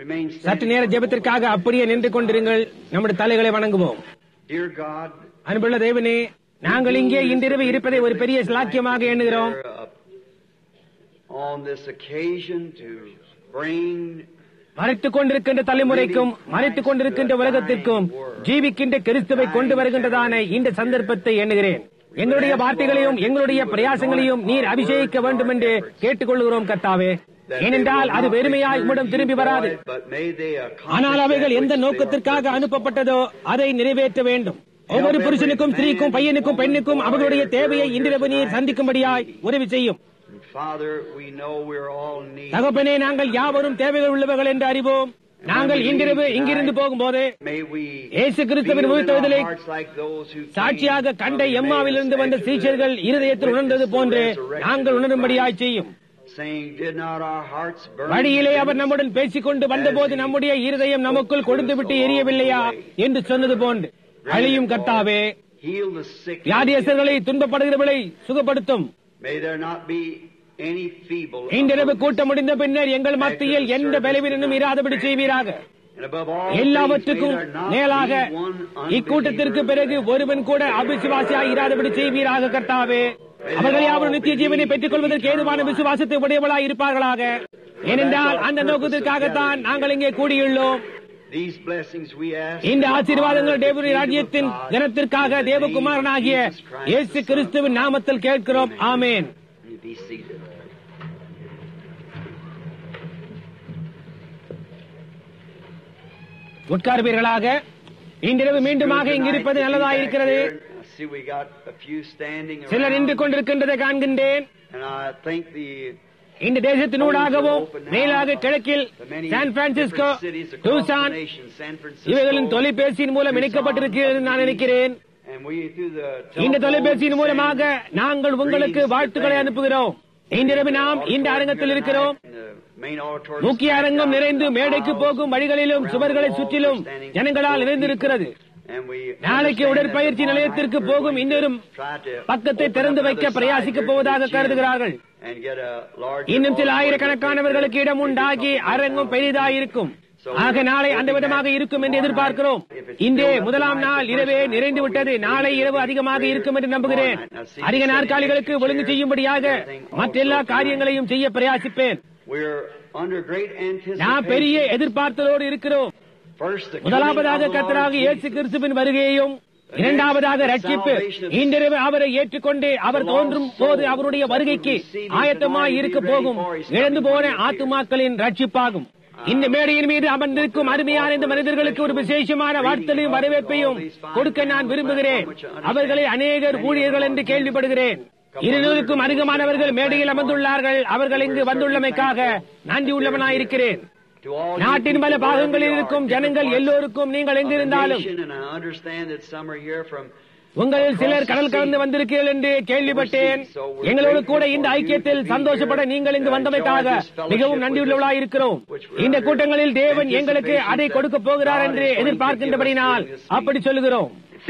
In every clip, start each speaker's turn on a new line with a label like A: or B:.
A: Remain
B: சற்று
A: standing.
B: நேர ஜெபத்திற்காக அப்படியே நின்று கொண்டிருங்கள் நம்முடைய தலைகளை வணங்குவோம்
A: Dear God,
B: அன்புள்ள தேவனே நாங்கள் இங்கே இன்றிரவு இருப்பதை ஒரு பெரிய சிலாக்கியமாக எண்ணுகிறோம்
A: uh, on this occasion to bring
B: மறைத்துக் கொண்டிருக்கின்ற தலைமுறைக்கும் மறைத்துக் கொண்டிருக்கின்ற உலகத்திற்கும் ஜீவிக்கின்ற கிறிஸ்துவை கொண்டு வருகின்றதான இந்த சந்தர்ப்பத்தை எண்ணுகிறேன் எங்களுடைய வார்த்தைகளையும் எங்களுடைய பிரயாசங்களையும் நீர் அபிஷேகிக்க வேண்டும் என்று கேட்டுக்கொள்கிறோம் கர்த்தாவே ஏனென்றால் அது வெறுமையாய் உம்மிடம் திரும்பி வராது
A: but may they accomplish
B: ஆனால் அவைகள்
A: that
B: எந்த
A: which they
B: நோக்கத்திற்காக அனுப்பப்பட்டதோ அதை நிறைவேற்ற வேண்டும் ஒவ்வொரு புருஷனுக்கும் ஸ்திரீக்கும் பையனுக்கும் பெண்ணுக்கும் அவர்களுடைய தேவையை இன்றிரவு நீர் சந்திக்கும்படியாய் உதவி செய்யும்
A: And Father, we know we're all in need.
B: தகப்பனே நாங்கள் யாவரும் தேவைகள் உள்ளவர்கள் என்று அறிவோம் நாங்கள் இன்றிரவு இங்கிருந்து போகும்போது
A: May we
B: இயேசு கிறிஸ்துவின்
A: feel in our
B: உயிர்த்தெழுதலை
A: hearts like those who
B: சாட்சியாக
A: came
B: கண்ட
A: from
B: எம்மாவிலிருந்து வந்த
A: Emmaus
B: சீஷர்கள்
A: after the
B: இருதயத்தில் உணர்ந்தது
A: witness of
B: போன்று
A: the resurrection
B: நாங்கள்
A: of
B: உணரும்படியாய்
A: Christ,
B: செய்யும்
A: saying, Did not our hearts burn
B: வழியிலே
A: within
B: அவர்
A: us
B: நம்முடன் பேசிக்கொண்டு வந்தபோது நம்முடைய இருதயம் நமக்குள் கொடுத்து விட்டு எரியவில்லையா என்று சொன்னது போன்று அழியும் கர்த்தாவே
A: Heal the sick.
B: வியாதியஸ்தர்களை துன்பப்படுகிறவர்களை சுகப்படுத்தும்
A: May there not be any feeble.
B: இன்றிரவு
A: among us.
B: கூட்டம் முடிந்த பின்னர் எங்கள் மத்தியில் எந்த பலவீனனும் இராதபடி செய்வீராக
A: And above all
B: எல்லாவற்றுக்கும்
A: things, may there not
B: மேலாக
A: be one
B: இக்கூட்டத்திற்கு
A: unbeliever
B: பிறகு ஒருவன் கூட அபிசுவாசியாய் இராதபடி செய்வீராக கர்த்தாவே அவர்கள் யாவரும் நித்திய ஜீவனை பெற்றுக் கொள்வதற்கு ஏதுவான விசுவாசத்தை உடையவளாய் இருப்பார்களாக ஏனென்றால் அந்த நோக்கத்திற்காகத்தான் நாங்கள் இங்கே கூடியுள்ளோம்
A: These blessings we ask.
B: இந்த
A: in
B: ஆசீர்வாதங்கள்
A: honor of the
B: தேவனுடைய
A: kingdom of
B: ராஜ்யத்தின்
A: God,
B: கனத்திற்காக
A: in the
B: தேவகுமாரனாகிய
A: name of Jesus Christ,
B: இயேசு
A: the Son.
B: கிறிஸ்துவின் நாமத்தில் கேட்கிறோம் ஆமேன்
A: You Be seated.
B: உட்கார்வீர்களாக இன்றிரவு மீண்டுமாக இங்கிருப்பது நல்லதாயிருக்கிறது
A: I see we got a few standing
B: சிலர் நின்று
A: around,
B: கொண்டிருக்கின்றதை காண்கின்றேன்
A: and I think the
B: இந்த தேசத்தினூடாகவும் மேலாக கிழக்கில்
A: the many
B: San Francisco
A: different cities across the
B: டூசான்
A: nation, San
B: இவைகளின்
A: Francisco,
B: தொலைபேசியின் மூலம் இணைக்கப்பட்டிருக்கிறது என்று நான் நினைக்கிறேன்
A: and we through the
B: இந்த
A: telephone
B: தொலைபேசியின் மூலமாக
A: send
B: நாங்கள் உங்களுக்கு
A: greetings to
B: வாழ்த்துக்களை
A: them.
B: அனுப்புகிறோம் இன்றிரவு நாம் இந்த அரங்கத்தில் இருக்கிறோம் முக்கிய அரங்கம் நிறைந்து மேடைக்கு போகும் வழிகளிலும் சுவர்களை சுற்றிலும் ஜனங்களால் நிறைந்திருக்கிறது நாளைக்கு உடற்பயிற்சி நிலையத்திற்கு போகும் இன்னொரு பக்கத்தை திறந்து வைக்க பிரயாசிக்கப் போவதாக கருதுகிறார்கள் இன்னும் சில ஆயிரக்கணக்கானவர்களுக்கு இடம் உண்டாகி அரங்கம் பெரிதாயிருக்கும் ஆக நாளை அந்த விதமாக இருக்கும் என்று எதிர்பார்க்கிறோம் இன்றே முதலாம் நாள் இரவே நிறைந்து விட்டது நாளை இரவு அதிகமாக இருக்கும் என்று நம்புகிறேன் அதிக நாற்காலிகளுக்கு ஒழுங்கு செய்யும்படியாக மற்றெல்லா காரியங்களையும் செய்ய பிரயாசிப்பேன் நாம் பெரிய எதிர்பார்த்தலோடு இருக்கிறோம் முதலாவதாக கத்தராக இயேசு கிறிஸ்துவின் வருகையையும் இரண்டாவதாக ரட்சிப்பு இன்றிரவு அவரை ஏற்றுக்கொண்டு அவர் தோன்றும் போது அவருடைய வருகைக்கு ஆயத்தமாய் இருக்க போகும் இழந்து போன ஆத்துமாக்களின் ரட்சிப்பாகும் இந்த மேடையின் மீது அமர்ந்திருக்கும் அருமையான இந்த மனிதர்களுக்கு ஒரு விசேஷமான வாழ்த்தலையும் வரவேற்பையும் கொடுக்க நான் விரும்புகிறேன் அவர்களை அநேகர் ஊழியர்கள் என்று கேள்விப்படுகிறேன் இருநூறுக்கும் அதிகமானவர்கள் மேடையில் அமர்ந்துள்ளார்கள் அவர்கள் இங்கு வந்துள்ளமைக்காக நன்றி உள்ளவனாயிருக்கிறேன் நாட்டின் பல பாகங்களில் இருக்கும் ஜனங்கள் எல்லோருக்கும் நீங்கள் எங்கிருந்தாலும் உங்களில் சிலர் கடல் கடந்து வந்திருக்கிறீர்கள் என்று கேள்விப்பட்டேன் எங்களோடு கூட இந்த ஐக்கியத்தில் சந்தோஷப்பட நீங்கள் இங்கு வந்தமைக்காக மிகவும் நன்றியுள்ளவர்களாக இருக்கிறோம் இந்த கூட்டங்களில் தேவன் எங்களுக்கு அதை கொடுக்க போகிறார் என்று எதிர்பார்க்கின்றபடினால் அப்படி சொல்லுகிறோம்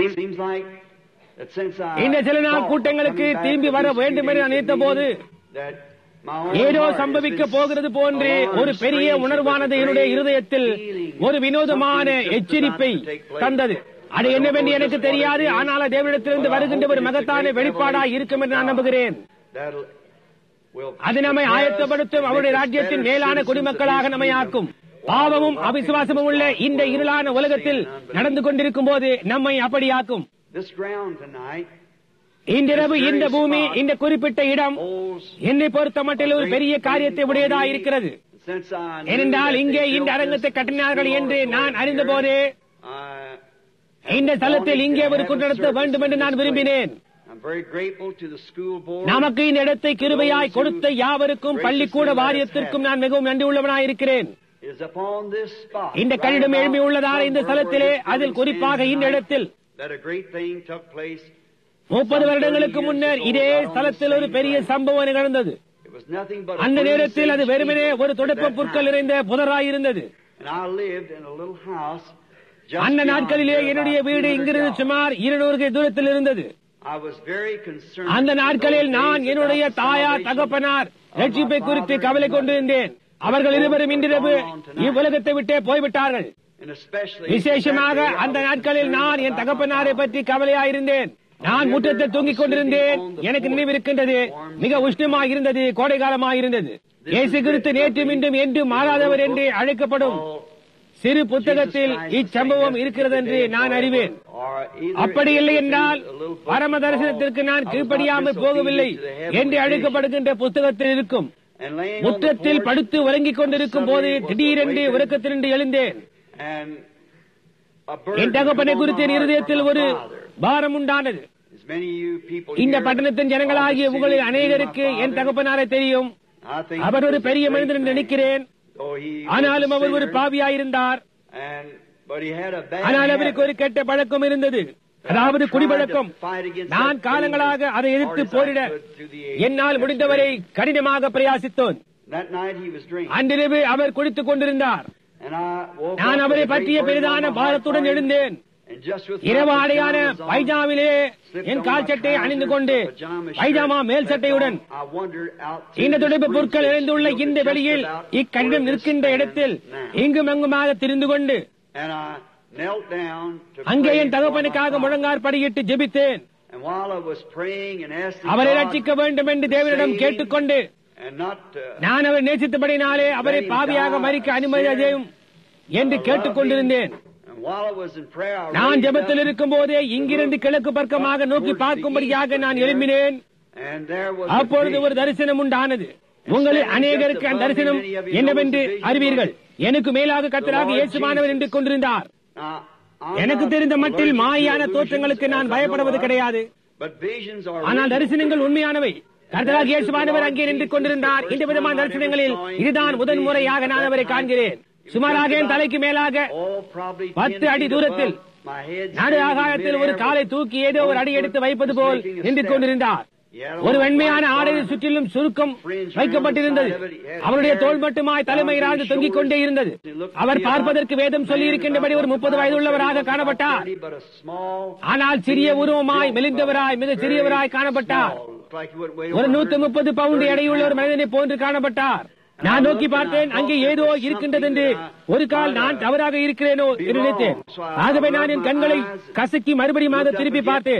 B: இந்த சில நாள் கூட்டங்களுக்கு திரும்பி வர வேண்டும் என்று நினைத்த போது ஏதோ சம்பவிக்க போகிறது போன்று ஒரு பெரிய உணர்வானது என்னுடைய இருதயத்தில் ஒரு வினோதமான எச்சரிப்பை தந்தது அது என்னவென்று எனக்கு தெரியாது ஆனால் தேவனிடத்திலிருந்து வருகின்ற ஒரு மகத்தான வெளிப்பாடாய் இருக்கும் என்று நான் நம்புகிறேன் அது நம்மை ஆயத்தப்படுத்தும் அவருடைய ராஜ்யத்தின் மேலான குடிமக்களாக நம்மை ஆக்கும் பாவமும் அவிசுவாசமும் உள்ள இந்த இருளான உலகத்தில் நடந்து கொண்டிருக்கும் போது நம்மை அப்படியாக்கும் இன்றிரவு இந்த பூமி இந்த குறிப்பிட்ட இடம் என்னை பொறுத்த மட்டில் ஒரு பெரிய காரியத்தை உடையதா இருக்கிறது ஏனென்றால் இங்கே இந்த அரங்கத்தை கட்டினார்கள் என்று நான் அறிந்த போதே இந்த தளத்தில் இங்கே ஒரு நடத்த வேண்டும் என்று நான் விரும்பினேன் நமக்கு இந்த இடத்தை கிருபையாய் கொடுத்த யாவருக்கும் பள்ளிக்கூட வாரியத்திற்கும் நான் மிகவும் நன்றி உள்ளவனாயிருக்கிறேன் இந்த கடிதம் எழுப்பி உள்ளதால் இந்த ஸ்தலத்திலே அதில் குறிப்பாக இந்த இடத்தில் முப்பது வருடங்களுக்கு முன்னர் இதே ஸ்தலத்தில் ஒரு பெரிய சம்பவம் நிகழ்ந்தது அந்த நேரத்தில் அது வெறுமனே ஒரு தொடப்ப புற்கள் நிறைந்த புதராயிருந்தது அந்த நாட்களிலே என்னுடைய வீடு இங்கிருந்து சுமார் இருநூறு தூரத்தில் இருந்தது அந்த நாட்களில் நான் என்னுடைய தாயார் தகப்பனார் ரட்சிப்பை குறித்து கவலை கொண்டிருந்தேன் அவர்கள் இருவரும் இன்றிரவு இவ்வுலகத்தை விட்டே போய்விட்டார்கள்
A: And especially
B: விசேஷமாக
A: that day I
B: அந்த
A: was
B: நாட்களில் நான்
A: concerned
B: என்
A: about
B: தகப்பனாரை
A: my
B: பற்றி கவலையாயிருந்தேன் நான் முற்றத்தில் தூங்கிக் கொண்டிருந்தேன் எனக்கு நினைவிருக்கின்றது மிக உஷ்ணமாக இருந்தது கோடை காலமாக இருந்தது இயேசு கிறிஸ்து நேற்று மீண்டும் என்று மாறாதவர் என்று அழைக்கப்படும் சிறு புத்தகத்தில் இச்சம்பவம் இருக்கிறது என்று நான் அறிவேன் அப்படி இல்லை என்றால் பரம தரிசனத்திற்கு நான் கீழ்ப்படியாமல் போகவில்லை என்று அழைக்கப்படுகின்ற புத்தகத்தில் இருக்கும் முற்றத்தில் படுத்து உறங்கிக் கொண்டிருக்கும் போது திடீரென்று உறக்கத்திலிருந்து எழுந்தேன் என் தகப்பனை குறித்து என் இருதயத்தில் ஒரு பாரம் உண்டானது இந்த பட்டணத்தின் ஜனங்களாகிய உங்களில் அநேகருக்கு என் தகப்பனாரை தெரியும் அவர் ஒரு பெரிய மனிதன் என்று நினைக்கிறேன் ஆனாலும் அவர் ஒரு பாவியாயிருந்தார் ஆனால் அவருக்கு ஒரு கெட்ட பழக்கம் இருந்தது அதாவது குடிப்பழக்கம் நான் காலங்களாக அதை எதிர்த்து போரிட என்னால் முடிந்தவரை கடினமாக பிரயாசித்தோன் அன்றிரவு அவர் குடித்துக் கொண்டிருந்தார் நான் அவரை பற்றிய பெரிதான பாரத்துடன் எழுந்தேன் இரவு ஆடையான பைஜாமிலே என் கால் சட்டையை அணிந்து கொண்டு பைஜாமா மேல் சட்டையுடன் இந்த துடைப்பு பொருட்கள் இணைந்துள்ள இந்த வெளியில் இக்கண்டம் நிற்கின்ற இடத்தில் இங்கும் அங்குமாக திரிந்து கொண்டு அங்கே என் தகப்பனுக்காக முழங்கார் படியிட்டு ஜெபித்தேன் அவரை ரட்சிக்க வேண்டும் என்று தேவனிடம் கேட்டுக்கொண்டு நான் அவர் நேசித்தபடினாலே அவரை பாவியாக மறிக்க அனுமதி அதையும் என்று கேட்டுக்கொண்டிருந்தேன் நான் ஜெபத்தில் இருக்கும் போதே இங்கிருந்து கிழக்கு பக்கமாக நோக்கி பார்க்கும்படியாக நான் எழும்பினேன் அப்பொழுது ஒரு தரிசனம் உண்டானது உங்களில் அநேகருக்கு அந்த தரிசனம் என்னவென்று அறிவீர்கள் எனக்கு மேலாக கத்தராக இயேசுமானவர் என்று கொண்டிருந்தார் எனக்கு தெரிந்த மட்டில் மாயான தோற்றங்களுக்கு நான் பயப்படுவது கிடையாது ஆனால் தரிசனங்கள் உண்மையானவை கர்த்தராக இயேசுவானவர் அங்கே நின்று கொண்டிருந்தார் இந்த விதமான தரிசனங்களில் இதுதான் முதன் முறையாக நான் அவரை காண்கிறேன் சுமாராக என் தலைக்கு மேலாக பத்து அடி தூரத்தில் நடு ஆகாயத்தில் ஒரு காலை தூக்கி ஏதோ ஒரு அடி எடுத்து வைப்பது போல் நின்று கொண்டிருந்தார் ஒரு வெண்மையான ஆடையில் சுற்றிலும் சுருக்கம் வைக்கப்பட்டிருந்தது அவருடைய தோல் மட்டுமாய் தலைமையிலாந்து தொங்கிக் கொண்டே இருந்தது அவர் பார்ப்பதற்கு வேதம் சொல்லி இருக்கின்றபடி ஒரு முப்பது வயது உள்ளவராக காணப்பட்டார் ஆனால் சிறிய உருவமாய் மெலிந்தவராய் மிக சிறியவராய் காணப்பட்டார் ஒரு நூத்தி முப்பது பவுண்ட் எடையுள்ள ஒரு மனிதனை போன்று காணப்பட்டார் நான் நோக்கி பார்த்தேன் அங்கே ஏதோ இருக்கின்றது என்று ஒரு கால் நான் தவறாக இருக்கிறேனோ என்று நினைத்தேன் ஆகவே நான் என் கண்களை கசக்கி மறுபடியும் திருப்பி பார்த்தேன்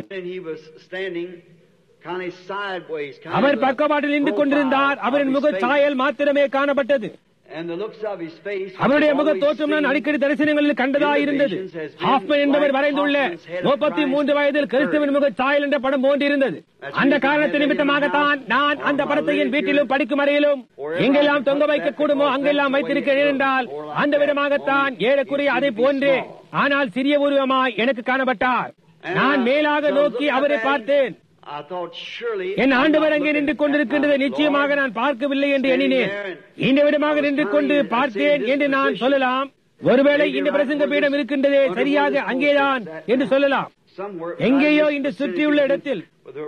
B: அவர் பக்கவாட்டில் நின்று கொண்டிருந்தார் அவரின் முக சாயல் மாத்திரமே காணப்பட்டது அவருடைய முக தோற்றம் நான் அடிக்கடி தரிசனங்களில் கண்டதா இருந்தது ஹாஃப்மன் என்பவர் வரைந்துள்ள முப்பத்தி மூன்று வயதில் கிறிஸ்துவின் முக சாயல் என்ற படம் போன்றிருந்தது அந்த காரணத்து நிமித்தமாகத்தான் நான் அந்த படத்தை என் வீட்டிலும் படிக்கும் அறையிலும் எங்கெல்லாம் தொங்க வைக்க கூடுமோ அங்கெல்லாம் வைத்திருக்கிறேன் என்றால் அந்த விதமாகத்தான் ஏறக்குறைய அதை போன்றே ஆனால் சிறிய உருவமாய் எனக்கு காணப்பட்டார் நான் மேலாக நோக்கி அவரை பார்த்தேன் என் ஆண்டவர் அங்கே நின்று கொண்டிருக்கின்றதை நிச்சயமாக நான் பார்க்கவில்லை என்று எண்ணினேன் இந்த விடமாக நின்று கொண்டு பார்த்தேன் என்று நான் சொல்லலாம் ஒருவேளை இந்த பிரசங்க பீடம் இருக்கின்றதே சரியாக அங்கேதான் என்று சொல்லலாம் எங்கேயோ இந்த சுற்றியுள்ள இடத்தில்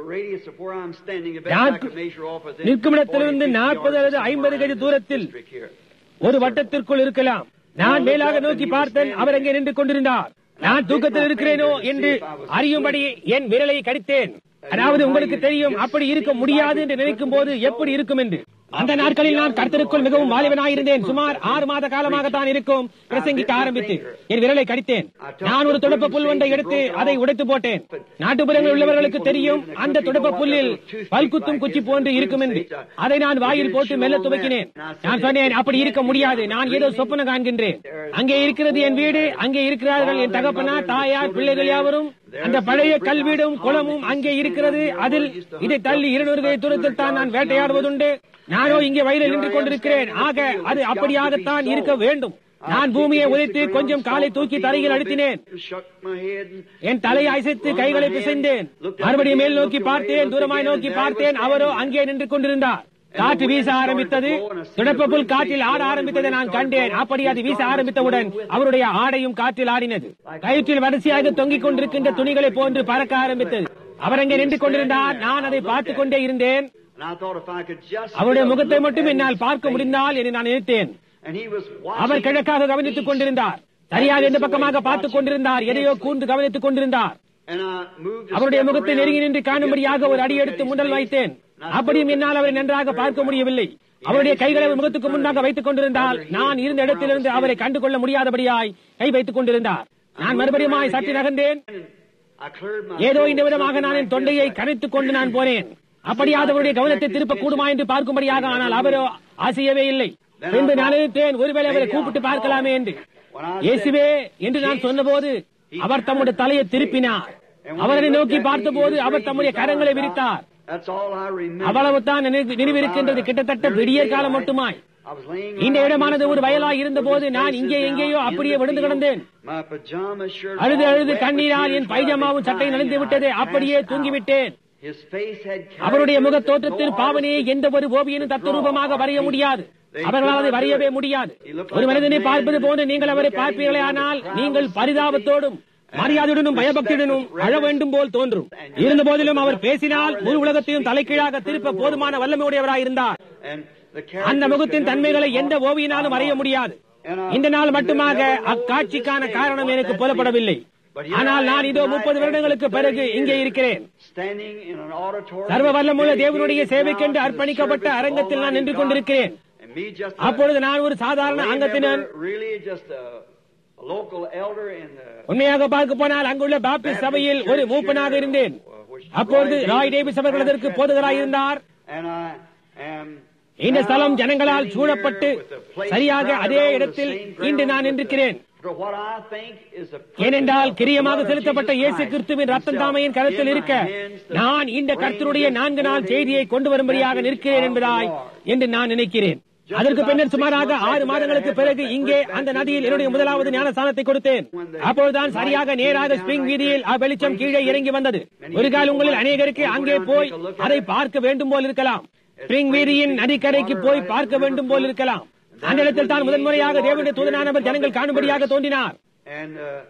B: நிற்கும் இடத்திலிருந்து நாற்பது அல்லது ஐம்பது கஜ தூரத்தில் ஒரு வட்டத்திற்குள் இருக்கலாம் நான் மேலாக நோக்கி பார்த்தேன் அவர் அங்கே நின்று கொண்டிருந்தார் நான் தூக்கத்தில் இருக்கிறேனோ என்று அறியும்படி என் விரலை கடித்தேன் அதாவது உங்களுக்கு தெரியும் அப்படி இருக்க முடியாது என்று நினைக்கும் போது எப்படி இருக்கும் என்று அந்த நாட்களில் நான் கருத்திற்குள் மிகவும் வாலிபனாயிருந்தேன் சுமார் ஆறு மாத காலமாக தான் இருக்கும் பிரசங்கிக்க ஆரம்பித்து என் விரலை கடித்தேன் நான் ஒரு துடப்ப புல் ஒன்றை எடுத்து அதை உடைத்து போட்டேன் நாட்டுப்புறங்கள் உள்ளவர்களுக்கு தெரியும் அந்த துடப்ப புல்லில் பல்குத்தும் குச்சி போன்று இருக்கும் என்று அதை நான் வாயில் போட்டு மெல்ல துவக்கினேன் நான் சொன்னேன் அப்படி இருக்க முடியாது நான் ஏதோ சொப்பன காண்கின்றேன் அங்கே இருக்கிறது என் வீடு அங்கே இருக்கிறார்கள் என் தகப்பனா தாயார் பிள்ளைகள் யாவரும் அந்த பழைய கல்வீடும் குளமும் அங்கே இருக்கிறது அதில் இதை தள்ளி இருநூறு கை தூரத்தில் தான் நான் வேட்டையாடுவதுண்டு நானோ இங்கே வயலில் நின்று கொண்டிருக்கிறேன் ஆக அது அப்படியாகத்தான் இருக்க வேண்டும் நான் பூமியை உதைத்து கொஞ்சம் காலை தூக்கி தரையில் அழுத்தினேன் என் தலையை அசைத்து கைகளை பிசைந்தேன் மறுபடியும் மேல் நோக்கி பார்த்தேன் தூரமாய் நோக்கி பார்த்தேன் அவரோ அங்கே நின்று கொண்டிருந்தார் காற்று வீச ஆரம்பித்தது துடப்பப்புல் காற்றில் ஆட ஆரம்பித்ததை நான் கண்டேன் அப்படி அது வீச ஆரம்பித்தவுடன் அவருடைய ஆடையும் காற்றில் ஆடினது கயிற்றில் வரிசையாக தொங்கிக் கொண்டிருக்கின்ற துணிகளை போன்று பறக்க ஆரம்பித்தது அவர் அங்கே நின்று கொண்டிருந்தார் நான் அதை பார்த்துக் கொண்டே இருந்தேன் அவருடைய முகத்தை மட்டும் என்னால் பார்க்க முடிந்தால் என்று நான் நினைத்தேன் அவர் கிழக்காக கவனித்துக் கொண்டிருந்தார் சரியாக இந்த பக்கமாக பார்த்துக் கொண்டிருந்தார் எதையோ கூர்ந்து கவனித்துக் கொண்டிருந்தார் அவருடைய முகத்தை நெருங்கி நின்று காணும்படியாக ஒரு அடி எடுத்து முடல் வைத்தேன் அப்படியும் என்னால் அவரை நன்றாக பார்க்க முடியவில்லை அவருடைய கைகளை அவர் முகத்துக்கு முன்னாக வைத்துக் கொண்டிருந்தால் நான் இருந்த இடத்திலிருந்து அவரை கண்டு கொள்ள முடியாதபடியாய் கை வைத்துக் கொண்டிருந்தார் நான் மறுபடியுமாய் சற்று நகர்ந்தேன்
A: I cleared my
B: ஏதோ இந்த விதமாக நான் என் தொண்டையை கனைத்துக் கொண்டு நான் போனேன் அப்படியாவது அவருடைய கவனத்தை திருப்ப கூடுமா என்று பார்க்கும்படியாக ஆனால் அவரோ ஆசையவே இல்லை பின்பு நான் நினைத்தேன் ஒருவேளை அவரை கூப்பிட்டு பார்க்கலாமே என்று இயேசுவே என்று நான் சொன்னபோது அவர் தம்முடைய தலையை திருப்பினார் அவரை நோக்கி பார்த்தபோது அவர் தம்முடைய கரங்களை விரித்தார்
A: That's all I remember.
B: அவ்வளவுதான் நினைவு- நினைவிருக்கின்றது கிட்டத்தட்ட விடியற் காலம் மட்டுமாய்
A: I was laying
B: இந்த
A: around
B: இடமானது ஒரு
A: some
B: வயலாய்
A: boat
B: இருந்தபோது
A: with
B: நான்
A: faces
B: இங்கே
A: down
B: எங்கேயோ
A: in
B: அப்படியே
A: the
B: விழுந்து
A: field.
B: கிடந்தேன்
A: My pajama shirt
B: அழுது
A: all
B: அழுது
A: wet with
B: கண்ணீரால்
A: tears
B: என்
A: while
B: பைஜமாவும்
A: I
B: சட்டை
A: was
B: நனைந்து
A: crying
B: விட்டது
A: and I
B: அப்படியே
A: passed
B: தூங்கி
A: out.
B: விட்டேன்
A: His face had
B: அவருடைய முக
A: characters that
B: தோற்றத்தின்
A: no
B: பாவனையை
A: artist
B: எந்த ஒரு ஓவியனும் தத்துரூபமாக வரைய முடியாது அவர்களால் அதை வரையவே முடியாது ஒரு மனிதனை பார்ப்பது போன்று நீங்கள் அவரை பார்ப்பீர்களே ஆனால் நீங்கள் பரிதாபத்தோடும் மரியாதையுடனும் பயபக்தியுடனும் அழ வேண்டும் போல் தோன்றும் இருந்த போதிலும் அவர் பேசினால் முழு உலகத்தையும் தலைகீழாக திருப்ப போதுமான வல்லமையுடையவராயிருந்தார்
A: And the
B: அந்த
A: characters
B: முகத்தின்
A: could
B: தன்மைகளை
A: never
B: எந்த
A: be
B: ஓவியனாலும் அறிய முடியாது
A: And I-
B: இந்த நாள் மட்டுமாக அக்காட்சிக்கான காரணம் எனக்கு புலப்படவில்லை ஆனால் நான் இதோ முப்பது வருடங்களுக்கு பிறகு இங்கே இருக்கிறேன்
A: Standing in an auditorium
B: சர்வ வல்லமுள்ள
A: dedicated
B: தேவனுடைய
A: now
B: சேவைக்கென்று
A: to the
B: அர்ப்பணிக்கப்பட்ட
A: service of
B: அரங்கத்தில் நான்
A: Almighty
B: நின்று
A: God.
B: கொண்டிருக்கிறேன்
A: And me just a
B: அப்பொழுது நான் ஒரு சாதாரண
A: lay
B: அங்கத்தினர்
A: member, really just a, a local elder in the
B: உண்மையாக பார்க்க போனால் அங்குள்ள பாப்டிஸ்ட் சபையில் ஒரு மூப்பனாக இருந்தேன் அப்பொழுது ராய் டேவிஸ் அவர்கள் அதற்கு போதுகராயிருந்தார்
A: And I am
B: இந்த ஸ்தலம்
A: now
B: ஜனங்களால்
A: standing
B: சூழப்பட்டு
A: here with the place
B: சரியாக
A: crowded
B: அதே
A: around the
B: இடத்தில்
A: same ground
B: இன்று நான்
A: with
B: நின்றிருக்கிறேன்
A: the- for what I think is the purpose
B: ஏனென்றால்
A: of the
B: கிரியமாக
A: blood of
B: செலுத்தப்பட்ட
A: Jesus
B: இயேசு
A: Christ
B: கிறிஸ்துவின் ரத்தம்
A: himself
B: தாமையின் கருத்தில்
A: in my
B: இருக்க
A: hands to
B: நான் இந்த
A: bring
B: கர்த்தருடைய
A: this
B: நான்கு நாள்
A: good
B: செய்தியை
A: news
B: கொண்டு வரும்படியாக
A: message
B: நிற்கிறேன்
A: of the
B: என்பதாய்
A: Lord.
B: என்று நான் நினைக்கிறேன் அதற்கு பின்னர் சுமாராக ஆறு மாதங்களுக்கு பிறகு இங்கே அந்த நதியில் என்னுடைய முதலாவது ஞானஸ்தானத்தை கொடுத்தேன் அப்பொழுதுதான் சரியாக நேராக ஸ்பிரிங் வீதியில் அ வெளிச்சம் கீழே இறங்கி வந்தது ஒரு கால் உங்களில் அநேகருக்கு அங்கே போய் அதை பார்க்க வேண்டும் போல் இருக்கலாம் ஸ்பிரிங் வீதியின் நதிக்கரைக்கு போய் பார்க்க வேண்டும் போல் இருக்கலாம் அந்த இடத்தில் தான் முதன்முறையாக தேவனுடைய தூதனானவர் ஜனங்கள் காணும்படியாக தோன்றினார்
A: And, uh,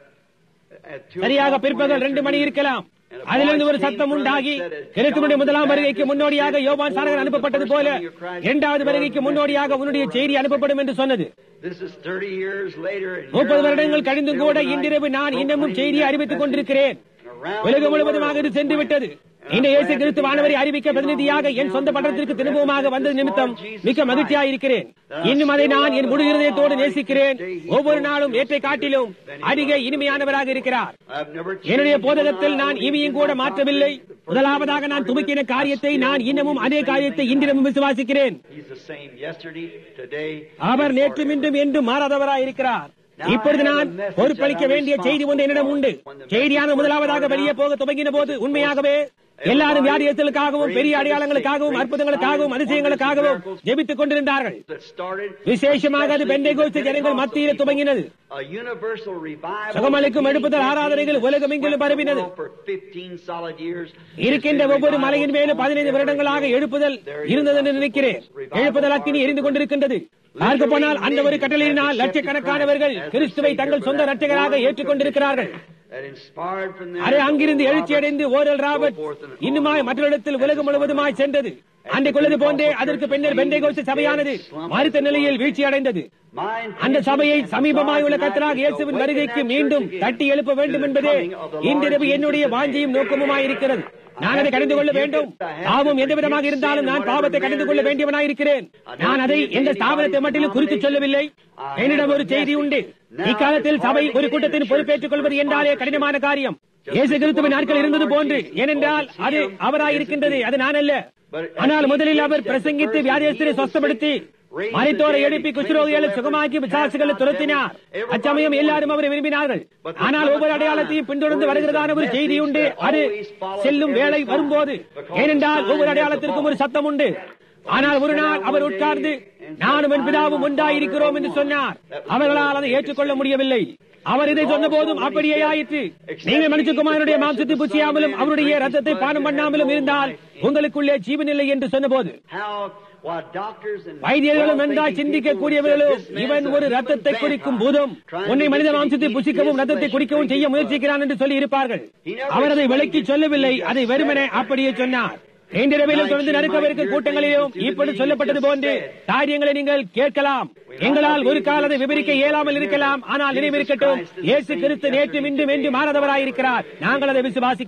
A: at two
B: சரியாக
A: o'clock
B: பிற்பகல்
A: one
B: ரெண்டு மணி
A: afternoon,
B: இருக்கலாம்
A: and a
B: அதிலிருந்து ஒரு
A: voice
B: சத்தம்
A: came from
B: உண்டாகி
A: it said,
B: கிறிஸ்துவனுடைய
A: "John
B: முதலாம்
A: the
B: வருகைக்கு
A: Baptist
B: முன்னோடியாக
A: said
B: யோவான் சாரகன்
A: before
B: அனுப்பப்பட்டது
A: the
B: போல
A: first coming of Christ,
B: இரண்டாவது
A: your
B: வருகைக்கு
A: message
B: முன்னோடியாக
A: before
B: உன்னுடைய
A: us."
B: செய்தி அனுப்பப்படும் என்று சொன்னது
A: This is 30 years later, and
B: முப்பது
A: here I
B: வருடங்கள்
A: am
B: கழிந்தும்
A: still
B: கூட
A: tonight
B: இன்றிரவு நான் இன்னமும்
A: proclaiming
B: செய்தியை
A: that
B: அறிவித்துக்
A: message.
B: கொண்டிருக்கிறேன்
A: Around
B: உலகம்
A: the
B: முழுவதுமாக
A: world
B: இது சென்று
A: went.
B: விட்டது
A: And
B: இந்த
A: I'm
B: இயேசு
A: glad to
B: Kristu
A: be
B: வானவரை
A: back
B: அறிவிக்க
A: in my
B: பிரதிநிதியாக
A: hometown
B: என் சொந்த
A: tonight
B: பட்டணத்திற்கு
A: to
B: திரும்பமாக
A: represent
B: வந்தது
A: this
B: நிமித்தம்
A: Lord Jesus
B: மிக்க மகிழ்ச்சியாக இருக்கிறேன் இன்னும் அதை நான் என் முழு இருதயத்தோடு நேசிக்கிறேன் ஒவ்வொரு நாளும் நேற்றை காட்டிலும் அதிக இனிமையானவராக இருக்கிறார்
A: I've never
B: என்னுடைய
A: changed
B: போதகத்தில்
A: one
B: நான்
A: iota
B: இவையும்
A: in
B: கூட
A: my
B: மாற்றவில்லை
A: doctrine.
B: முதலாவதாக நான் துவக்கின காரியத்தை நான் இன்னமும் அதே காரியத்தை இன்றிரமும் விசுவாசிக்கிறேன்
A: He's the same yesterday, today,
B: our
A: and
B: நேற்றும்
A: forever.
B: இன்றும் என்றும் மாறாதவராய் இருக்கிறார் இப்பொழுது நான் பொறுப்பளிக்க வேண்டிய செய்தி ஒன்று என்னிடம் உண்டு செய்தியான முதலாவதாக வெளியே போக துவங்கின போது உண்மையாகவே எல்லாரும் வியாதியத்திற்காகவும் பெரிய அடையாளங்களுக்காகவும் அற்புதங்களுக்காகவும் அதிசயங்களுக்காகவும் ஜெபித்துக் கொண்டிருந்தார்கள்
A: that started
B: விசேஷமாக அது
A: especially
B: பெந்தைகோஸ்து
A: in the
B: ஜனங்கள்
A: Pentecostal
B: மத்தியில்
A: people,
B: துவங்கினது
A: a universal revival
B: சுகமளிக்கும் எழுப்புதல்
A: beginning
B: ஆராதனைகள் உலகமெங்கிலும்
A: swept the
B: பரவினது.
A: world for 15 solid years.
B: இருக்கின்ற
A: There's been
B: ஒவ்வொரு மலையின் மேலும்
A: revivals
B: பதினைந்து
A: on
B: வருடங்களாக
A: every hill.
B: எழுப்புதல்
A: There is
B: இருந்தது என்று
A: gospel
B: நினைக்கிறேன்
A: revival
B: எழுப்புதல் அக்கினி எரிந்து கொண்டிருக்கின்றது பார்க்க போனால் அந்த ஒரு கட்டளையினால் லட்சக்கணக்கானவர்கள் கிறிஸ்துவை தங்கள் சொந்த ரட்சகராக ஏற்றுக்கொண்டிருக்கிறார்கள்
A: That inspired from them
B: அதை அங்கிருந்து
A: Robert,
B: எழுச்சியடைந்து Oral Robert
A: so forth and on.
B: இன்னுமாய் மற்றொரு உலகம் முழுவதுமாய் சென்றது அன்றைக்குள்ளது போன்றே அதற்கு பின்னர் பெந்தைகோஸ்து சபையானது மறுத்த நிலையில் வீழ்ச்சி அடைந்தது
A: My
B: அந்த
A: intention
B: சபையை
A: and
B: சமீபமாய் உள்ள
A: desire
B: கத்தராக
A: tonight is to
B: இயேசுவின்
A: awaken
B: வருகைக்கு
A: that
B: மீண்டும்
A: church again
B: தட்டி எழுப்ப வேண்டும்
A: to the
B: என்பதே
A: coming of the Lord
B: இன்றிரவு
A: Jesus
B: என்னுடைய
A: again.
B: வாஞ்சியும் நோக்கமுமாய் இருக்கிறது நான் அதை கடிந்து கொள்ள வேண்டும் பாவம் எந்த விதமாக இருந்தாலும் நான் பாவத்தை கடிந்து கொள்ள வேண்டியவனாய் இருக்கிறேன் நான் அதை எந்த ஸ்தாபனத்தை மட்டிலும் குறித்து சொல்லவில்லை என்னிடம் ஒரு செய்தி உண்டு இக்காலத்தில் சபை ஒரு கூட்டத்தின் பொறுப்பேற்றுக் கொள்வது என்றாலே கடினமான காரியம் இயேசு கிறிஸ்துவின் நாட்கள் இருந்தது போன்று ஏனென்றால் அது அவராய் இருக்கின்றது அது நான் அல்ல ஆனால் முதலில் அவர் பிரசங்கித்து வியாதியஸ்தரை சொஸ்தப்படுத்தி மறைத்தோரை எழுப்பி குஷ்ரோகிகளை சுகமாக்கி விசாசுகளை துரத்தினார் அச்சமயம் எல்லாரும் அவரை விரும்பினார்கள் ஆனால் ஒவ்வொரு அடையாளத்தையும் பின்தொடர்ந்து வருகிறதான ஒரு செய்தி உண்டு அது செல்லும் வேலை வரும்போது ஏனென்றால் ஒவ்வொரு அடையாளத்திற்கும் ஒரு சத்தம் உண்டு ஆனால் ஒரு நாள் அவர் உட்கார்ந்து நானும் என் பிதாவும் ஒன்றாயிருக்கிறோம் என்று சொன்னார் அவர்களால் அதை ஏற்றுக்கொள்ள முடியவில்லை அவர் இதை சொன்ன போதும் அப்படியே ஆயிற்று நீங்கள் மனுஷகுமாரனுடைய மாம்சத்தை புசியாமலும் அவருடைய ரத்தத்தை பானம் பண்ணாமலும் இருந்தால் உங்களுக்குள்ளே ஜீவனில்லை என்று சொன்னபோது
A: How, while doctors and
B: வைத்தியர்களும் நன்றாய்
A: well-thinking
B: சிந்திக்க
A: people
B: கூடியவர்களும்
A: said, "This man's
B: இவன்
A: a
B: ஒரு
A: human
B: ரத்தத்தை
A: vampire,
B: குடிக்கும் பூதம்
A: trying
B: உன்னை
A: to
B: மனித
A: get you to
B: மாம்சத்தை
A: eat
B: புசிக்கவும்
A: his
B: ரத்தத்தை
A: flesh,
B: குடிக்கவும்
A: drink
B: செய்ய
A: his blood."
B: முயற்சிக்கிறான் என்று சொல்லி இருப்பார்கள்
A: He never
B: அவர் அதை
A: explained
B: விளக்கி
A: it.
B: சொல்லவில்லை
A: He just
B: அதை வெறுமனே
A: said it.
B: அப்படியே சொன்னார் இன்றிரவிலும் தொடர்ந்து நடுக்கவிருக்கும் கூட்டங்களிலும் இப்படி சொல்லப்பட்டது போன்று காரியங்களை நீங்கள் கேட்கலாம் எங்களால் ஒரு கால அதை விவரிக்க இயலாமல் இருக்கலாம் ஆனால் நினைவிருக்கட்டும் இயேசு கிறிஸ்து நேற்று இன்றும் என்று மாறாதவராயிருக்கிறார் நாங்கள் அதை விசுவாசிக்கிறோம்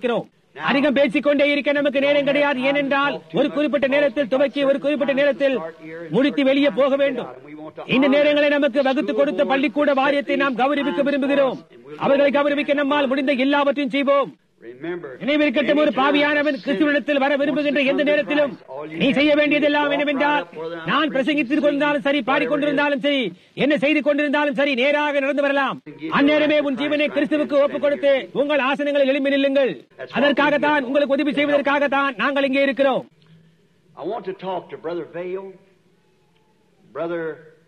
B: அதிகம் பேசிக்கொண்டே இருக்க நமக்கு நேரம் கிடையாது ஏனென்றால் ஒரு குறிப்பிட்ட நேரத்தில் துவக்கி ஒரு குறிப்பிட்ட நேரத்தில் முடித்து வெளியே போக வேண்டும் இந்த நேரங்களை நமக்கு வகுத்து கொடுத்த பள்ளிக்கூட வாரியத்தை நாம் கௌரவிக்க விரும்புகிறோம் அவர்களை கௌரவிக்க நம்மால் முடிந்த எல்லாவற்றையும் செய்வோம்
A: Remember,
B: நினைவிருக்கட்டும் ஒரு பாவியானவன் கிறிஸ்துவனிடத்தில் வர விரும்புகின்ற எந்த நேரத்திலும் நீ செய்ய வேண்டியதெல்லாம் என்னவென்றால் நான் பிரசங்கித்துக் கொண்டிருந்தாலும் சரி பாடிக்கொண்டிருந்தாலும் சரி என்ன செய்து கொண்டிருந்தாலும் சரி நேராக நடந்து வரலாம் அந்நேரமே உன் ஜீவனை கிறிஸ்துவுக்கு ஒப்புக் கொடுத்து உங்கள் ஆசனங்களில் எழும்பி நில்லுங்கள் அதற்காகத்தான் உங்களுக்கு உதவி செய்வதற்காகத்தான் நாங்கள் இங்கே இருக்கிறோம்
A: I want to talk to Brother Vale, Brother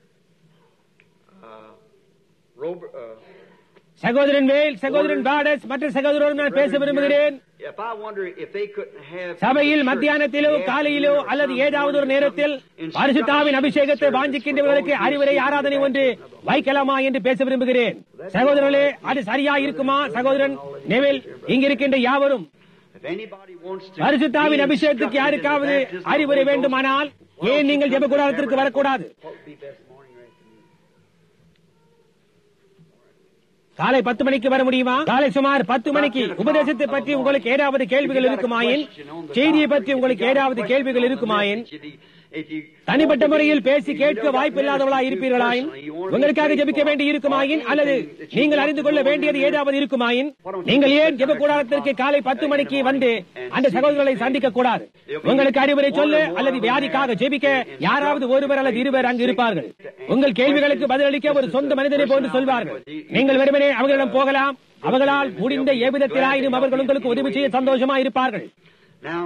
A: uh, Robert. Uh,
B: சகோதரன் வேல் சகோதரன் பாடஸ் மற்ற சகோதரரும் நான் பேச விரும்புகிறேன்
A: if I wonder if they couldn't have
B: சபையில் மத்தியானத்திலோ காலையிலோ அல்லது ஏதாவது ஒரு நேரத்தில் பரிசுத்தாவின் அபிஷேகத்தை வாஞ்சிக்கின்றவர்களுக்கு அறிவுரை ஆராதனை ஒன்று வைக்கலாமா என்று பேச விரும்புகிறேன் சகோதரர்களே அது சரியா இருக்குமா சகோதரன் நெவில் இங்கிருக்கின்ற யாவரும்
A: If anybody wants to
B: பரிசுத்தாவின்
A: be
B: அபிஷேகத்துக்கு
A: instructed in
B: யாருக்காவது
A: baptism,
B: அறிவுரை
A: Holy Ghost,
B: வேண்டுமானால் ஏன் நீங்கள் ஜெப கூடாரத்திற்கு வரக்கூடாது
A: what would be best morning right afternoon?
B: காலை பத்து மணிக்கு வர முடியுமா காலை சுமார் பத்து மணிக்கு உபதேசத்தை பற்றி உங்களுக்கு ஏதாவது கேள்விகள் இருக்குமாயின் செய்தியை பற்றி உங்களுக்கு ஏதாவது கேள்விகள் இருக்குமாயின் தனிப்பட்ட முறையில் பேசி கேட்க வாய்ப்பில்லாதவளாய் இருப்பீர்களாயின் உங்களுக்காக ஜெபிக்க வேண்டி இருக்குமாயின் அல்லது நீங்கள் அறிந்து கொள்ள வேண்டியது ஏதாவது இருக்குமாயின் நீங்கள் ஏன் ஜெப கூடாரத்திற்கு காலை பத்து மணிக்கு வந்து அந்த சகோதரர்களை சந்திக்க கூடாது உங்களுக்கு அறிவுரை சொல்ல அல்லது வியாதிக்காக ஜெபிக்க யாராவது ஒருவர் அல்லது இருவர் அங்கு இருப்பார்கள் உங்கள் கேள்விகளுக்கு பதிலளிக்க ஒரு சொந்த மனிதனை போன்று சொல்வார்கள் நீங்கள் வெறுமனே அவர்களிடம் போகலாம் அவர்களால் முடிந்த எவ்விதத்திலாயினும் அவர்கள் உங்களுக்கு உதவி செய்ய சந்தோஷமா இருப்பார்கள்
A: Now,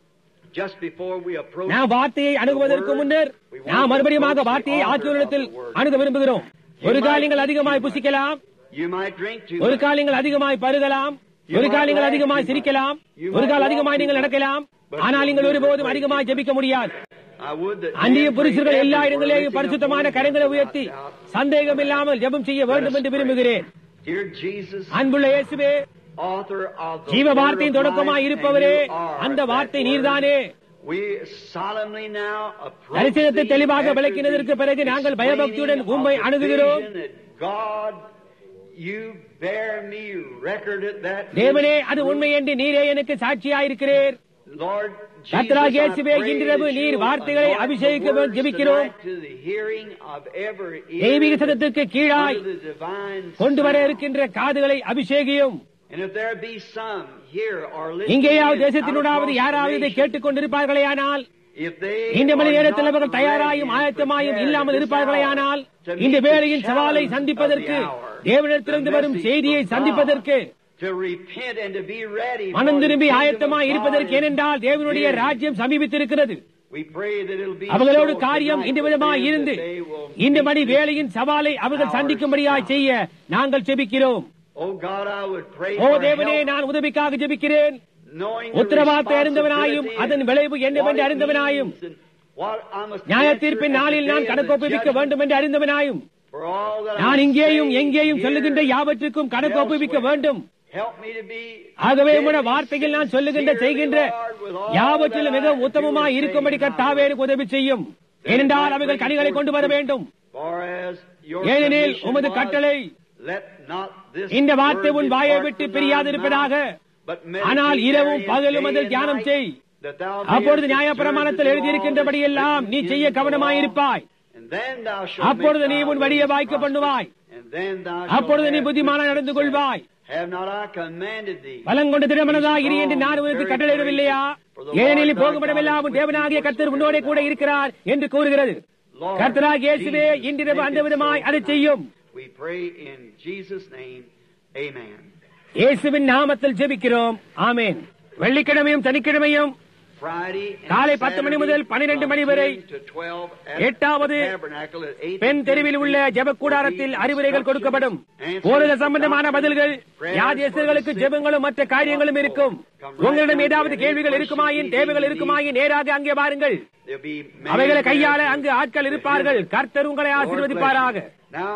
A: just before we approach
B: நாம் வார்த்தையை அணுகுவதற்கு முன்னர் நாம் மறுபடியும் வார்த்தையை ஆக்கியோரிடத்தில் அணுக விரும்புகிறோம் ஒரு கால் நீங்கள் அதிகமாய் புசிக்கலாம்
A: you might drink too
B: ஒரு
A: much.
B: கால் நீங்கள் அதிகமாய் பருகலாம் ஒரு கால் நீங்கள் அதிகமாய் சிரிக்கலாம் ஒரு கால் அதிகமாய் நீங்கள் நடக்கலாம் ஆனால் நீங்கள் ஒருபோதும் அதிகமாய் ஜெபிக்க முடியாது
A: I would that
B: அந்நிய
A: men
B: புருஷர்கள்
A: pray
B: எல்லா
A: everywhere,
B: இடங்களிலேயும்
A: lifting up
B: பரிசுத்தமான
A: holy
B: கரங்களை
A: hands
B: உயர்த்தி
A: out.
B: சந்தேகம் இல்லாமல் ஜெபம் செய்ய வேண்டும் என்று விரும்புகிறேன்
A: Dear Jesus,
B: அன்புள்ள இயேசுவே
A: author of the
B: ஜீவ
A: word
B: வார்த்தையின்
A: of
B: தொடக்கமாய்
A: life,
B: இருப்பவரே
A: and you are
B: அந்த
A: that
B: வார்த்தை
A: word.
B: நீர்தானே
A: We solemnly now approach
B: தரிசனத்தை
A: thee
B: தெளிவாக
A: after
B: விளக்கினதற்கு
A: the
B: பிறகு நாங்கள் பயபக்தியுடன்
A: explaining
B: உம்மை
A: of the
B: அணுகுகிறோம்
A: vision that God, you bear me record at that
B: தேவனே
A: is
B: அது
A: true.
B: உண்மை என்று நீரே எனக்கு சாட்சியாயிருக்கிறீர்
A: Lord Jesus,
B: கர்த்தராகிய
A: I
B: இயேசுவே,
A: pray
B: இன்றிரவு
A: that you
B: நீர்
A: will
B: வார்த்தைகளை
A: anoint the
B: அபிஷேகிக்க
A: words
B: ஜெபிக்கிறோம்.
A: tonight to the hearing of every ear
B: தெய்வீக சதத்திற்கு கீழாய்
A: under the divine
B: கொண்டு வர
A: sound.
B: இருக்கின்ற காதுகளை அபிஷேகியும்
A: And if there be some here or listening
B: இங்கேயாவது
A: in
B: தேசத்தினூடாவது
A: out across
B: யாராவது
A: the
B: இதை
A: nation,
B: கேட்டுக் கொண்டிருப்பார்களேயானால்
A: if they
B: இந்த மணி
A: are
B: நேரத்தில்
A: not
B: அவர்கள் தயாராயும்
A: ready and
B: ஆயத்தமாயும்
A: prepared
B: இல்லாமல்
A: at this
B: இருப்பார்களேயானால்
A: hour to
B: இந்த
A: meet the
B: வேளையின் சவாலை
A: challenge
B: சந்திப்பதற்கு
A: of the hour,
B: தேவனிடத்திலிருந்து
A: the
B: வரும்
A: message
B: செய்தியை
A: from God,
B: சந்திப்பதற்கு
A: to repent and to be ready for
B: மனம்
A: the
B: திரும்பி
A: kingdom of
B: ஆயத்தமாய்
A: God
B: இருப்பதற்கு
A: is
B: ஏனென்றால் தேவனுடைய
A: near.
B: ராஜ்யம் சமீபித்திருக்கிறது
A: We pray that it'll be
B: அவர்களோடு
A: so
B: காரியம்
A: tonight
B: இந்த
A: with
B: விதமாய்
A: them
B: இருந்து
A: that they will
B: இந்த
A: meet
B: மணி
A: this
B: வேளையின் சவாலை அவர்கள்
A: hour
B: சந்திக்கும்படியாய் செய்ய நாங்கள் ஜெபிக்கிறோம்
A: Oh God, I would pray
B: O
A: for
B: தேவனே
A: help,
B: நான் உதவிக்காக ஜெபிக்கிறேன்
A: knowing the
B: உத்தரவாதத்தை அறிந்தவனாயும்
A: responsibility
B: அதன்
A: and
B: விளைவு
A: what
B: என்னவென்று
A: it
B: அறிந்தவனாயும்
A: means and what I must
B: நியாய
A: answer
B: தீர்ப்பின்
A: at the
B: நாளில் நான்
A: day of the
B: கணக்கொப்புவிக்க
A: judgment.
B: வேண்டும் என்று அறிந்தவனாயும்
A: For all that
B: நான்
A: I
B: இங்கேயும்
A: say
B: எங்கேயும்
A: here,
B: சொல்லுகின்ற யாவற்றுக்கும் கணக்கு ஒப்புவிக்க வேண்டும்
A: help me to be
B: ஆகவே உம்முடைய வார்த்தையில் நான் சொல்லுகின்ற
A: sincerely,
B: செய்கின்ற
A: Lord, with all
B: யாவற்றிலும்
A: that
B: மிகவும்
A: I
B: உத்தமமாய்
A: do
B: இருக்கும்படி
A: say
B: கர்த்தாவே
A: now.
B: எனக்கு உதவி செய்யும் ஏனென்றால் அவைகள் கனிகளை கொண்டு வர வேண்டும்
A: For as your
B: ஏனெனில்
A: commission
B: உமது
A: was,
B: கட்டளை
A: let not this
B: இந்த வார்த்தை
A: word
B: உன் வாயை
A: depart
B: விட்டு
A: from thy
B: பிரியாதிருப்பதாக
A: mouth, but meditate
B: ஆனால் இரவும்
A: therein
B: பகலும்
A: day
B: அதில்
A: and
B: தியானம்
A: night,
B: செய்
A: that thou
B: அப்பொழுது
A: mayest
B: நியாயப்பிரமாணத்தில்
A: observe to do all
B: எழுதியிருக்கின்றபடியெல்லாம்
A: that's
B: நீ
A: written
B: செய்ய
A: in the
B: கவனமாயிருப்பாய்
A: law, and then thou shalt
B: அப்பொழுது
A: make
B: நீ
A: thy
B: உன் வழியை
A: ways
B: வாய்க்க பண்ணுவாய்
A: prosperous, and then thou shalt
B: அப்பொழுது நீ
A: have
B: புத்திமான
A: good
B: நடந்து
A: success.
B: கொள்வாய்
A: Have not I commanded thee?
B: பலங்கொண்டு திடமனதா இரு என்று நான் உனக்கு கட்டளையிடவில்லையா ஏனெனில் போகுமிடமெல்லாம் உன் தேவனாகிய கர்த்தர் உன்னோட கூட இருக்கிறார் என்று கூறுகிறது
A: Lord
B: கர்த்தராகிய இயேசுவே
A: Jesus,
B: இன்றிரவு
A: make
B: அந்த
A: it
B: விதமாய்
A: so
B: அதை
A: tonight.
B: செய்யும்
A: We pray in Jesus' name. Amen.
B: இயேசுவின் நாமத்தில் ஜெபிக்கிறோம் ஆமென் வெள்ளிக்கிழமையும் சனிக்கிழமையும்
A: Friday and
B: காலை பத்து மணி முதல்
A: Saturday
B: பனிரெண்டு
A: from
B: மணி வரை
A: 10 to 12 at
B: எட்டாவது
A: the tabernacle at 8
B: பெண்
A: and
B: தெருவில் உள்ள
A: 10
B: ஜெப கூடாரத்தில்
A: will be
B: அறிவுரைகள் கொடுக்கப்படும்
A: instructions,
B: போரிட
A: answers,
B: சம்பந்தமான பதில்கள்
A: prayers
B: யாதேசர்களுக்கு
A: for the sick.
B: ஜெபங்களும் மற்ற காரியங்களும் இருக்கும் உங்களிடம் ஏதாவது கேள்விகள் இருக்குமாயின் தேவைகள் இருக்குமாயின் நேராக அங்கே வாருங்கள்
A: There'll be many
B: அவைகளை
A: there
B: கையாள
A: to-
B: அங்கு ஆட்கள் இருப்பார்கள் கர்த்தர் உங்களை
A: Lord
B: ஆசீர்வதிப்பாராக
A: bless you. Now,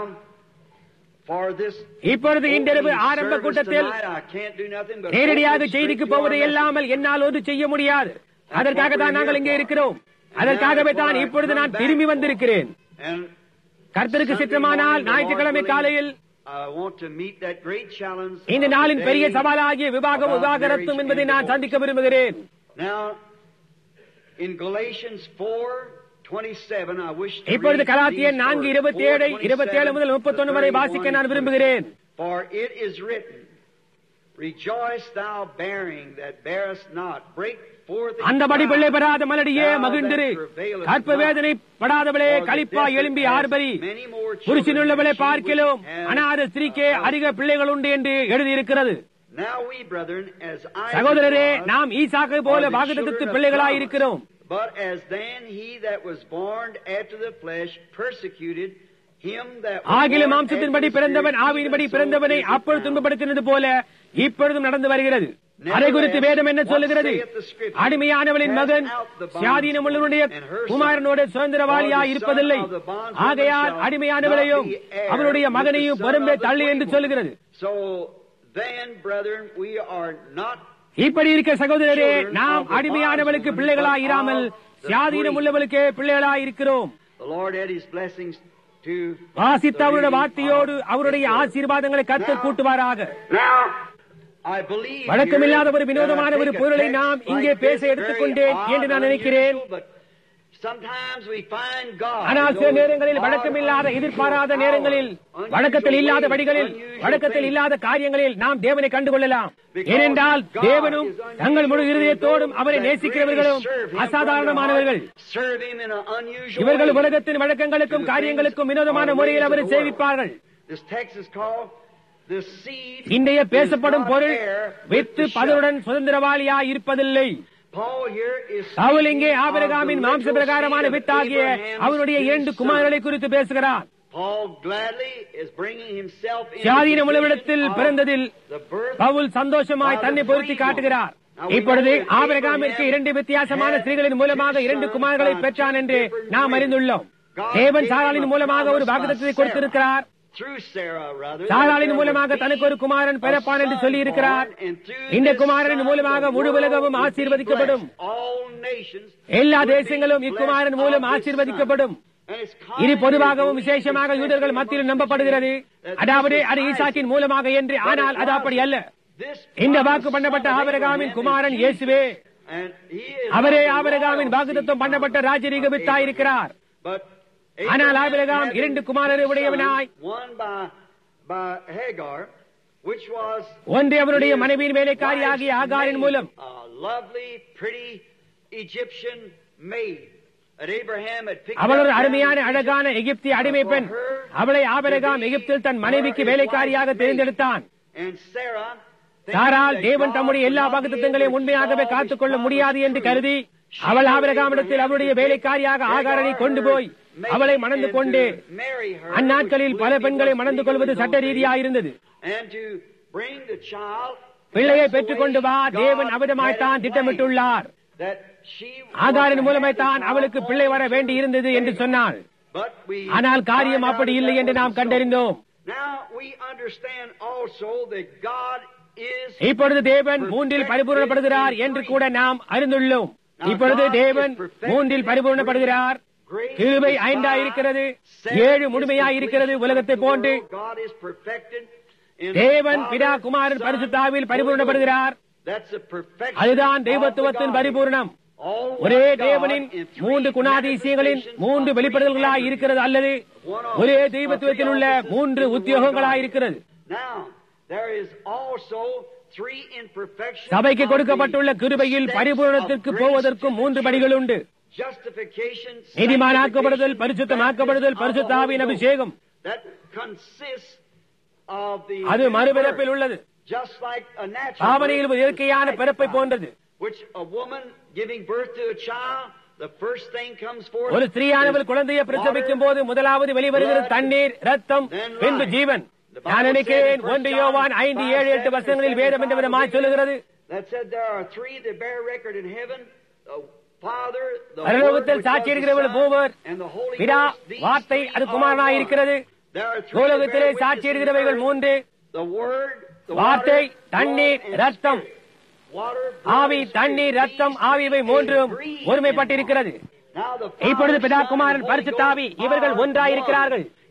A: for this
B: இப்பொழுது இன்றிரவு
A: opening
B: ஆரம்ப
A: service
B: கூட்டத்தில்
A: tonight, I can't do nothing but
B: நேரடியாக
A: open straight
B: செய்திக்கு
A: to our
B: போவதை
A: message.
B: இல்லாமல் என்னால் ஒன்று செய்ய முடியாது அதற்காக தான் நாங்கள் இங்கே இருக்கிறோம் அதற்காகவே தான் இப்பொழுது நான் திரும்பி வந்திருக்கிறேன்
A: And
B: கர்த்தருக்கு சித்தமானால் ஞாயிற்றுக்கிழமை காலையில்
A: I want to meet that great challenge.
B: இந்த
A: of
B: நாளின் பெரிய
A: today
B: சவாலாகிய விவாகம்
A: about
B: விவாகரத்தும்
A: marriage
B: என்பதை
A: and
B: நான்
A: divorce.
B: சந்திக்க விரும்புகிறேன்
A: Now, in Galatians 4:27, I wish to
B: இப்பொழுது
A: read
B: கலாத்தியர்
A: these
B: நான்கு
A: words,
B: இருபத்தி ஏழு
A: 4:27
B: இருபத்தி ஏழு முதல் முப்பத்தொன்னு வரை வாசிக்க நான் விரும்புகிறேன்
A: For it is written, Rejoice thou bearing that bearest not, break forth in
B: அந்தபடி
A: cry,
B: பிள்ளை பெறாத மலடியே
A: thou
B: மகிழ்ந்திரு
A: that travailest
B: கற்ப
A: not.
B: வேதனை படாதவளே
A: For the
B: களிப்பா
A: desert
B: எழும்பி
A: has
B: ஆர்பரி
A: many more children
B: புருஷனுள்ளவளை
A: than she
B: பார்க்கிலும்
A: which has
B: அனாத ஸ்திரீக்கே
A: a
B: அதிக பிள்ளைகள் உண்டு என்று எழுதியிருக்கிறது
A: Now we, brethren, as I
B: சகோதரரே நாம் ஈசாக்கை போல வாக்குத்தத்து பிள்ளைகளாய் இருக்கிறோம்
A: But as then he that was born after the flesh persecuted him that was
B: ஆகிலும்
A: born
B: மாம்சத்தின்படி
A: after the
B: பிறந்தவன்
A: Spirit,
B: ஆவியின்படி
A: even so
B: பிறந்தவனை
A: is it
B: அப்பொழுது
A: now.
B: துன்பப்படுத்தினது போல இப்பொழுதும் நடந்து வருகிறது அதை குறித்து வேதம் என்ன சொல்லுகிறது அடிமையானவளின் மகன் சுயாதீனமுள்ளவனுடைய குமாரனோட சுதந்திரவாளியா இருப்பதில்லை ஆகையால் அடிமையானவளையும் அவனுடைய மகனையும் பொறும்பே தள்ளி என்று சொல்லுகிறது
A: So then, brethren, we are not
B: இப்படி இருக்க சகோதரரே நாம் அடிமையானவளுக்கு பிள்ளைகளாய் இராமல் சுயாதீனம் உள்ளவளுக்கே பிள்ளைகளாய் இருக்கிறோம்
A: the Lord had his blessings to
B: வாசித்த அவருடைய வார்த்தையோடு அவருடைய ஆசீர்வாதங்களை கத்தர் கூட்டுவாராக
A: Now, I believe
B: வழக்கமில்லாத ஒரு
A: here
B: வினோதமான
A: that I
B: ஒரு
A: take a
B: பொருளை
A: text
B: நாம்
A: like
B: இங்கே
A: this,
B: பேச
A: very
B: எடுத்துக்கொண்டேன்
A: odd,
B: என்று நான் நினைக்கிறேன்
A: unusual, but sometimes we find God
B: ஆனால் சில
A: those
B: நேரங்களில்
A: odd,
B: வழக்கமில்லாத
A: unusual
B: எதிர்பாராத
A: hours,
B: நேரங்களில்
A: unusual
B: வழக்கத்தில் இல்லாத
A: ways,
B: வழிகளில்
A: unusual
B: வழக்கத்தில்
A: things.
B: இல்லாத காரியங்களில் நாம் தேவனை கண்டுகொள்ளலாம்
A: Because
B: ஏனென்றால்
A: God
B: தேவனும்
A: is unusual
B: தங்கள் முழு
A: and
B: இருதயத்தோடும்
A: those
B: அவரை
A: that
B: நேசிக்கிறவர்களும்
A: really serve Him
B: அசாதாரணமானவர்கள்
A: from their heart, serve Him in an unusual
B: இவர்கள்
A: way.
B: உலகத்தின் வழக்கங்களுக்கும் காரியங்களுக்கும் வினோதமான முறையில் அவரை சேவிப்பார்கள்
A: This text is called the seed
B: இன்றைய
A: is
B: பேசப்படும்
A: not
B: பொருள்
A: heir with
B: வித்து
A: the shepherd.
B: பதருடன் சுதந்திரவாளியா இருப்பதில்லை
A: Paul here is
B: பவுல் இங்கே
A: speaking of
B: ஆபிரகாமின்
A: the
B: மாம்ச
A: literal
B: பிரகாரமான
A: seed of
B: வித்தாகிய
A: Abraham's
B: அவனுடைய
A: two
B: இரண்டு
A: sons.
B: குமாரர்களை குறித்து பேசுகிறார்
A: Paul gladly is bringing himself in
B: சுயாதீனம் உள்ளவிடத்தில் பிறந்ததில்
A: the birth
B: Pavul சந்தோஷமாய் தன்னை பொருத்தி காட்டுகிறார் இப்பொழுது ஆபிரகாமிற்கு இரண்டு வித்தியாசமான ஸ்திரீகளின் மூலமாக இரண்டு குமாரர்களை பெற்றான் என்று நாம் அறிந்துள்ளோம் தேவன் சாராளின் மூலமாக ஒரு வாக்குத்தத்தை கொடுத்திருக்கிறார்
A: through Sarah rather
B: சாராளின் மூலமாக தனக்கு ஒரு குமாரன் பிறப்பான் என்று சொல்லி இருக்கிறார் இந்த குமாரனின் மூலமாக முழு உலகமும் ஆசீர்வதிக்கப்படும் எல்லா தேசங்களும் இக்குமாரன் மூலம் ஆசீர்வதிக்கப்படும் இது பொதுவாகவும் விசேஷமாக யூதர்கள் மத்தியில் நம்பப்படுகிறது அதாவது அது ஈசாக்கின் மூலமாக என்று ஆனால் அது அப்படி அல்ல இந்த வாக்கு பண்ணப்பட்ட ஆபரகாமின் குமாரன் இயேசுவே அவரே ஆபரகாமின் வாக்குத்தம் பண்ணப்பட்ட ராஜரீக வித்தாயிருக்கிறார் ஆனால் ஆபிரகாம் இரண்டு குமாரரை உடையவனாய்
A: one by by Hagar which was
B: ஒன்று அவருடைய மனைவியின் வேலைக்காரியாகிய ஆகாரின் மூலம்
A: a lovely pretty Egyptian maid that Abraham had picked
B: அவள் ஒரு
A: up
B: அருமையான
A: down in
B: அழகான
A: Egypt
B: எகிப்திய அடிமை பெண் அவளை ஆபரகாம் எகிப்தில் தன் மனைவிக்கு வேலைக்காரியாக தேர்ந்தெடுத்தான்
A: and Sarah
B: சாரால் தேவன் தம்முடைய எல்லா வாக்குத்தங்களையும் உண்மையாகவே காத்துக்கொள்ள முடியாது என்று கருதி அவள் ஆபரகாமிடத்தில் அவளுடைய வேலைக்காரியாக ஆகாரனை கொண்டு போய் அவளை மணந்து கொண்டு அந்நாட்களில் பல பெண்களை மணந்து கொள்வது சட்ட ரீதியாயிருந்தது
A: and to bring the child
B: பிள்ளையை பெற்றுக் கொண்டு வா தேவன் அவிதமாய்த்தான் திட்டமிட்டுள்ளார்
A: that she
B: ஆகாரின் மூலமாய்த்தான் அவளுக்கு பிள்ளை வர வேண்டி இருந்தது என்று சொன்னாள்
A: but we
B: ஆனால் காரியம் அப்படி இல்லை என்று நாம் கண்டறிந்தோம்
A: now we understand also that God is
B: இப்பொழுது தேவன் மூன்றில் பரிபூர்ணப்படுகிறார் என்று கூட நாம் அறிந்துள்ளோம் இப்பொழுது தேவன் மூன்றில் பரிபூர்ணப்படுகிறார் கிருபை ஐந்தா இருக்கிறது ஏழு முழுமையா இருக்கிறது உலகத்தை போன்று
A: God is perfected in
B: தேவன்
A: the
B: பிதா
A: Father,
B: Kumaran
A: Son,
B: பரிசுத்தாவில்
A: Holy
B: பரிபூர்ணப்படுகிறார்
A: Ghost. That's the perfection
B: அதுதான்
A: of the
B: தெய்வத்துவத்தின்
A: Godhead.
B: பரிபூர்ணம்
A: All
B: ஒரே
A: one God
B: தேவனின்
A: in three
B: மூன்று குணாதிசயங்களின்
A: manifestations
B: மூன்று
A: of
B: வெளிப்படுதல்களாய்
A: three
B: இருக்கிறது அல்லது ஒரே தெய்வத்துவத்தில் உள்ள மூன்று உத்தியோகங்களாய் இருக்கிறது
A: Now, there is also three imperfections
B: சபைக்கு
A: of
B: கொடுக்கப்பட்டுள்ள
A: the
B: கிருபையில்
A: steps
B: பரிபூரணத்திற்கு
A: of grace
B: போவதற்கும்
A: to
B: மூன்று
A: the
B: படிகள் உண்டு
A: Justification,
B: நீதிமானாக்கப்படுதல்
A: sanctification,
B: பரிசுத்தமாக்கப்படுதல்
A: baptism of the
B: பரிசுத்தாவின்
A: Holy Ghost.
B: அபிஷேகம்
A: That consists of the
B: அது
A: new
B: மறுபிறப்பில்
A: birth,
B: உள்ளது
A: just like a natural
B: பாவனையில்
A: birth is
B: இயற்கையான பிறப்பை
A: sanctified,
B: போன்றது
A: which a woman giving birth to a child, the first thing comes forth
B: ஒரு ஸ்திரீயானவள்
A: is
B: குழந்தையை பிரசவிக்கும் போது முதலாவது வெளிவருகிறது தண்ணீர் ரத்தம் பின்பு ஜீவன் நான் நினைக்கிறேன் ஒன்று யோவான் ஐந்து ஏழு எட்டு வருஷங்களில் வேதம் என்று விதமாய் சொல்லுகிறது
A: that said there are three that bear record in heaven the Father, the Word,
B: பரலோகத்தில்
A: which was the
B: சாட்சியிடுகிறவர்கள்
A: Son,
B: மூவர்
A: and the Holy
B: பிதா
A: Ghost. These
B: வார்த்தை
A: three
B: அது
A: are
B: குமாரனாய்
A: one.
B: இருக்கிறது
A: There are three that
B: பூலோகத்திலே
A: bear witness in
B: சாட்சியிடுகிறவைகள்
A: the earth.
B: மூன்று
A: The Word, the
B: வார்த்தை
A: water,
B: தண்ணீர்
A: blood, and
B: ரத்தம்
A: spirit. Water, blood,
B: ஆவி
A: and
B: தண்ணீர்
A: spirit.
B: ரத்தம்
A: These
B: ஆவிவை
A: three
B: மூன்றும்
A: agree in
B: ஒருமைப்பட்டிருக்கிறது
A: one. Now the
B: இப்பொழுது
A: Father,
B: பிதா
A: Son,
B: குமாரன்
A: and Holy
B: பரிசுத்தாவி
A: Ghost
B: இவர்கள்
A: are
B: ஒன்றாயிருக்கிறார்கள்
A: one.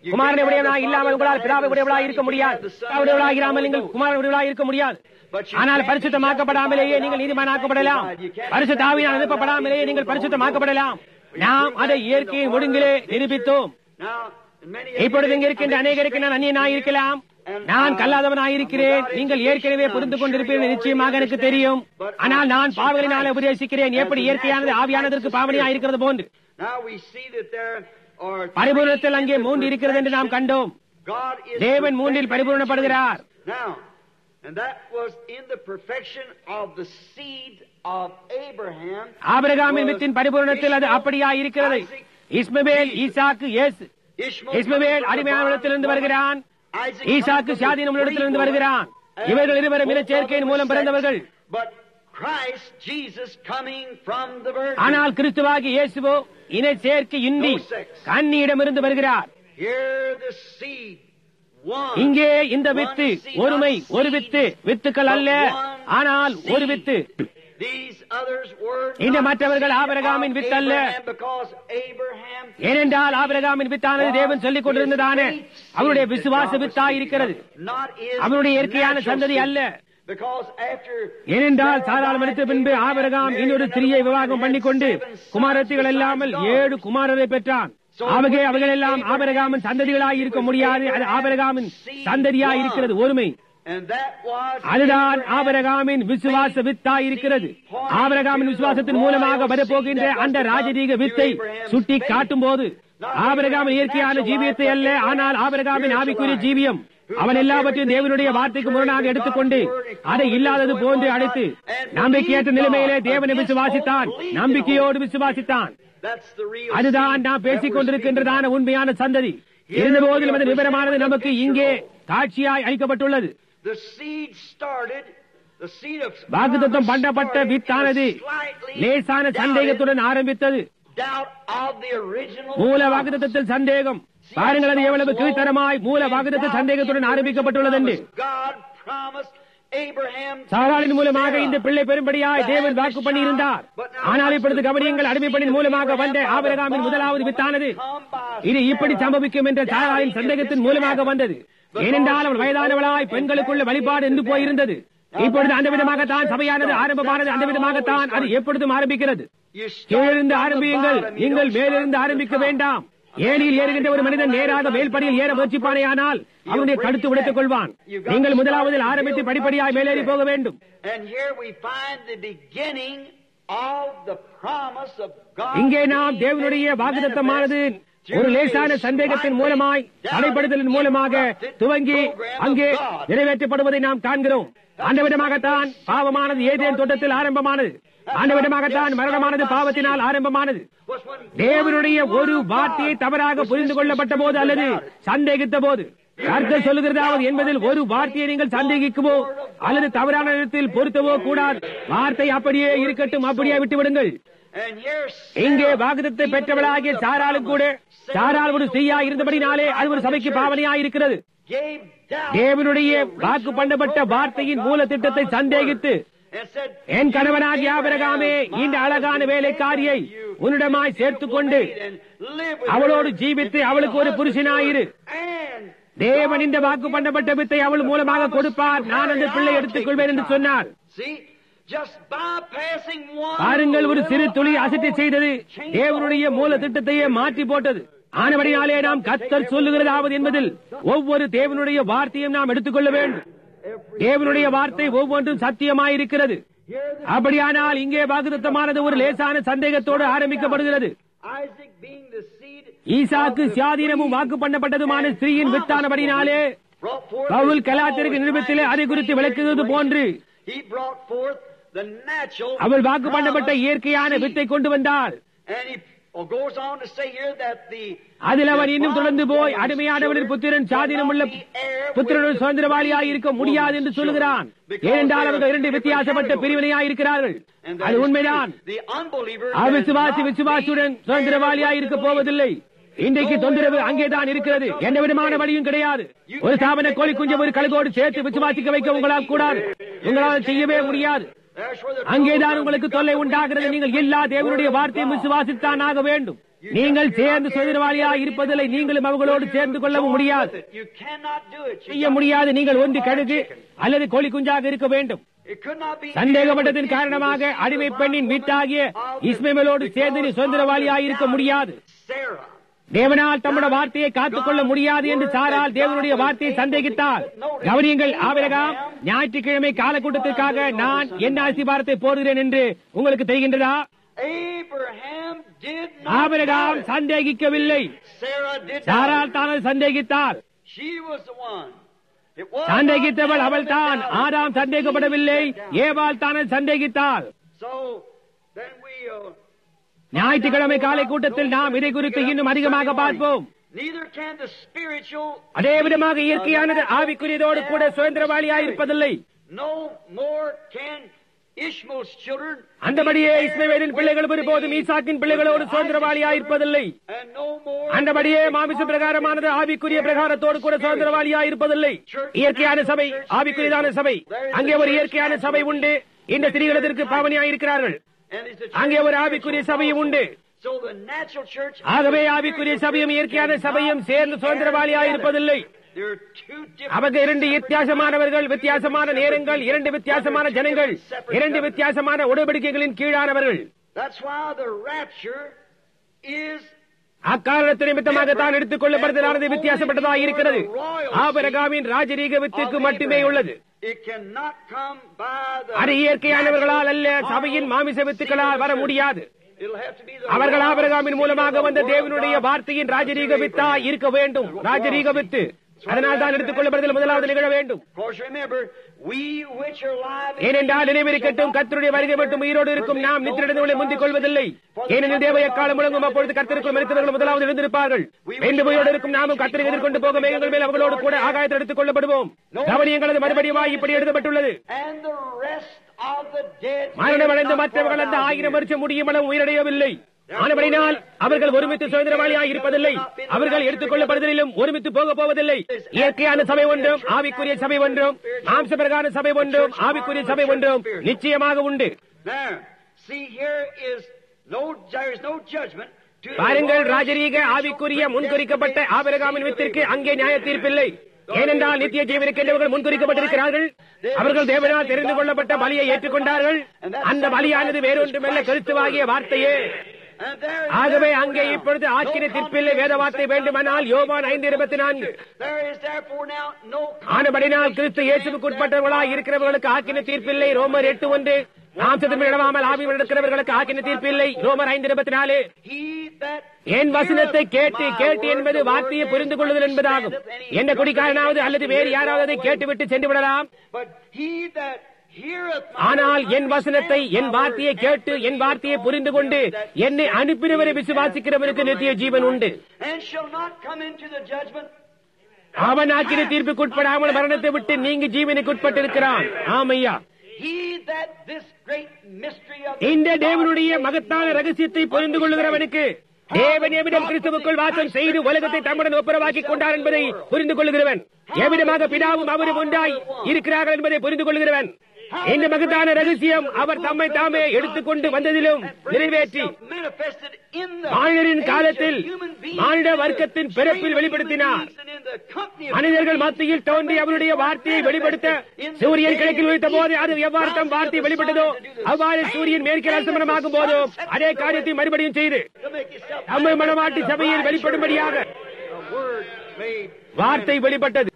B: குமாரனை உடையவனாய் இல்லாமல் உங்களால் பிதாவை உடையவளாய் இருக்க முடியாது பிதாவுடையவளாய் இராமல் நீங்கள் குமாரன் உடையவளாய் இருக்க முடியாது ஆனால் பரிசுத்தமாக்கப்படாமலேயே நீங்கள் நீதிமானாக்கப்படலாம் பரிசுத்த ஆவியால் அனுப்பப்படாமலேயே நீங்கள் பரிசுத்தமாக்கப்படலாம் நாம் அதை இயற்கையின் ஒழுங்கிலே நிரூபித்தோம்
A: Now, many of
B: இப்பொழுது
A: you
B: இங்க இருக்கின்ற அநேகருக்கு நான் அந்நியனாய் இருக்கலாம் நான் கல்லாதவனாய் இருக்கிறேன் நீங்கள் ஏற்கனவே புரிந்து கொண்டிருப்பீர்கள் நிச்சயமாக எனக்கு தெரியும் ஆனால் நான் பாவங்களினாலே உபதேசிக்கிறேன் எப்படி இயற்கையானது ஆவியானதற்கு பாவனையா இருக்கிறது போன்று
A: Now we see that there are
B: பரிபூரணத்தில் அங்கே மூன்று இருக்கிறது என்று நாம் கண்டோம்
A: God is
B: தேவன் மூன்றில் பரிபூரணப்படுகிறார்
A: Now, and that was in the perfection of the seed of Abraham.
B: ஆபிரகாமின் வித்தின் பரிபூரணத்தில் அது அப்படியா இருக்கிறது இஸ்மவேல் ஈசாக்கு இயேசு இஸ்மவேல் அடிமையானத்திலிருந்து வருகிறான் ஈசாக்கு சாதீனத்திலிருந்து வருகிறான் இவர்கள் இருவரும் இன சேர்க்கையின் மூலம் பிறந்தவர்கள்
A: But Christ Jesus coming from the Virgin.
B: ஆனால் கிறிஸ்துவாகி இயேசுவோ இன சேர்க்கை இன்றி கண்ணியிடமிருந்து வருகிறார்
A: Here the seed, one.
B: இங்கே இந்த வித்து ஒருமை ஒரு வித்து வித்துக்கள் அல்ல ஆனால் ஒரு வித்து
A: These others were
B: இந்த
A: not
B: மற்றவர்கள்
A: seed
B: ஆபிரகாமின்
A: of
B: வித்தல்ல.
A: Abraham because Abraham
B: ஏனென்றால் ஆபிரகாமின் வித்தானது தேவன் சொல்லிக் கொண்டிருந்ததான அவருடைய விசுவாச வித்தாய் இருக்கிறது
A: not his
B: அவருடைய இயற்கையான
A: natural
B: சந்ததி
A: seed.
B: அல்ல
A: Because after
B: ஏனென்றால் சாரால் மறித்த பின்பு ஆபிரகாம் இன்னொரு ஸ்திரியை விவாகம் பண்ணிக்கொண்டு குமாரத்திகள் இல்லாமல் ஏழு குமாரரை பெற்றான் அவைகள் அவைகள் எல்லாம் ஆபிரகாமின் சந்ததிகளாய் இருக்க முடியாது அது ஆபிரகாமின் சந்ததியாய் இருக்கிறது ஒருமை
A: and that was
B: அதுதான் ஆபரகாமின் விசுவாச வித்தாய் இருக்கிறது ஆபரகாமின் விசுவாசத்தின் மூலமாக வரப்போகின்ற அந்த ராஜதீக வித்தை சுட்டி காட்டும் போது ஆபரகாமின் இயற்கையான ஜீவியத்தை அல்ல ஆனால் ஆபரகாமின் ஆவிக்குரிய ஜீவியம் அவன் எல்லாவற்றையும் தேவனுடைய வார்த்தைக்கு முரணாக எடுத்துக்கொண்டு அதை இல்லாதது போன்று அழைத்து நம்பிக்கையற்ற நிலைமையிலே தேவனை விசுவாசித்தான் நம்பிக்கையோடு விசுவாசித்தான்
A: that's the real
B: அதுதான்
A: seed
B: நாம்
A: that
B: basic
A: we're
B: கொண்டிருக்கின்றதான
A: speaking of.
B: உண்மையான சந்ததி இருந்த போதிலும் அது விவரமானது நமக்கு இங்கே காட்சியாய் அளிக்கப்பட்டுள்ளது
A: The seed started the seed of
B: வாக்குத்தத்தம் பண்ணப்பட்ட வித்தானது லேசான சந்தேகத்துடன் ஆரம்பித்தது
A: doubt of the original
B: மூல
A: promise.
B: வாக்குத்தத்தில் சந்தேகம் பாருங்கள் அது எவ்வளவு கீழ்த்தரமாய் மூல வாக்குத்தத்தில் சந்தேகத்துடன் ஆரம்பிக்கப்பட்டுள்ளது என்று
A: God promised Abraham
B: சாராளின் மூலமாக இந்த பிள்ளை பெரும்படியாய் தேவன் வாக்கு பண்ணியிருந்தார் ஆனால் இப்பொழுது கவனியங்கள் அடிமைப்பணின் மூலமாக வந்த ஆபிரகாமின் முதலாவது வித்தானது இது இப்படி சம்பவிக்கும் என்ற சாராளின் சந்தேகத்தின் மூலமாக வந்தது ஏனென்றால் அவள் வயதானவளாய் பெண்களுக்குள்ள வழிபாடு என்று போயிருந்தது இப்பொழுது அந்த விதமாகத்தான் சபையானது ஆரம்பமானது அந்த விதமாகத்தான் அது எப்பொழுதும் ஆரம்பிக்கிறது
A: You start
B: கீழிருந்து
A: from the
B: ஆரம்பியுங்கள்
A: bottom, you
B: நீங்கள்
A: don't
B: மேலிருந்து
A: start
B: ஆரம்பிக்க
A: from the top.
B: வேண்டாம் ஏனில் ஏறுகின்ற ஒரு மனிதன் நேராக மேல்படியில் ஏற முயற்சிப்பானேயானால் அவனுடைய கழுத்து உடைத்துக் கொள்வான் நீங்கள் முதலாவதில் ஆரம்பித்து படிப்படியாய் மேலேறி போக வேண்டும்
A: And here we find the beginning of the promise of God.
B: இங்கே நாம் தேவனுடைய வாக்குத்தத்தமானது ஒரு லேசான சந்தேகத்தின் மூலமாய் தடைப்படுத்தலின் மூலமாக துவங்கி அங்கே நிறைவேற்றப்படுவதை நாம் காண்கிறோம் அந்த விதமாகத்தான் பாவமானது ஏதேன் தோட்டத்தில் ஆரம்பமானது அந்த விதமாகத்தான் மரணமானது பாவத்தினால் ஆரம்பமானது
A: was when
B: தேவனுடைய ஒரு வார்த்தையை தவறாக புரிந்து கொள்ளப்பட்ட போது அல்லது சந்தேகித்த போது கர்த்தர் சொல்லுகிறதாவது என்பதில் ஒரு வார்த்தையை நீங்கள் சந்தேகிக்கவோ அல்லது தவறான இடத்தில் பொருத்தவோ கூடாது வார்த்தை அப்படியே இருக்கட்டும் அப்படியே விட்டு விடுங்கள்
A: And here
B: இங்கே வாக்குத்தத்தை பெற்றவளாகிய சாராலும் கூட சாரால் ஒரு ஸ்திரீயா இருந்தபடினாலே அது ஒரு சபைக்கு பாவனையா இருக்கிறது
A: gave down
B: தேவனுடைய வாக்கு பண்ணப்பட்ட வார்த்தையின் மூல திட்டத்தை சந்தேகித்து
A: and said,
B: என் கணவனாகிய ஆபிரகாமே இந்த அழகான வேலைக்காரியை உன்னிடமாய் சேர்த்துக் கொண்டு
A: and live with
B: அவளோடு
A: her
B: ஜீவித்து
A: and be
B: அவளுக்கு ஒரு
A: her
B: புருஷனாயிரு
A: husband. And
B: தேவன் இந்த வாக்கு பண்ணப்பட்ட வித்தை அவள் மூலமாக கொடுப்பார் நான் அந்த பிள்ளை எடுத்துக் கொள்வேன் என்று சொன்னார்
A: See, just bypassing one
B: பாருங்கள் ஒரு சிறு துளி
A: little
B: அசட்டை செய்தது தேவனுடைய மூல திட்டத்தையே மாற்றி போட்டது ஆனபடினாலே நாம் கத்தர் சொல்லுகிறதாவது என்பதில் ஒவ்வொரு தேவனுடைய வார்த்தையும் நாம் எடுத்துக்கொள்ள வேண்டும் தேவனுடைய வார்த்தை ஒவ்வொன்றும் சத்தியமாயிருக்கிறது அப்படியானால் இங்கே வாக்குத்தத்தமானது ஒரு லேசான சந்தேகத்தோடு ஆரம்பிக்கப்படுகிறது
A: Isaac being the seed
B: ஈசாக்கு சுயாதீனமும் வாக்கு பண்ணப்பட்டதுமான ஸ்திரீயின் வித்தானபடினாலே
A: brought forth
B: Pavul
A: his
B: கலாத்திற்கு
A: law
B: நிருபத்திலே அதை குறித்து விளக்குவது போன்று
A: He brought forth the natural
B: அவள் வாக்கு பண்ணப்பட்ட
A: promise
B: இயற்கையான
A: seed.
B: வித்தை கொண்டு வந்தாள்
A: And he well, goes on to say here that the
B: அதில் அவன்
A: the
B: இன்னும் தொடர்ந்து போய்
A: bondwoman's
B: அடிமையானவரின் புத்திரன்
A: children
B: சாதீனம் உள்ள
A: shall not be heir with
B: புத்திரனுடன்
A: the
B: சுதந்திரவாளியாய் இருக்க முடியாது என்று
A: woman's
B: சொல்லுகிறான்
A: children, because
B: ஏனென்றால்
A: they are
B: அவர்கள் இரண்டு
A: different
B: வித்தியாசப்பட்ட
A: categories.
B: பிரிவினையாய் இருக்கிறார்கள்
A: And that
B: அது
A: is
B: உண்மைதான்
A: true. The unbeliever
B: அவிசுவாசி
A: does not
B: விசுவாசியுடன்
A: be
B: சுதந்திரவாளியாய்
A: heir
B: இருக்க
A: with the
B: போவதில்லை இன்றைக்கு தொந்தரவு அங்கேதான் இருக்கிறது எந்த விதமான வழியும் கிடையாது ஒரு ஸ்தாபன கோழி குஞ்சம் ஒரு கழுகோடு சேர்த்து விசுவாசிக்க வைக்க உங்களால் கூடாது உங்களால் செய்யவே முடியாது
A: That's where the
B: அங்கேதான் உங்களுக்கு தொல்லை உண்டாகிறது நீங்கள் எல்லா தேவனுடைய வார்த்தையை விசுவாசித்தான் ஆக வேண்டும் நீங்கள் சேர்ந்து சுதந்திரவாளியா இருப்பதில்லை நீங்களும் அவர்களோடு சேர்ந்து கொள்ளவும் முடியாது
A: You cannot do it. You
B: செய்ய முடியாது நீங்கள் ஒன்று கழுகு அல்லது கோழி குஞ்சாக இருக்க வேண்டும்
A: It could not be
B: சந்தேகப்பட்டதன் காரணமாக அடிமை பெண்ணின் வீட்டாகிய இஸ்மேலோடு சேர்ந்து நீ சுதந்திரவாளியா இருக்க முடியாது
A: Sarah.
B: தேவனால் தம்முடைய வார்த்தையை காத்துக்கொள்ள முடியாது என்று சாரால் தேவனுடைய வார்த்தையை சந்தேகித்தார் கவனியங்கள் ஆபிரகாம் ஞாயிற்றுக்கிழமை காலக்கூட்டத்திற்காக நான் என்ன அசிபாரத்தை போடுகிறேன் என்று உங்களுக்கு தெரிகின்றதா
A: Abraham did not
B: ஆபிரகாம்
A: doubt it.
B: சந்தேகிக்கவில்லை
A: Sarah did not.
B: சாரால் தானே சந்தேகித்தார்
A: She was the one. It was
B: சந்தேகித்தவள்
A: not
B: அவள்
A: Adam
B: தான்
A: that doubted.
B: ஆதாம் சந்தேகப்படவில்லை ஏவாள் தானே சந்தேகித்தாள்
A: So then we uh,
B: ஞாயிற்றுக்கிழமை காலை கூட்டத்தில் நாம் இதை குறித்து இன்னும் அதிகமாக பார்ப்போம்
A: Neither can the spiritual
B: அதே விதமாக இயற்கையானது ஆவிக்குரியதோடு கூட சுதந்திரவாளியாய் இருப்பதில்லை
A: No more can Ishmael's children
B: அந்தபடியே இஸ்மவேலின் பிள்ளைகள் ஒருபோதும் ஈசாக்கின் பிள்ளைகளோடு சுதந்திரவாளியாய் இருப்பதில்லை
A: and no more
B: அந்தபடியே மாமிச பிரகாரமானது ஆவிக்குரிய பிரகாரத்தோடு கூட சுதந்திரவாளியாய் இருப்பதில்லை இயற்கையான சபை ஆவிக்குரியதான சபை அங்கே ஒரு இயற்கையான சபை உண்டு இந்த திரிகளத்திற்கு பாவனையாய் இருக்கிறார்கள்
A: and is the
B: அங்கே ஒரு ஆவிக்குரிய சபையும் உண்டு
A: So the natural church
B: ஆகவே ஆவிக்குரிய சபையும் இயற்கையான சபையும் சேர்ந்து சுதந்திரவாளியாய் இருப்பதில்லை
A: There are two different
B: அவங்க இரண்டு வித்தியாசமானவர்கள் வித்தியாசமான நேரங்கள் இரண்டு வித்தியாசமான ஜனங்கள் இரண்டு வித்தியாசமான உடன்படிக்கைகளின் கீழானவர்கள்
A: That's why the rapture is
B: அக்காரணத்து நிமித்தமாகத்தான் எடுத்துக் கொள்ளப்படுதலானது வித்தியாசப்பட்டதாக இருக்கிறது ஆபரகாமின் ராஜரீக வித்துக்கு மட்டுமே உள்ளது
A: It cannot come by the
B: அது இயற்கையானவர்களால் அல்ல சபையின் மாமிச வித்துக்களால் வர முடியாது
A: It'll have to be the
B: அவர்கள்
A: royal
B: ஆபரகாமின்
A: seed
B: மூலமாக
A: of the
B: வந்த
A: word of
B: தேவனுடைய
A: God.
B: வார்த்தையின் ராஜரீக வித்தா இருக்க வேண்டும் ராஜரீக வித்து அதனால் தான் எடுத்துக் கொள்ளப்படுதல் முதலாவது நிகழ வேண்டும்
A: Of course, remember, we which are alive
B: ஏனென்றால் நினைவிருக்கட்டும் கர்த்தருடைய வருகை மட்டும் உயிரோடு இருக்கும் நாம் நித்திரங்களை முந்திக் கொள்வதில்லை ஏனெனில் தேவ எக்காலம் முழங்கும் அப்பொழுது கர்த்தருக்குள் மறித்தவர்கள் முதலாவது எழுந்திருப்பார்கள் வெந்து உயிரோடு இருக்கும் நாமும் கர்த்தரை எதிர்கொண்டு போக மேகங்கள் மேல் அவர்களோடு கூட ஆகாயத்தில் எடுத்துக் கொள்ளப்படுவோம் கவனியங்களது மறுபடியும் இப்படி எழுதப்பட்டுள்ளது
A: and the rest of the dead
B: மரணம் அடைந்த
A: live not
B: மற்றவர்கள் அந்த
A: 4,000
B: ஆயிரம் வருஷம் முடியும் அளவு உயிரடையவில்லை ஆனபடினால் அவர்கள் ஒருமித்து சுதந்திரவாளியாக இருப்பதில்லை அவர்கள் எடுத்துக் கொள்ளப்படுதலிலும் ஒருமித்து போக போவதில்லை இயற்கையான சபை ஒன்றும் ஆவிக்குரிய சபை ஒன்றும் மாம்சபிரகான சபை ஒன்றும் ஆவிக்குரிய சபை ஒன்றும் நிச்சயமாக உண்டு
A: Now, see, here is no, there is no judgment to the
B: பாருங்கள்
A: glorious
B: ராஜரீக
A: spiritual
B: ஆவிக்குரிய
A: predestination
B: முன்குறிக்கப்பட்ட
A: of the
B: ஆபிரகாமின்
A: seed of
B: வித்திற்கு
A: Abraham.
B: அங்கே நியாய தீர்ப்பில்லை ஏனென்றால் நித்திய ஜீவனுக்கென்றவர்கள் முன்குறிக்கப்பட்டிருக்கிறார்கள் அவர்கள் தேவனால் தெரிந்து கொள்ளப்பட்ட பலியை ஏற்றுக்கொண்டார்கள் அந்த பலியானது வேறொன்றுமல்ல கிறிஸ்துவாகிய வார்த்தையே
A: And there is
B: ஆகவே
A: therefore
B: அங்கே
A: now
B: இப்பொழுது
A: no
B: ஆக்கின தீர்ப்பில்லை வேத வார்த்தை
A: condemnation
B: வேண்டுமானால் யோவான் ஐந்து இருபத்தி நான்கு
A: There is therefore now no
B: ஆனபடினால்
A: condemnation
B: Kristu
A: to
B: இயேசுவுக்கு
A: them
B: உட்பட்டவர்களாய்
A: that
B: இருக்கிறவர்களுக்கு ஆக்கின தீர்ப்பில்லை ரோமர் எட்டு ஒன்று நாம் சதம் இடமாமல் ஆவி இருக்கிறவர்களுக்கு ஆக்கின தீர்ப்பில்லை ரோமர் ஐந்து இருபத்தி நாலு
A: He that
B: என் வசனத்தை கேட்டு
A: my
B: கேட்டு
A: word,
B: என்பது
A: the
B: வார்த்தையை
A: word
B: புரிந்து கொள்ளுதல் என்பதாகும் எந்த குடிக்காரனாவது அல்லது வேறு யாராவது அதை கேட்டுவிட்டு சென்று விடலாம்
A: But he that heareth my
B: ஆனால்
A: word,
B: என் வசனத்தை
A: understandeth
B: என்
A: my
B: வார்த்தையை
A: word,
B: கேட்டு
A: and
B: என் வார்த்தையை
A: believeth
B: புரிந்து
A: on
B: கொண்டு
A: him that
B: என்னை
A: sent
B: அனுப்பினவரை
A: me
B: விசுவாசிக்கிறவருக்கு
A: hath
B: நித்திய ஜீவன் உண்டு
A: And shall not come into the judgment.
B: அவன் ஆக்கின தீர்ப்புக்கு உட்படாமல் மரணத்தை விட்டு நீங்க ஜீவனுக்கு உட்பட்டிருக்கிறான் ஆமையா
A: He that this great mystery of
B: இந்த தேவனுடைய மகத்தான ரகசியத்தை புரிந்து கொள்ளுகிறவனுக்கு தேவன் எவ்விடம் கிறிஸ்துவுக்குள் வாசம் செய்து உலகத்தை தம்முடன் ஒப்புரவாக்கி கொண்டார் என்பதை புரிந்து கொள்ளுகிறவன் எவ்விதமாக பிதாவும் அவரும் ஒன்றாய் இருக்கிறார்கள் என்பதை புரிந்து கொள்ளுகிறவன் இந்த மகத்தான ரகசியம் அவர் தம்மை தாமே எடுத்துக்கொண்டு வந்ததிலும் நிறைவேற்றி
A: manifested in the
B: மானிடரின்
A: age
B: காலத்தில்
A: of human beings,
B: மானிட
A: in the
B: வர்க்கத்தின்
A: train
B: பிறப்பில்
A: of
B: வெளிப்படுத்தினார்
A: human beings and in the company of
B: மனிதர்கள்
A: human
B: மத்தியில்
A: beings,
B: தோன்றி அவருடைய வார்த்தையை வெளிப்படுத்த சூரியன் கிழக்கில் வைத்த போது அது எவ்வாறு தம் வார்த்தை வெளிப்பட்டதோ அவ்வாறு சூரியன் மேற்கில் அசமனமாகும் போதோ அதே காரியத்தை மறுபடியும் செய்து
A: to make itself
B: நம்மை மனமாட்டி சபையில் வெளிப்படும்படியாக
A: a word made
B: வார்த்தை வெளிப்பட்டது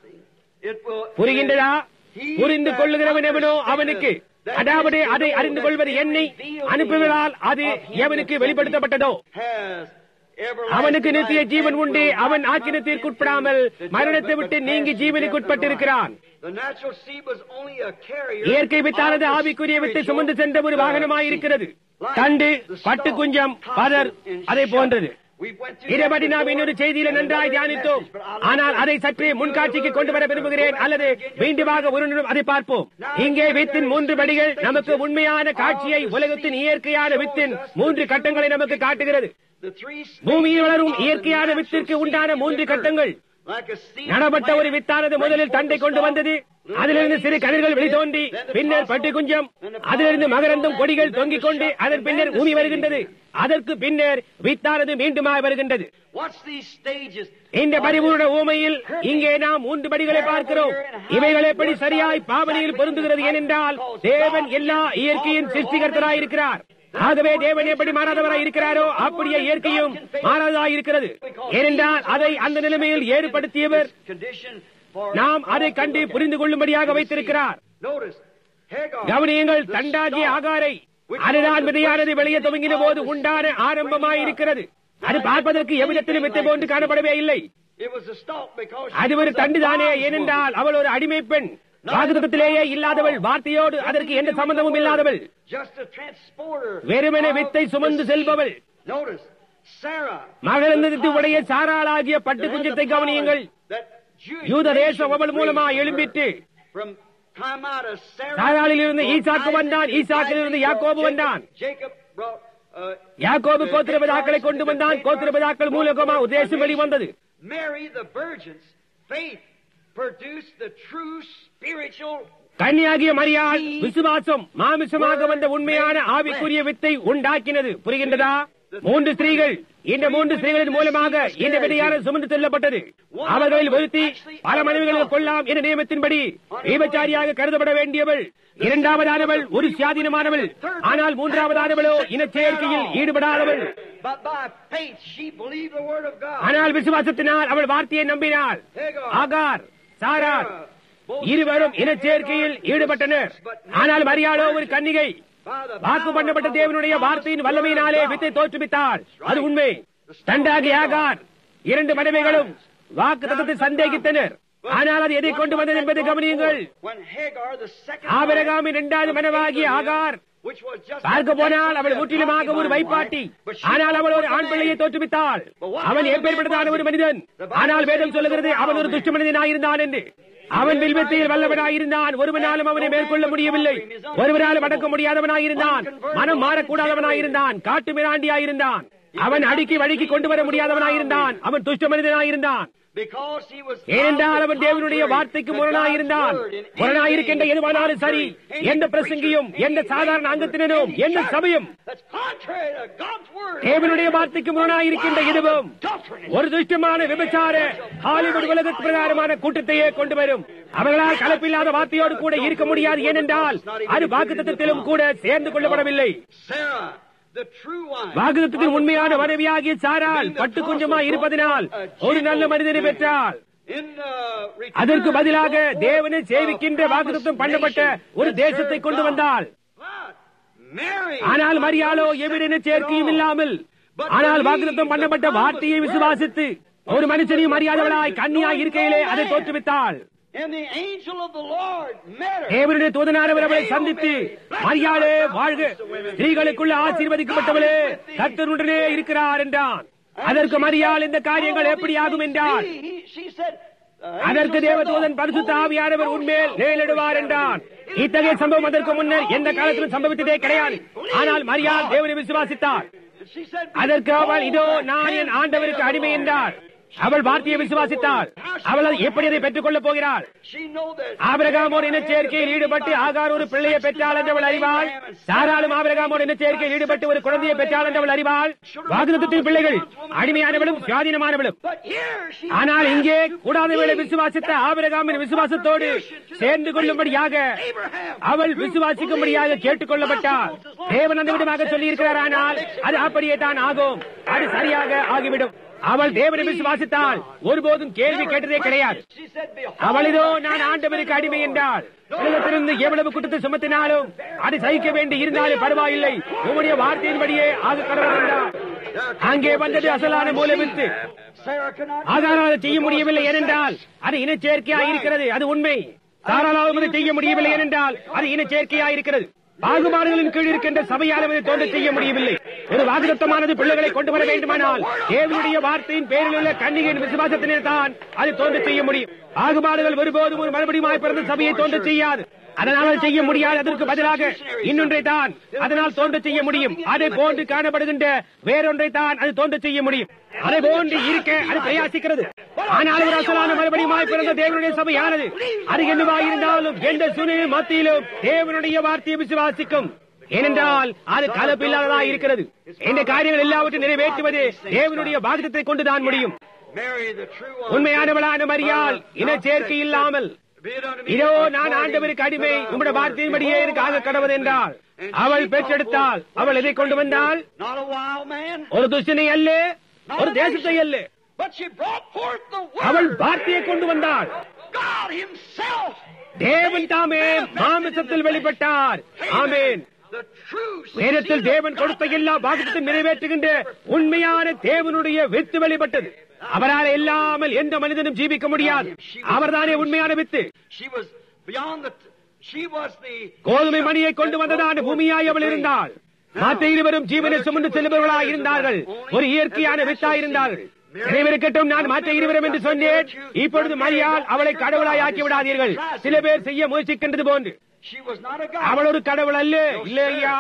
A: it will
B: புரிகின்றதா புரிந்து கொள்ளுகிறவன் எவனோ அவனுக்கு அதாவது அதை அறிந்து கொள்வது என்னை அனுப்புவதால் அது எவனுக்கு வெளிப்படுத்தப்பட்டதோ
A: has everlasting
B: அவனுக்கு நித்திய
A: life
B: ஜீவன்
A: and
B: உண்டு
A: will
B: அவன்
A: not
B: ஆக்கினத்திற்கு
A: come
B: உட்படாமல்
A: into the
B: மரணத்தை
A: judgment,
B: விட்டு
A: but
B: நீங்கி
A: passed
B: ஜீவனுக்கு
A: death and
B: உட்பட்டிருக்கிறான்
A: life. The natural seed was only a carrier
B: இயற்கை வித்தானது
A: of the
B: ஆவிக்குரிய வித்தை
A: spiritual,
B: சுமந்து சென்ற ஒரு
A: uh,
B: வாகனமாயிருக்கிறது
A: seed.
B: தண்டு
A: Like the
B: பட்டு
A: stalk,
B: குஞ்சம்
A: cotton,
B: பதர்
A: and
B: அதை
A: shell.
B: போன்றது
A: We went through
B: இதைப்படி
A: that
B: நாம்
A: before
B: இன்னொரு செய்தியில
A: in
B: நன்றாய்
A: another
B: தியானித்தோம்
A: message, but I'll
B: ஆனால்
A: let
B: அதை
A: you
B: சற்றே
A: do
B: முன்காட்சிக்கு
A: it
B: கொண்டு வர
A: later.
B: விரும்புகிறேன்
A: Go back
B: அல்லது
A: again, just
B: மீண்டுமாக ஒரு நிமிடம் அதை பார்ப்போம் இங்கே வித்தின் மூன்று படிகள் நமக்கு உண்மையான காட்சியை உலகத்தின் இயற்கையான வித்தின் மூன்று கட்டங்களை நமக்கு காட்டுகிறது
A: The three
B: பூமியில்
A: stages
B: வளரும்
A: of the
B: இயற்கையான
A: natural
B: வித்திற்கு
A: seed
B: உண்டான
A: of
B: மூன்று
A: the
B: கட்டங்கள்
A: earth. like a seed
B: நடப்பட்ட ஒரு
A: planted,
B: வித்தானது முதலில் தண்டை கொண்டு வந்தது அதிலிருந்து சிறு கதிர்கள் வெளித்தோன்றி பின்னர் பட்டு குஞ்சம் அதிலிருந்து மகரந்தும் கொடிகள் தொங்கிக் கொண்டு அதன் பின்னர் ஊமி வருகின்றது அதற்கு பின்னர் வித்தானது மீண்டுமாய் வருகின்றது
A: What's these stages?
B: இந்த பரிபூர்ண ஊமையில் இங்கே நாம் மூன்று படிகளை பார்க்கிறோம் இவைகள் எப்படி சரியாய் பாவனையில் பொருந்துகிறது ஏனென்றால் தேவன் எல்லா இயற்கையின் சிருஷ்டிகர்த்தராய் இருக்கிறார் ஆகவே தேவன் எப்படி மாறாதவராய் இருக்கிறாரோ அப்படியே இயற்கையும் மாறாததாய் இருக்கிறது ஏனென்றால் அதை அந்த நிலைமையில் ஏற்படுத்தியவர்
A: Condition for
B: நாம் அதை கண்டு புரிந்து கொள்ளும்படியாக வைத்திருக்கிறார்
A: Notice, Hagar,
B: கவனியங்கள்
A: the
B: தண்டாகிய
A: stalk,
B: ஆகாரை அதுதான் விதையானது வெளியே துவங்கின போது உண்டான ஆரம்பமாயிருக்கிறது அது பார்ப்பதற்கு எவ்விதத்திலும் வித்தை போன்று காணப்படவே இல்லை
A: It was a stalk because
B: அது
A: she
B: ஒரு
A: was a
B: தண்டுதானே
A: bondwoman.
B: ஏனென்றால் அவள் ஒரு அடிமை பெண் வாக்குத்தத்திலேயே இல்லாதவள் வார்த்தையோடு அதற்கு எந்த சம்பந்தமும் இல்லாதவள்
A: Just a transporter.
B: வெறுமனே
A: of
B: வித்தை
A: the
B: சுமந்து
A: seed.
B: செல்பவள்
A: Notice, Sarah.
B: மகளந்தது உடைய சாராளாகிய பட்டு குஞ்சத்தை கவனியுங்கள்
A: That Jewish
B: யூத
A: nation
B: தேசம் அவள் மூலமா
A: freed from
B: எழும்பிட்டு
A: her. From time out of Sarah.
B: சாராளில் இருந்து
A: from
B: ஈசாக்கு
A: Isaac,
B: வந்தான், ஈசாக்கில் இருந்து
A: Isaac
B: யாக்கோபு
A: brought
B: வந்தான்.
A: Jacob, Jacob brought, uh,
B: யாக்கோபு
A: the
B: கோத்திரபிதாக்களை கொண்டு
A: patriarchs,
B: வந்தான்
A: the
B: கோத்திரபிதாக்கள் மூலகமா
A: patriarchs
B: உத்தேசம் வெளிவந்தது
A: Mary, the virgin's faith produced the true spiritual
B: கன்னியாகிய மரியாள் விசுவாசம் மாமிசமாக வந்த உண்மையான ஆவிக்குரிய வித்தை உண்டாக்கினது புரிகின்றதா மூன்று ஸ்திரீகள் இந்த மூன்று ஸ்திரீகளின் மூலமாக இந்த விதையான சுமந்து செல்லப்பட்டது அவர்களில் ஒருத்தி பல மனைவிகளில் கொள்ளலாம் என்ற நியமத்தின்படி விபச்சாரியாக கருதப்பட வேண்டியவள் இரண்டாவதானவள் ஒரு சுயாதீனமானவள் ஆனால் மூன்றாவதானவளோ இனச்சேர்க்கையில் ஈடுபடாதவள்
A: But by faith she believed the word of God.
B: ஆனால் விசுவாசத்தினால் அவள் வார்த்தையை நம்பினாள் ஆகார் சாரார் இருவரும் இனச்சேர்க்கையில் ஈடுபட்டனர் ஆனால் மரியாளோ ஒரு கன்னிகை
A: By the
B: வாக்கு பண்ணப்பட்ட தேவனுடைய வார்த்தையின் வல்லமையினாலே வித்தை தோற்றுவித்தாள் அது உண்மை தண்டாகி ஆகார் இரண்டு மனைவிகளும் வாக்கு தத்தத்தை சந்தேகித்தனர் ஆனால் அது எதை கொண்டு வந்தது என்பதை கவனியுங்கள்
A: When Hagar, the second
B: ஆபிரகாமின் இரண்டாவது மனைவாகிய ஆகார்
A: which was just
B: பார்க்க போனால் அவள் முற்றிலுமாக ஒரு வைப்பாட்டி ஆனால் அவள் ஒரு ஆண் பிள்ளையை தோற்றுவித்தாள் அவன் எப்பேற்பட்டதான ஒரு மனிதன் ஆனால் வேதம் சொல்லுகிறது அவன் ஒரு துஷ்ட மனிதனாயிருந்தான் என்று அவன் வில்வத்தையில் வல்லவனாயிருந்தான் ஒருவனாலும் அவனை மேற்கொள்ள முடியவில்லை ஒருவனாலும் அடக்க முடியாதவனாயிருந்தான் மனம் மாறக்கூடாதவனாயிருந்தான் காட்டு மிராண்டியாயிருந்தான் அவன் அடுக்கி வழுக்கி கொண்டு வர முடியாதவனாயிருந்தான் அவன் துஷ்ட மனிதனாயிருந்தான்
A: because he was
B: ஏனென்றால் அவன் தேவனுடைய வார்த்தைக்கு முரணாயிருந்தான் முரணாயிருக்கின்ற எதுவானாலும் சரி எந்த பிரசங்கியும் எந்த சாதாரண அங்கத்தினரும் எந்த சபையும்
A: That's contrary to God's word.
B: தேவனுடைய வார்த்தைக்கு முரணாயிருக்கின்ற எதுவும் ஒரு துஷ்டமான விபச்சார ஹாலிவுட் உலகத்து பிரகாரமான கூட்டத்தையே கொண்டு வரும் அவர்களால் கலப்பில்லாத வார்த்தையோடு கூட இருக்க முடியாது ஏனென்றால் அது வாக்குத்தத்திலும் கூட சேர்ந்து கொள்ளப்படவில்லை
A: Sarah, the true wife.
B: வாக்குத்தத்தின் உண்மையான மனைவியாகிய சாரால் பட்டு கொஞ்சமா இருப்பதினால் ஒரு நல்ல மனிதனை பெற்றால்
A: In the return
B: அதற்கு பதிலாக
A: of
B: தேவனை சேவிக்கின்ற வாக்குத்தம் பண்ணப்பட்ட ஒரு தேசத்தை கொண்டு வந்தாள்
A: But Mary,
B: ஆனால் மரியாளோ எவ்விட சேர்க்கையும் இல்லாமல் ஆனால் வாக்குத்தம் பண்ணப்பட்ட வார்த்தையை விசுவாசித்து ஒரு மனுஷனையும் அறியாதவளாய் கன்னியாய் இருக்கையிலே அதை தோற்றுவித்தாள்
A: and the angel of the Lord met her.
B: தேவனுடைய தூதனானவர் அவளை சந்தித்து மரியாளே வாழ்க ஸ்திரீகளுக்குள்ள ஆசீர்வதிக்கப்பட்டவளே கர்த்தருடனே இருக்கிறார் என்றான் அதற்கு மரியாள் இந்த காரியங்கள் எப்படி ஆகும் என்றால்
A: He- he- she said, uh,
B: அதற்கு
A: angel
B: தேவதூதன்
A: said,
B: பரிசுத்த
A: "Holy
B: ஆவியானவர்
A: Ghost
B: உண்மையில்
A: will
B: நேரிடுவார் என்றான் இத்தகைய சம்பவம் அதற்கு முன்னர் எந்த காலத்திலும் சம்பவித்ததே கிடையாது ஆனால் மரியாள் தேவனை விசுவாசித்தார்
A: She said,
B: அதற்கு அவள் இதோ
A: "Behold,
B: நான்
A: I
B: என்
A: can
B: ஆண்டவருக்கு
A: bear
B: அடிமை
A: the
B: என்றார்
A: Lord."
B: அவள் வார்த்தையை விசுவாசித்தாள் அவள் அதை எப்படி அதை பெற்றுக் கொள்ளப் போகிறாள்
A: She know that
B: ஆபிரகாமோடு இனச்சேர்க்கையில் ஈடுபட்டு ஆகார் ஒரு பிள்ளையை பெற்றாள் என்று அவள் அறிவாள் சாராளும் ஆபிரகாமோடு இனச்சேர்க்கையில் ஈடுபட்டு ஒரு குழந்தையை பெற்றாள் என்று அவள் அறிவாள் வாக்குத்தத்தின் பிள்ளைகள் அடிமையானவளும் சுயாதீனமானவளும்
A: But here she
B: ஆனால் இங்கே கூடாதவளை விசுவாசித்த ஆபிரகாமின் விசுவாசத்தோடு சேர்ந்து கொள்ளும்படியாக அவள் விசுவாசிக்கும்படியாக கேட்டுக் கொள்ளப்பட்டாள் தேவன் அந்த விதமாக சொல்லி இருக்கிறார் ஆனால் அது அப்படியே தான் ஆகும் அது சரியாக ஆகிவிடும் அவள் தேவனை விசுவாசித்தாள் ஒருபோதும் கேள்வி கேட்டதே கிடையாது
A: she said, "Behold,
B: அவள் இதோ நான் ஆண்டவருக்கு அடிமை என்றாள் உலகத்திலிருந்து எவ்வளவு குற்றத்தை சுமத்தினாலும் அதை சகிக்க வேண்டி இருந்தாலும் பரவாயில்லை உம்முடைய வார்த்தையின்படியே ஆக கடவுள் என்றார் அங்கே வந்தது அசலான மூலவித்து
A: Sarah could not
B: ஆகாரால் அதை செய்ய முடியவில்லை ஏனென்றால் அது இனச்சேர்க்கையாக இருக்கிறது அது உண்மை தாராளாவும் அதை செய்ய முடியவில்லை ஏனென்றால் அது இனச்சேர்க்கையாக இருக்கிறது பாகுபாடுகளின் கீழ் இருக்கின்ற சபையாலும் இதை தோன்ற செய்ய முடியவில்லை ஒரு வாக்குத்தமானது பிள்ளைகளை கொண்டு வர வேண்டுமானால் தேவனுடைய வார்த்தையின் பேரில் உள்ள கன்னிகையின் விசுவாசத்தினே தான் அது தோன்ற செய்ய முடியும் பாகுபாடுகள் ஒருபோதும் ஒரு மறுபடியும் பிறந்த சபையை தோன்ற செய்யாது அதனால் அது செய்ய முடியாது அதற்கு பதிலாக இன்னொன்றை தான் அதனால் தோன்ற செய்ய முடியும் அதை போன்று காணப்படுகின்ற வேறொன்றை தான் அது தோன்ற செய்ய முடியும் அதை போன்று இருக்க அது பிரயாசிக்கிறது ஆனால் ஒரு அசலான மறுபடியுமாய் பிறந்த தேவனுடைய சபையானது அது என்னவா இருந்தாலும் எந்த சூழ்நிலை மத்தியிலும் தேவனுடைய வார்த்தையை விசுவாசிக்கும் ஏனென்றால் அது கலப்பில்லாததா இருக்கிறது இந்த காரியங்கள் எல்லாவற்றையும் நிறைவேற்றுவது தேவனுடைய பாகத்தை கொண்டுதான் முடியும் உண்மையானவளான மரியால் இன சேர்க்கை இல்லாமல் இதோ நான் ஆண்டவருக்கு அடிமை உங்களுடைய வார்த்தையின்படியே எனக்கு ஆக கடவுள் என்றால் அவள் பெற்றெடுத்தால் அவள் எதை கொண்டு வந்தால் ஒரு துஷ்டனை அல்ல ஒரு தேசத்தை அல்ல அவள் வார்த்தையை கொண்டு வந்தாள் தேவன் தாமே மாமிசத்தில் வெளிப்பட்டார் ஆமேன் வேதத்தில் தேவன் கொடுத்த எல்லா பாகத்தையும் நிறைவேற்றுகின்ற உண்மையான தேவனுடைய வித்து வெளிப்பட்டது அவரால் இல்லாமல் எந்த மனிதனும் ஜீவிக்க முடியாது அவர்தானே உண்மையான வித்து கோதுமை மணியை கொண்டு வந்ததான பூமியாய் அவள் இருந்தாள் மற்ற இருவரும் ஜீவனை சுமந்து செல்பவர்களாய் இருந்தார்கள் ஒரு இயற்கையான வித்தாய் இருந்தார்கள் நினைவிருக்கட்டும் நான் மற்ற இருவரும் என்று சொன்னேன் இப்பொழுது மரியால் அவளை கடவுளாய் ஆக்கி விடாதீர்கள் சில பேர் செய்ய முயற்சிக்கின்றது போன்று அவள் ஒரு கடவுள் அல்ல இல்லையா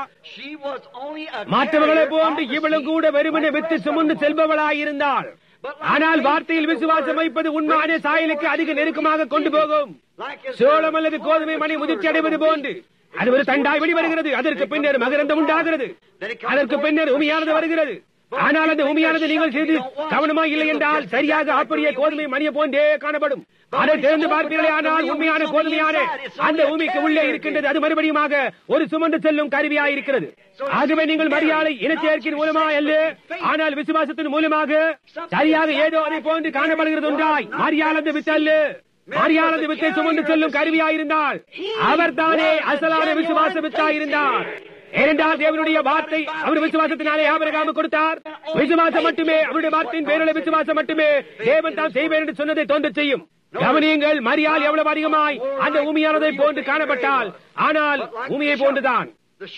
B: மற்றவர்களை போன்று இவளும் கூட வெறுமனை வித்து சுமந்து செல்பவளாய் இருந்தாள் ஆனால் வார்த்தையில் விசுவாசம் வைப்பது உண்மையான சாயலுக்கு அதிக நெருக்கமாக கொண்டு போகும் சோளம் அல்லது கோதுமை மணி முதிர்ச்சி அடைவது போன்று அது ஒரு தண்டாய் வெளிவருகிறது அதற்கு பின்னர் மகரந்தம் உண்டாகிறது அதற்கு பின்னர் உமையானது வருகிறது ஆனால் அந்த உமையானது நீங்கள் செய்து கவனமா இல்லை என்றால் சரியாக அப்படியே கோதுமை மணியை போன்றே காணப்படும் அதை திறந்து பார்ப்பீர்களே ஆனால் உண்மையான கோதுமையான அந்த பூமிக்கு உள்ளே இருக்கின்றது அது மறுபடியுமாக ஒரு சுமந்து செல்லும் கருவியாக இருக்கிறது ஆகவே நீங்கள் மரியாதை இனச்சேர்க்கையின் மூலமா அல்ல ஆனால் விசுவாசத்தின் மூலமாக சரியாக ஏதோ அதை போன்று காணப்படுகிறது ஒன்றாய் மரியாதை வித்தல்ல மரியாதை வித்தை சுமந்து செல்லும் கருவியாயிருந்தால் அவர் தானே அசலான விசுவாச வித்தாயிருந்தார் ஏனென்றால் தேவனுடைய வார்த்தை அவர் விசுவாசத்தினாலே ஆபரகாம கொடுத்தார் விசுவாசம் மட்டுமே அவருடைய வார்த்தையின் பேருள்ள விசுவாசம் மட்டுமே தேவன் தான் செய்வேன் என்று சொன்னதை தோன்ற செய்யும் கவனியுங்கள் மரியால் எவ்வளவு அதிகமாய் அந்த உமியானதை போன்று காணப்பட்டால் ஆனால் உமியை போன்றுதான்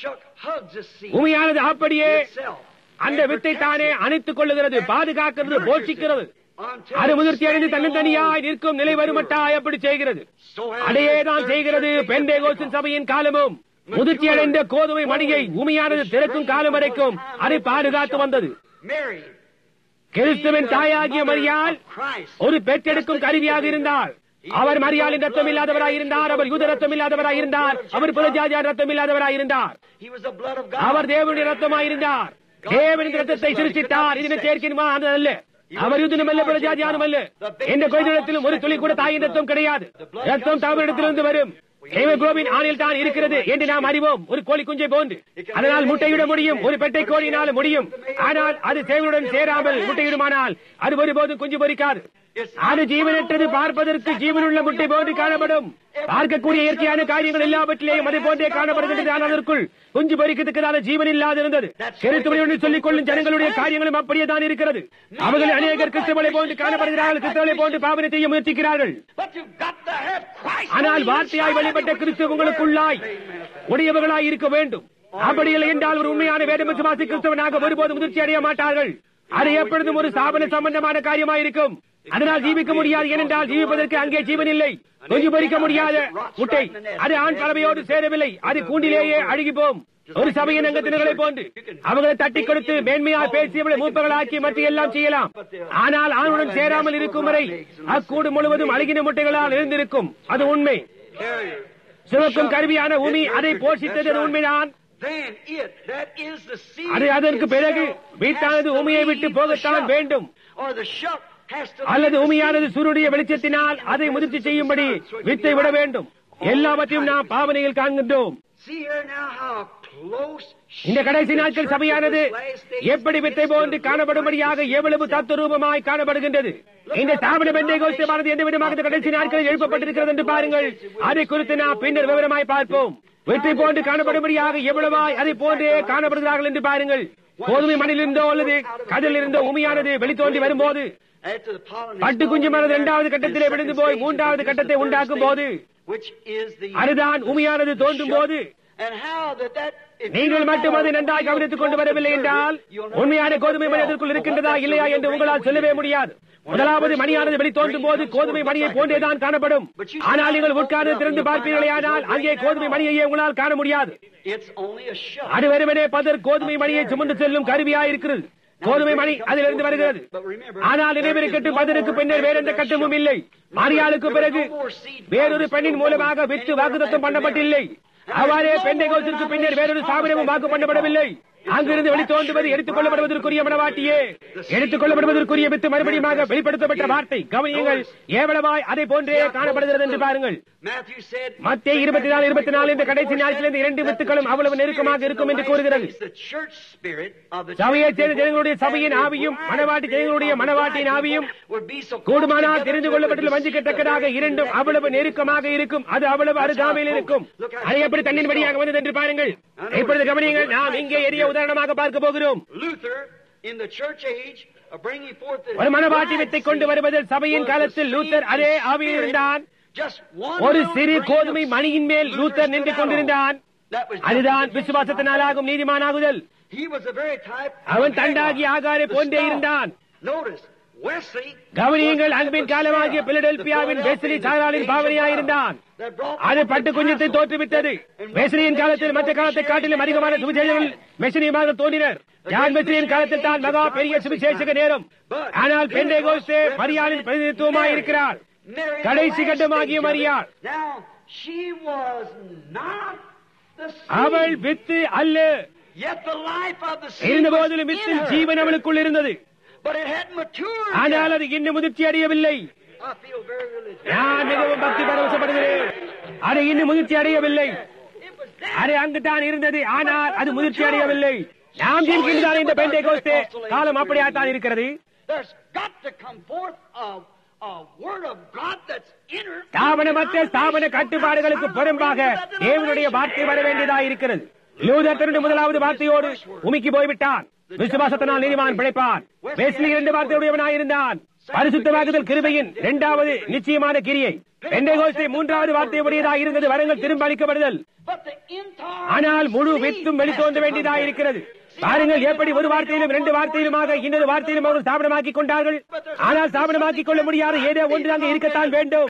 B: உமியானது அப்படியே அந்த வித்தை தானே அணைத்துக் கொள்ளுகிறது பாதுகாக்கிறது போஷிக்கிறது அது முதிர்ச்சி அடைந்து தன்னந்தனியாய் நிற்கும் நிலை வருமட்டாய் அப்படி செய்கிறது அதையேதான் செய்கிறது பெண்டேகோசின் சபையின் காலமும் முதிர்ச்சி அடைந்த கோதுமை மணியை உமையானது திறக்கும் காலம் வரைக்கும் அதை பாதுகாத்து வந்தது கிறிஸ்துவின் தாயாகிய மரியால் ஒரு பெற்றெடுக்கும் கருவியாக இருந்தால் அவர் மரியாளின் ரத்தம் இல்லாதவராய் இருந்தார் அவர் யூத ரத்தம் இல்லாதவராய் இருந்தார் அவர் புலஜாஜார் ரத்தம் இல்லாதவராய் இருந்தார் அவர் தேவனுடைய ரத்தமாய் இருந்தார் தேவனின் ரத்தத்தை சிரிச்சிட்டார் இதனை சேர்க்கணுமா அது அல்ல அவர் யுத்தம் அல்ல புலஜாதியானம் அல்ல எந்த கொய்தளத்திலும் ஒரு துளி கூட தாயின் ரத்தம் கிடையாது ரத்தம் தமிழிடத்திலிருந்து வரும் ஹேமோகுளோபின் ஆணில் தான் இருக்கிறது என்று நாம் அறிவோம் ஒரு கோழி குஞ்சை போன்று அதனால் முட்டையிட முடியும் ஒரு பெட்டை கோழினாலும் முடியும் ஆனால் அது சேவனுடன் சேராமல் முட்டையிடுமானால் அது ஒருபோதும் குஞ்சு பொறிக்காது அது ஜீவனற்றது பார்ப்பதற்கு ஜீவனுள்ள முட்டை போன்று காணப்படும் பார்க்கக்கூடிய இயற்கையான காரியங்கள் எல்லாவற்றிலேயும் அதை போன்றே காணப்படுகின்றது ஆனால் அதற்குள் குஞ்சு பொறிக்கிறதுக்கு ஜீவன் இல்லாதிருந்தது கிறிஸ்துவனை சொல்லிக் கொள்ளும் ஜனங்களுடைய காரியங்களும் அப்படியே தான் இருக்கிறது அவர்கள் அநேகர் கிறிஸ்துவனை போன்று காணப்படுகிறார்கள் கிறிஸ்துவனை போன்று பாவனை செய்ய முயற்சிக்கிறார்கள் ஆனால் வார்த்தையாய் வழிபட்ட கிறிஸ்துவ உங்களுக்குள்ளாய் உடையவர்களாய் இருக்க வேண்டும் அப்படி இல்லை என்றால் ஒரு உண்மையான வேதம் விசுவாசி கிறிஸ்தவனாக ஒருபோது முதிர்ச்சி அடைய மாட்டார்கள் அது எப்பொழுதும் ஒரு ஸ்தாபன சம்பந்தமான காரியமாயிருக்கும் அதனால் ஜீவிக்க முடியாது ஏனென்றால் ஜீவிப்பதற்கு அங்கே ஜீவன் இல்லை கொஞ்சு பறிக்க முடியாத முட்டை அது ஆண் பறவையோடு சேரவில்லை அது கூண்டிலேயே அழுகி போம் ஒரு சபையின் அங்கத்தினர்களை போன்று அவர்களை தட்டி கொடுத்து மேன்மையா பேசி அவளை மூப்பர்களாக்கி மற்ற எல்லாம் செய்யலாம் ஆனால் ஆணுடன் சேராமல் இருக்கும் வரை அக்கூடு முழுவதும் அழுகின முட்டைகளால் இருந்திருக்கும் அது உண்மை சிவக்கும் கருவியான உமி அதை போஷித்தது உண்மைதான் அது அதற்கு பிறகு வீட்டானது உமையை விட்டு போகத்தான் வேண்டும் அல்லது உமையானது சூருடைய வெளிச்சத்தினால் அதை முதிர்ச்சி செய்யும்படி வித்தை விட வேண்டும் எல்லாவற்றையும் நாம் பாவனையில் காண்கின்றோம் இந்த கடைசி நாட்கள் சபையானது எப்படி வித்தை போன்று காணப்படும்படியாக எவ்வளவு தத்துரூபமாய் காணப்படுகின்றது இந்த ஸ்தாபனம் எந்த கோஷ்டமானது எந்த விதமாக இந்த கடைசி நாட்களில் எழுப்பப்பட்டிருக்கிறது என்று பாருங்கள் அதை குறித்து நாம் பின்னர் விவரமாய் பார்ப்போம் வெற்றி போன்று காணப்படும்படியாக எவ்வளவாய் அதை போன்றே காணப்படுகிறார்கள் என்று பாருங்கள் கோதுமை மண்ணில் இருந்தோ அல்லது கடலில் இருந்தோ உமையானது வெளித்தோன்றி வரும்போது பட்டு குஞ்சு மனது இரண்டாவது கட்டத்திலே விழுந்து போய் மூன்றாவது கட்டத்தை உண்டாக்கும் போது அதுதான் உமையானது தோன்றும் போது நீங்கள் மட்டும் அதை நன்றாக கவனித்துக் கொண்டு வரவில்லை என்றால் உண்மையான கோதுமை மணி அதற்குள் இருக்கின்றதா இல்லையா என்று உங்களால் சொல்லவே முடியாது முதலாவது மணியானது வெளி தோன்றும் போது கோதுமை மணியை போன்றேதான் காணப்படும் ஆனால் நீங்கள் உட்கார்ந்து திறந்து பார்ப்பீர்களே ஆனால் அங்கே கோதுமை மணியையே உங்களால் காண முடியாது அது வெறுமனே பதர் கோதுமை மணியை சுமந்து செல்லும் கருவியா இருக்கிறது கோதுமை மணி அதிலிருந்து வருகிறது ஆனால் நினைவிருக்கட்டும் பதிலுக்கு பின்னர் வேற எந்த கட்டமும் இல்லை மரியாளுக்கு பிறகு வேறொரு பெண்ணின் மூலமாக வித்து வாக்குத்தம் பண்ணப்பட்டில்லை அவ்வாறே பெண்டைகோத்திற்கு பின்னர் வேறொரு சாபனமும் வாக்கு பண்ணப்படவில்லை அங்கிருந்து வெளித்தோன்றுவது எடுத்துக் கொள்ளப்படுவதற்குரிய மனவாட்டியே எடுத்துக் கொள்ளப்படுவதற்குரிய வித்து மறுபடியும் வெளிப்படுத்தப்பட்ட வார்த்தை கவனியுங்கள் ஏவளவாய் அதை போன்றே காணப்படுகிறது என்று பாருங்கள் மத்திய இருபத்தி நாலு இருபத்தி நாலு இந்த கடைசி நாட்களில் இரண்டு வித்துக்களும் அவ்வளவு நெருக்கமாக இருக்கும் என்று கூறுகிறது சபையைச் சேர்ந்த ஜனங்களுடைய சபையின் ஆவியும் மனவாட்டி ஜனங்களுடைய மனவாட்டியின் ஆவியும் கூடுமானால் தெரிந்து கொள்ளப்பட்டுள்ள வஞ்சிக்கத்தக்கதாக இரண்டும் அவ்வளவு நெருக்கமாக இருக்கும் அது அவ்வளவு அருகாமையில் இருக்கும் அது எப்படி தண்ணின் வழியாக வந்தது என்று பாருங்கள் இப்பொழுது கவனியுங்கள் நாம் இங்கே எரிய உதாரணமாக பார்க்க போகிறோம் ஒரு மனவாட்டி வித்தை கொண்டு வருவதில் சபையின் காலத்தில் லூத்தர் அதே ஆவியில் இருந்தான் ஒரு சிறு கோதுமை மணியின் மேல் லூத்தர் நின்று கொண்டிருந்தான் அதுதான் விசுவாசத்தினாலாகும் நீதிமானாகுதல் அவன் தண்டாகி ஆகாரை போன்றே இருந்தான் கவனியங்கள் அன்பின் காலமாகிய பிலடெல்பியாவின் வெஸ்லி சாராலின் பாவனையாயிருந்தான் அது பட்டு குஞ்சத்தை தோற்றுவிட்டது வெஸ்லியின் காலத்தில் மற்ற காலத்தை காட்டிலும் அதிகமான சுவிசேஷங்கள் மெஷினியமாக தோன்றினர் யான் வெஸ்லியின் காலத்தில் தான் மகா பெரிய சுவிசேஷக நேரம் ஆனால் பெண்டே கோஸ்தே மரியாளின் பிரதிநிதித்துவமாக இருக்கிறார் கடைசி கட்டமாகிய மரியாள் அவள் வித்து அல்ல இருந்த போதிலும் வித்தின் ஜீவன் அவளுக்குள் இருந்தது ஆனால் அது இன்னும் முதிர்ச்சி அடையவில்லை நான் மிகவும் பக்தி பரவசப்படுகிறேன் அது இன்னும் முதிர்ச்சி அடையவில்லை அது அங்குதான் இருந்தது ஆனால் அது முதிர்ச்சி அடையவில்லை நாம் இருக்கின்றதான இந்த பெண்டை கோஸ்தே காலம் அப்படியாத்தான் இருக்கிறது ஸ்தாபனமற்ற ஸ்தாபன கட்டுப்பாடுகளுக்கு புறம்பாக தேவனுடைய வார்த்தை வர வேண்டியதாக இருக்கிறது லூதர் தன்னுடைய முதலாவது வார்த்தையோடு உமிக்கி போய்விட்டான் விசுவாசத்தினால் நீதிமான் பிழைப்பான் வெஸ்லி இரண்டு வார்த்தையுடையவனாயிருந்தான் பரிசுத்தமாகுதல் கிருபையின் இரண்டாவது நிச்சயமான கிரியை பெண்டகோஸ்தை மூன்றாவது வார்த்தை உடையதாக இருந்தது வரங்கள் திரும்ப அளிக்கப்படுதல் ஆனால் முழு வித்தும் வெளித்தோன்ற வேண்டியதாக இருக்கிறது பாருங்கள் எப்படி ஒரு வார்த்தையிலும் இரண்டு வார்த்தையிலுமாக இன்னொரு வார்த்தையிலும் அவர்கள் ஸ்தாபனமாக்கிக் கொண்டார்கள் ஆனால் ஸ்தாபனமாக்கிக் கொள்ள முடியாத ஏதோ ஒன்று அங்கே இருக்கத்தான் வேண்டும்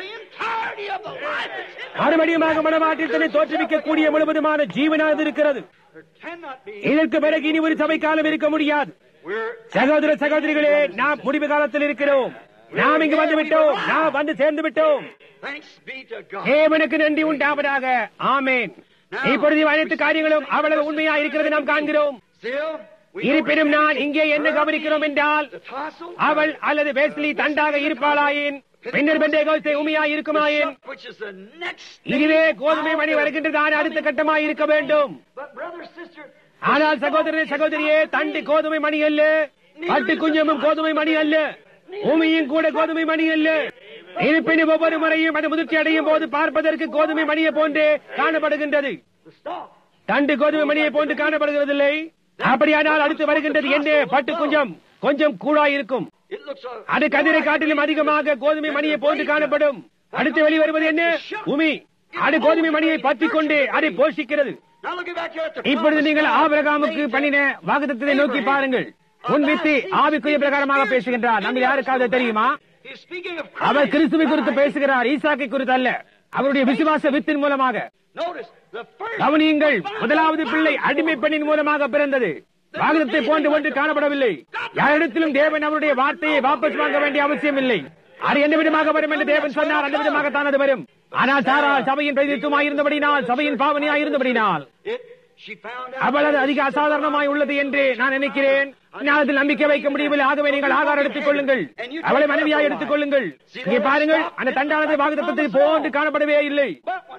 B: மறுபடியுமாக மனவாட்டில் தன்னை தோற்றுவிக்கக்கூடிய முழுவதுமான ஜீவனானது இருக்கிறது இதற்கு பிறகு இனி ஒரு சபை காலம் இருக்க முடியாது சகோதர சகோதரிகளே நாம் முடிவு காலத்தில் இருக்கிறோம் நாம் இங்கு வந்து விட்டோம் நாம் வந்து சேர்ந்து விட்டோம் தேவனுக்கு நன்றி உண்டாவதாக ஆமேன் இப்பொழுது அனைத்து காரியங்களும் அவ்வளவு உண்மையா இருக்கிறது நாம் காண்கிறோம் இருப்பினும் நான் இங்கே என்ன கவனிக்கிறோம் என்றால் அவள் அல்லது வேஸ்லி தண்டாக இருப்பாளாயின் பின்னர் பெண்டே கோஸ்தை உமையா இருக்குமாயின் இதுவே கோதுமை மணி வருகின்றதான அடுத்த கட்டமாய் இருக்க வேண்டும் ஆனால் சகோதரே சகோதரியே தண்டு கோதுமை மணி அல்ல பட்டு குஞ்சமும் கோதுமை மணி அல்ல பூமியும் கூட கோதுமை மணி அல்ல இருப்பினும் ஒவ்வொரு முறையும் அது முதிர்ச்சி அடையும் போது பார்ப்பதற்கு கோதுமை மணியை போன்றே காணப்படுகின்றது தண்டு கோதுமை மணியை போன்று காணப்படுகிறதில்லை அப்படியானால் அடுத்து வருகின்றது என்ன பட்டு குஞ்சம் கொஞ்சம் கூழாய் இருக்கும் அது கதிரை காட்டிலும் அதிகமாக கோதுமை மணியை போன்று காணப்படும் அடுத்து வெளிவருவது என்ன உமி அது கோதுமை மணியை பற்றிக் கொண்டு அதை போஷிக்கிறது இப்பொழுது நீங்கள் ஆபரகாமுக்கு பண்ணின வாக்குத்தத்தை நோக்கி பாருங்கள் உன் வித்து ஆவிக்குரிய பிரகாரமாக பேசுகின்றார் நம்ம யாருக்காவது தெரியுமா அவர் கிறிஸ்துவை குறித்து பேசுகிறார் ஈசாக்கை குறித்து அல்ல அவருடைய விசுவாச வித்தின் மூலமாக கவனியுங்கள் முதலாவது பிள்ளை அடிமை பெண்ணின் மூலமாக பிறந்தது வாகனத்தை போன்று ஒன்று காணப்படவில்லை யாரிடத்திலும் தேவன் அவருடைய வார்த்தையை வாபஸ் வாங்க வேண்டிய அவசியம் இல்லை அது எந்த விதமாக வரும் என்று தேவன் சொன்னார் அந்த விதமாகத்தான் அது வரும் ஆனால் சாரா சபையின் பிரதித்துவமாக இருந்தபடினால் சபையின் பாவனையாக இருந்தபடினால் அவ்வளவு அதிக அசாதாரணமாய் உள்ளது என்று நான் நினைக்கிறேன் நான் அதில் நம்பிக்கை வைக்க முடியவில்லை ஆகவே நீங்கள் ஆதாரம் எடுத்துக் கொள்ளுங்கள் அவளை மனைவியாக எடுத்துக் கொள்ளுங்கள் இங்கே பாருங்கள் அந்த தண்டானது வாக்குத்தத்தை போன்று காணப்படவே இல்லை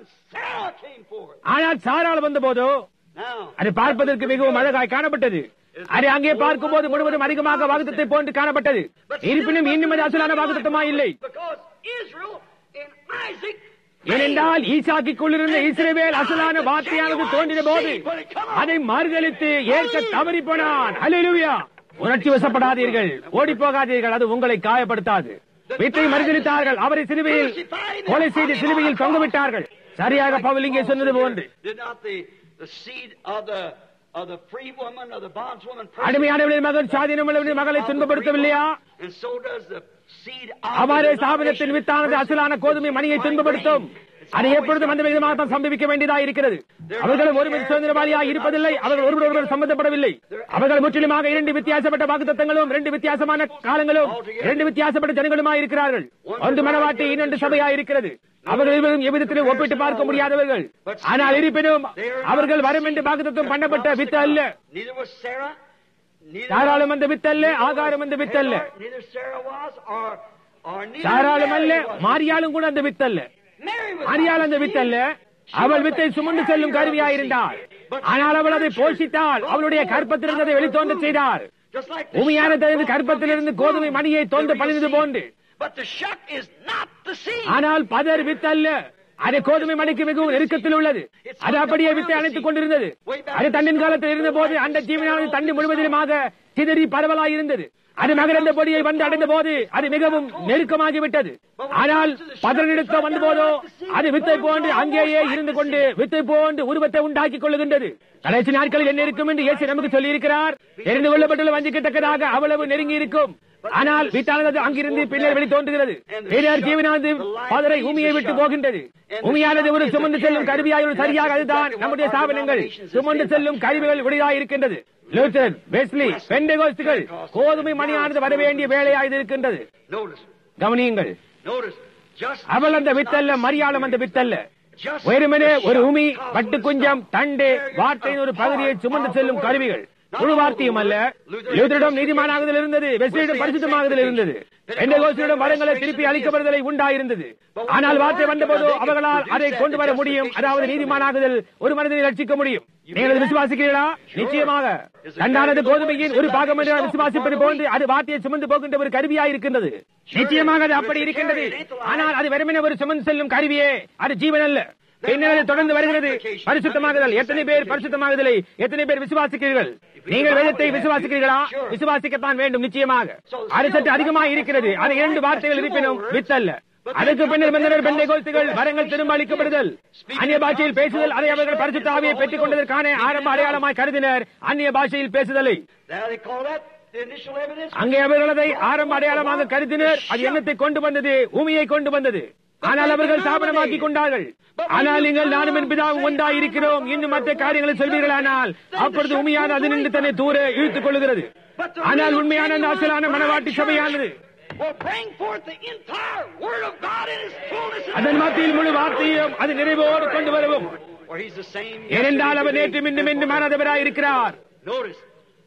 B: ஆனால் சாரால் வந்த போதோ அது பார்ப்பதற்கு மிகவும் அழகாய் காணப்பட்டது அது அங்கே பார்க்கும் போது முழுவதும் அதிகமாக வாக்குத்தத்தை போன்று காணப்பட்டது இருப்பினும் இன்னும் அது அசலான வாக்குத்தமா இல்லை ஏனென்றால் ஈசாக்கிக்குள் இருந்த இஸ்ரேவேல் அசலான வார்த்தையானது தோன்றின போது அதை மறுதளித்து ஏற்க தவறி போனான் அலிலுவியா உணர்ச்சி வசப்படாதீர்கள் ஓடி போகாதீர்கள் அது உங்களை காயப்படுத்தாது வீட்டை மறுதளித்தார்கள் அவரை சிலுவையில் கொலை செய்து சிலுவையில் தொங்கவிட்டார்கள் சரியாக பவுல் இங்கே சொன்னது போன்று அடிமையானவளின் மகன் சாதீனமுள்ளவனின் மகளை துன்பப்படுத்தவில்லையா அவ்வாறே ஸ்தாபனத்தின் வித்தானது அசலான கோதுமை மணியை துன்பப்படுத்தும் அது எப்பொழுதும் அந்த விதமாக தான் சம்பவிக்க வேண்டியதாக இருக்கிறது அவர்கள் ஒருவர் சுதந்திரவாதியாக இருப்பதில்லை அவர்கள் ஒருவர் ஒருவர் சம்பந்தப்படவில்லை அவர்கள் முற்றிலுமாக இரண்டு வித்தியாசப்பட்ட வாக்குத்தத்தங்களும் இரண்டு வித்தியாசமான காலங்களும் இரண்டு வித்தியாசப்பட்ட ஜனங்களுமாக இருக்கிறார்கள் ஒன்று மனவாட்டி இன்னொன்று சபையாக இருக்கிறது அவர்கள் இருவரும் எவ்விதத்திலும் ஒப்பிட்டு பார்க்க முடியாதவர்கள் ஆனால் இருப்பினும் அவர்கள் வரும் என்று வாக்குத்தத்தம் பண்ணப்பட்ட வித்து அல்ல
A: Neither was Sarah. Neither
B: தாராளம் அந்த வித்து அல்ல ஆகாரம் அந்த வித்து அல்ல
A: Neither Sarah was, or, or neither
B: தாராளம் அல்ல
A: Mary was.
B: மாரியாலும் கூட அந்த வித்து அல்ல
A: Mary was
B: மாரியால்
A: not
B: அந்த வித்து அல்ல அவள் வித்தை சுமந்து செல்லும் கருவியாயிருந்தாள் ஆனால் அவள் அதை போஷித்தாள் அவளுடைய கற்பத்திலிருந்து அதை வெளித்தோன்ற செய்தாள்
A: Just like the
B: உமையான
A: shuck
B: தனது
A: brought
B: கற்பத்திலிருந்து
A: forth
B: கோதுமை
A: its
B: மணியை
A: womb,
B: தோன்று
A: the real
B: பணிந்தது
A: seed.
B: போன்று
A: But the shuck is not the seed.
B: ஆனால் பதர் வித்து அல்ல அது கோதுமை மணிக்கு மிகவும் நெருக்கத்தில் உள்ளது அது அப்படியே வித்தை அணைத்துக் கொண்டிருந்தது அது தண்ணின் காலத்தில் இருந்த போது அந்த ஜீவனானது தண்ணி முழுவதிலுமாக சிதறி பரவலாய் இருந்தது அது மகரந்த பொடியை வந்து அடைந்த போது அது மிகவும் நெருக்கமாகிவிட்டது ஆனால் பதனிடத்தம் வந்த போதோ அது வித்தை போன்று அங்கேயே இருந்து கொண்டு வித்தை போன்று உருவத்தை உண்டாக்கிக் கொள்ளுகின்றது கடைசி நாட்களில் என்ன இருக்கும் என்று இயேசு நமக்கு சொல்லி இருக்கிறார் தெரிந்து கொள்ளப்பட்டுள்ள வஞ்சிக்கத்தக்கதாக அவ்வளவு நெருங்கி இருக்கும் ஆனால் வீட்டானது அங்கிருந்து பின்னர் வெளி தோன்றுகிறது பின்னர் ஜீவனானது பதரை உமியை விட்டு போகின்றது உமியானது ஒரு சுமந்து செல்லும் கருவியாய் ஒரு சரியாக அதுதான் நம்முடைய ஸ்தாபனங்கள் சுமந்து செல்லும் கருவிகள் உடையதாய் இருக்கின்றது லூத்தர் வெஸ்லி பெண்டகோஸ்துகள் கோதுமை மணியானது வர வேண்டிய வேலையாய் இது இருக்கின்றது
A: Notice,
B: கவனியுங்கள்
A: notice, just
B: அவள் அந்த வித்தல்ல மரியாளம் அந்த வித்தல்ல
A: just
B: வெறுமனே
A: the
B: ஒரு
A: shuck
B: உமி
A: caused
B: பட்டு
A: the
B: குஞ்சம்
A: stump.
B: தண்டு வார்த்தையின் ஒரு பகுதியை சுமந்து செல்லும் கருவிகள் முழு வார்த்தையும் அல்ல யூதரிடம் நீதிமானாகுதல் இருந்தது வெஸ்லியிடம் பரிசுத்தமாகுதல் இருந்தது பெண்டகோஸ்தரிடம் வரங்களை திருப்பி அளிக்கப்படுதலை உண்டாயிருந்தது ஆனால் வார்த்தை வந்தபோதோ அவர்களால் அதை கொண்டு வர முடியும் அதாவது நீதிமானாகுதல் ஒரு மனிதனை ரட்சிக்க முடியும் நீங்கள் அதை விசுவாசிக்கிறீர்களா நிச்சயமாக தண்டானது கோதுமையின் ஒரு பாகம் என்று நான் விசுவாசிப்பது போன்று அது வார்த்தையை சுமந்து போகின்ற ஒரு கருவியாய் இருக்கின்றது நிச்சயமாக அது அப்படி இருக்கின்றது ஆனால் அது வெறுமனே ஒரு சுமந்து செல்லும் கருவியே அது ஜீவன் அல்ல பின்னர் அது தொடர்ந்து வருகிறது பரிசுத்தமாகுதல் எத்தனை பேர் பரிசுத்தமாகுதலை எத்தனை பேர் விசுவாசிக்கிறீர்கள் நீங்கள் வேதத்தை விசுவாசிக்கிறீர்களா விசுவாசிக்கத்தான் வேண்டும் நிச்சயமாக அது சற்று அதிகமாக இருக்கிறது அது இரண்டு வார்த்தைகள் இருப்பினும் வித்தல்ல அதுக்கு பின்னர் மந்திரர் பெண்டை கோஸ்துகள் வரங்கள் திரும்ப அளிக்கப்படுதல் அந்நிய பாஷையில் பேசுதல் அதை அவர்கள் பரிசுத்த ஆவியை பெற்றுக் கொண்டதற்கான ஆரம்ப அடையாளமாய் கருதினர் அந்நிய பாஷையில் பேசுதலை
A: Now they call that the initial evidence.
B: அங்கே அவர்கள் அதை ஆரம்ப அடையாளமாக கருதினர் அது எண்ணத்தை கொண்டு வந்தது பூமியை கொண்டு வந்தது ஆனால் அவர்கள் ஸ்தாபனமாக்கி கொண்டார்கள் ஆனால் நீங்கள் நானும் என் பிதாவும் ஒன்றாய் இருக்கிறோம் இன்னும் மற்ற காரியங்களை சொல்வீர்களானால் அப்பொழுது உண்மையான அது நின்று தன்னை தூர இழுத்துக் கொள்ளுகிறது ஆனால் உண்மையான அந்த அசலான மனவாட்டி சபையானது
A: will bring forth the entire Word of God in His fullness. and
B: அதன் மத்தியில் முழு வார்த்தையும் அது நிறைவோடு கொண்டு வரவும்
A: For He's the same.
B: ஏனென்றால் அவர்
A: yesterday,
B: நேற்று
A: today,
B: மீண்டும் என்று மாறாதவராய் இருக்கிறார்
A: Notice.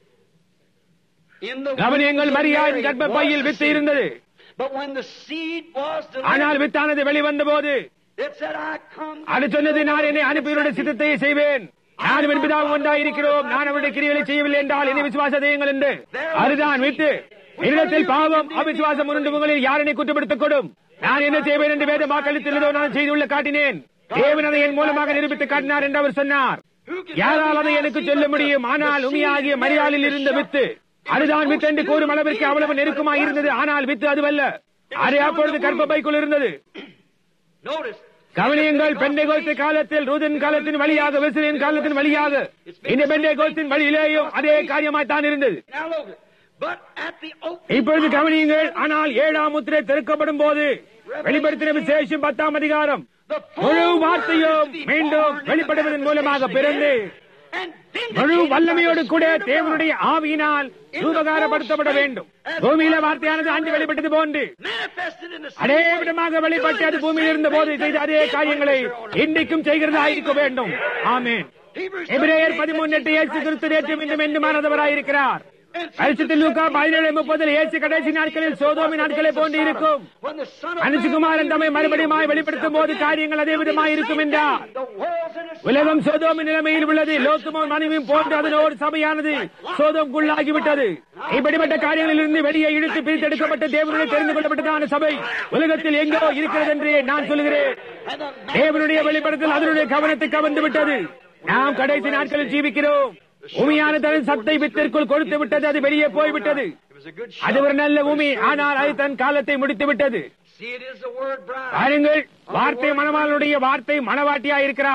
A: In the
B: கவனியங்கள்
A: womb of
B: மரியாயின்
A: Mary
B: கர்ப்ப
A: was
B: பையில்
A: the
B: வித்து
A: seed.
B: இருந்தது
A: But when the seed was
B: ஆனால்
A: delivered,
B: வித்தானது வெளிவந்த போது
A: it said, I come.
B: அது சொன்னது நான் என்னை அனுப்பியவருடைய சித்தத்தை செய்வேன் நானும் என் பிதாவும் ஒன்றாய் இருக்கிறோம் நான் அவருடைய கிரியைகளை செய்யவில்லை என்றால் என்னை விசுவாச செய்யுங்கள் என்று அதுதான் விட்டு என்னிடத்தில் பாவம் அவிசுவாசம் உருண்டு உங்களில் யார் என்னை குற்றப்படுத்தக் கூடும் நான் என்ன செய்வேன் என்று வேத வாக்களித்துள்ளதோ நான் செய்துள்ள காட்டினேன் தேவன் அதை என் மூலமாக நிரூபித்து காட்டினார் என்று அவர் சொன்னார் யாரால் அதை எனக்கு சொல்ல முடியும் ஆனால் உமியாகிய மரியாளில் இருந்த வித்து அதுதான் வித்து என்று கூறும் அளவிற்கு அவ்வளவு நெருக்கமாக இருந்தது ஆனால் வித்து அதுவல்ல அது அப்பொழுது கர்ப்பப்பைக்குள் இருந்தது
A: Notice.
B: கவனியங்கள் பெண்டை காலத்தில் ரூதன் காலத்தின் வழியாக வெஸ்லின் காலத்தின் வழியாக இந்த பெண்டை வழியிலேயும் அதே காரியமாய்த்தான் இருந்தது
A: Now look. But at the opening
B: இப்பொழுது கவனியுங்கள் ஆனால் ஏழாம் முத்திரை திறக்கப்படும் போது வெளிப்படுத்தின விசேஷம் பத்தாம் அதிகாரம் முழு வார்த்தையும் மீண்டும் வெளிப்படுவதன் மூலமாக பிறந்து
A: and
B: முழு
A: vindicated
B: வல்லமையோடு
A: by the
B: கூட
A: Spirit of
B: தேவனுடைய ஆவியினால் ரூபகாரப்படுத்தப்பட வேண்டும் பூமியில வார்த்தையானது அன்று வெளிப்பட்டது போன்று
A: God, manifested in the same
B: அதே
A: way,
B: விதமாக வெளிப்பட்டு அது
A: doing the
B: பூமியில்
A: same
B: இருந்த போது
A: things
B: செய்த
A: that
B: அதே
A: it did
B: காரியங்களை
A: when it was here on earth.
B: இன்றைக்கும் செய்கிறதா இருக்க வேண்டும் ஆமென்
A: Hebrews
B: எபிரேயர்
A: 13
B: பதிமூணு எட்டு இயேசு
A: Christ
B: கிறிஸ்து
A: is the
B: நேற்று
A: same
B: மீண்டும் என்று
A: yesterday,
B: மாறாதவராயிருக்கிறார் பரிசுத்தில் லூக்கா பதினேழு முப்பதில் இயேசு கடைசி நாட்களில் சோதோமி நாட்களை போன்று இருக்கும்
A: When the Son of
B: அனுசுகுமாரன் தம்மை
A: Man
B: மறுபடியும்
A: revealed
B: வெளிப்படுத்தும்
A: himself
B: போது
A: again,
B: காரியங்கள் அதே
A: it'll be
B: விதமாக
A: the
B: இருக்கும்
A: same
B: என்றார்
A: thing. The world's in its
B: உலகம் சோதோமின் நிலைமையில் உள்ளது லோத்துமும் மனைவியும் போன்று அதனோடு சபையானது சோதோம்குள்ளாகிவிட்டது இப்படிப்பட்ட காரியங்களில் இருந்து வெளியே இழுத்து பிரித்தெடுக்கப்பட்ட தேவனுடைய தெரிந்து கொள்ளப்பட்டதான சபை உலகத்தில் எங்கோ இருக்கிறது என்று நான் சொல்கிறேன்
A: And the
B: தேவனுடைய வெளிப்படுத்தல் அதனுடைய கவனத்தை கவர்ந்து விட்டது நாம் கடைசி நாட்களில் ஜீவிக்கிறோம் உமியான தன் சத்தை வித்திற்குள் கொடுத்து விட்டது அது வெளியே போய்விட்டது
A: It was a good
B: அது
A: shout.
B: ஒரு நல்ல உமி ஆனால் அது தன் காலத்தை முடித்து விட்டது
A: See, it is the word bride.
B: பாருங்கள் வார்த்தை மணவாளனுடைய வார்த்தை மணவாட்டியா இருக்கிறாள்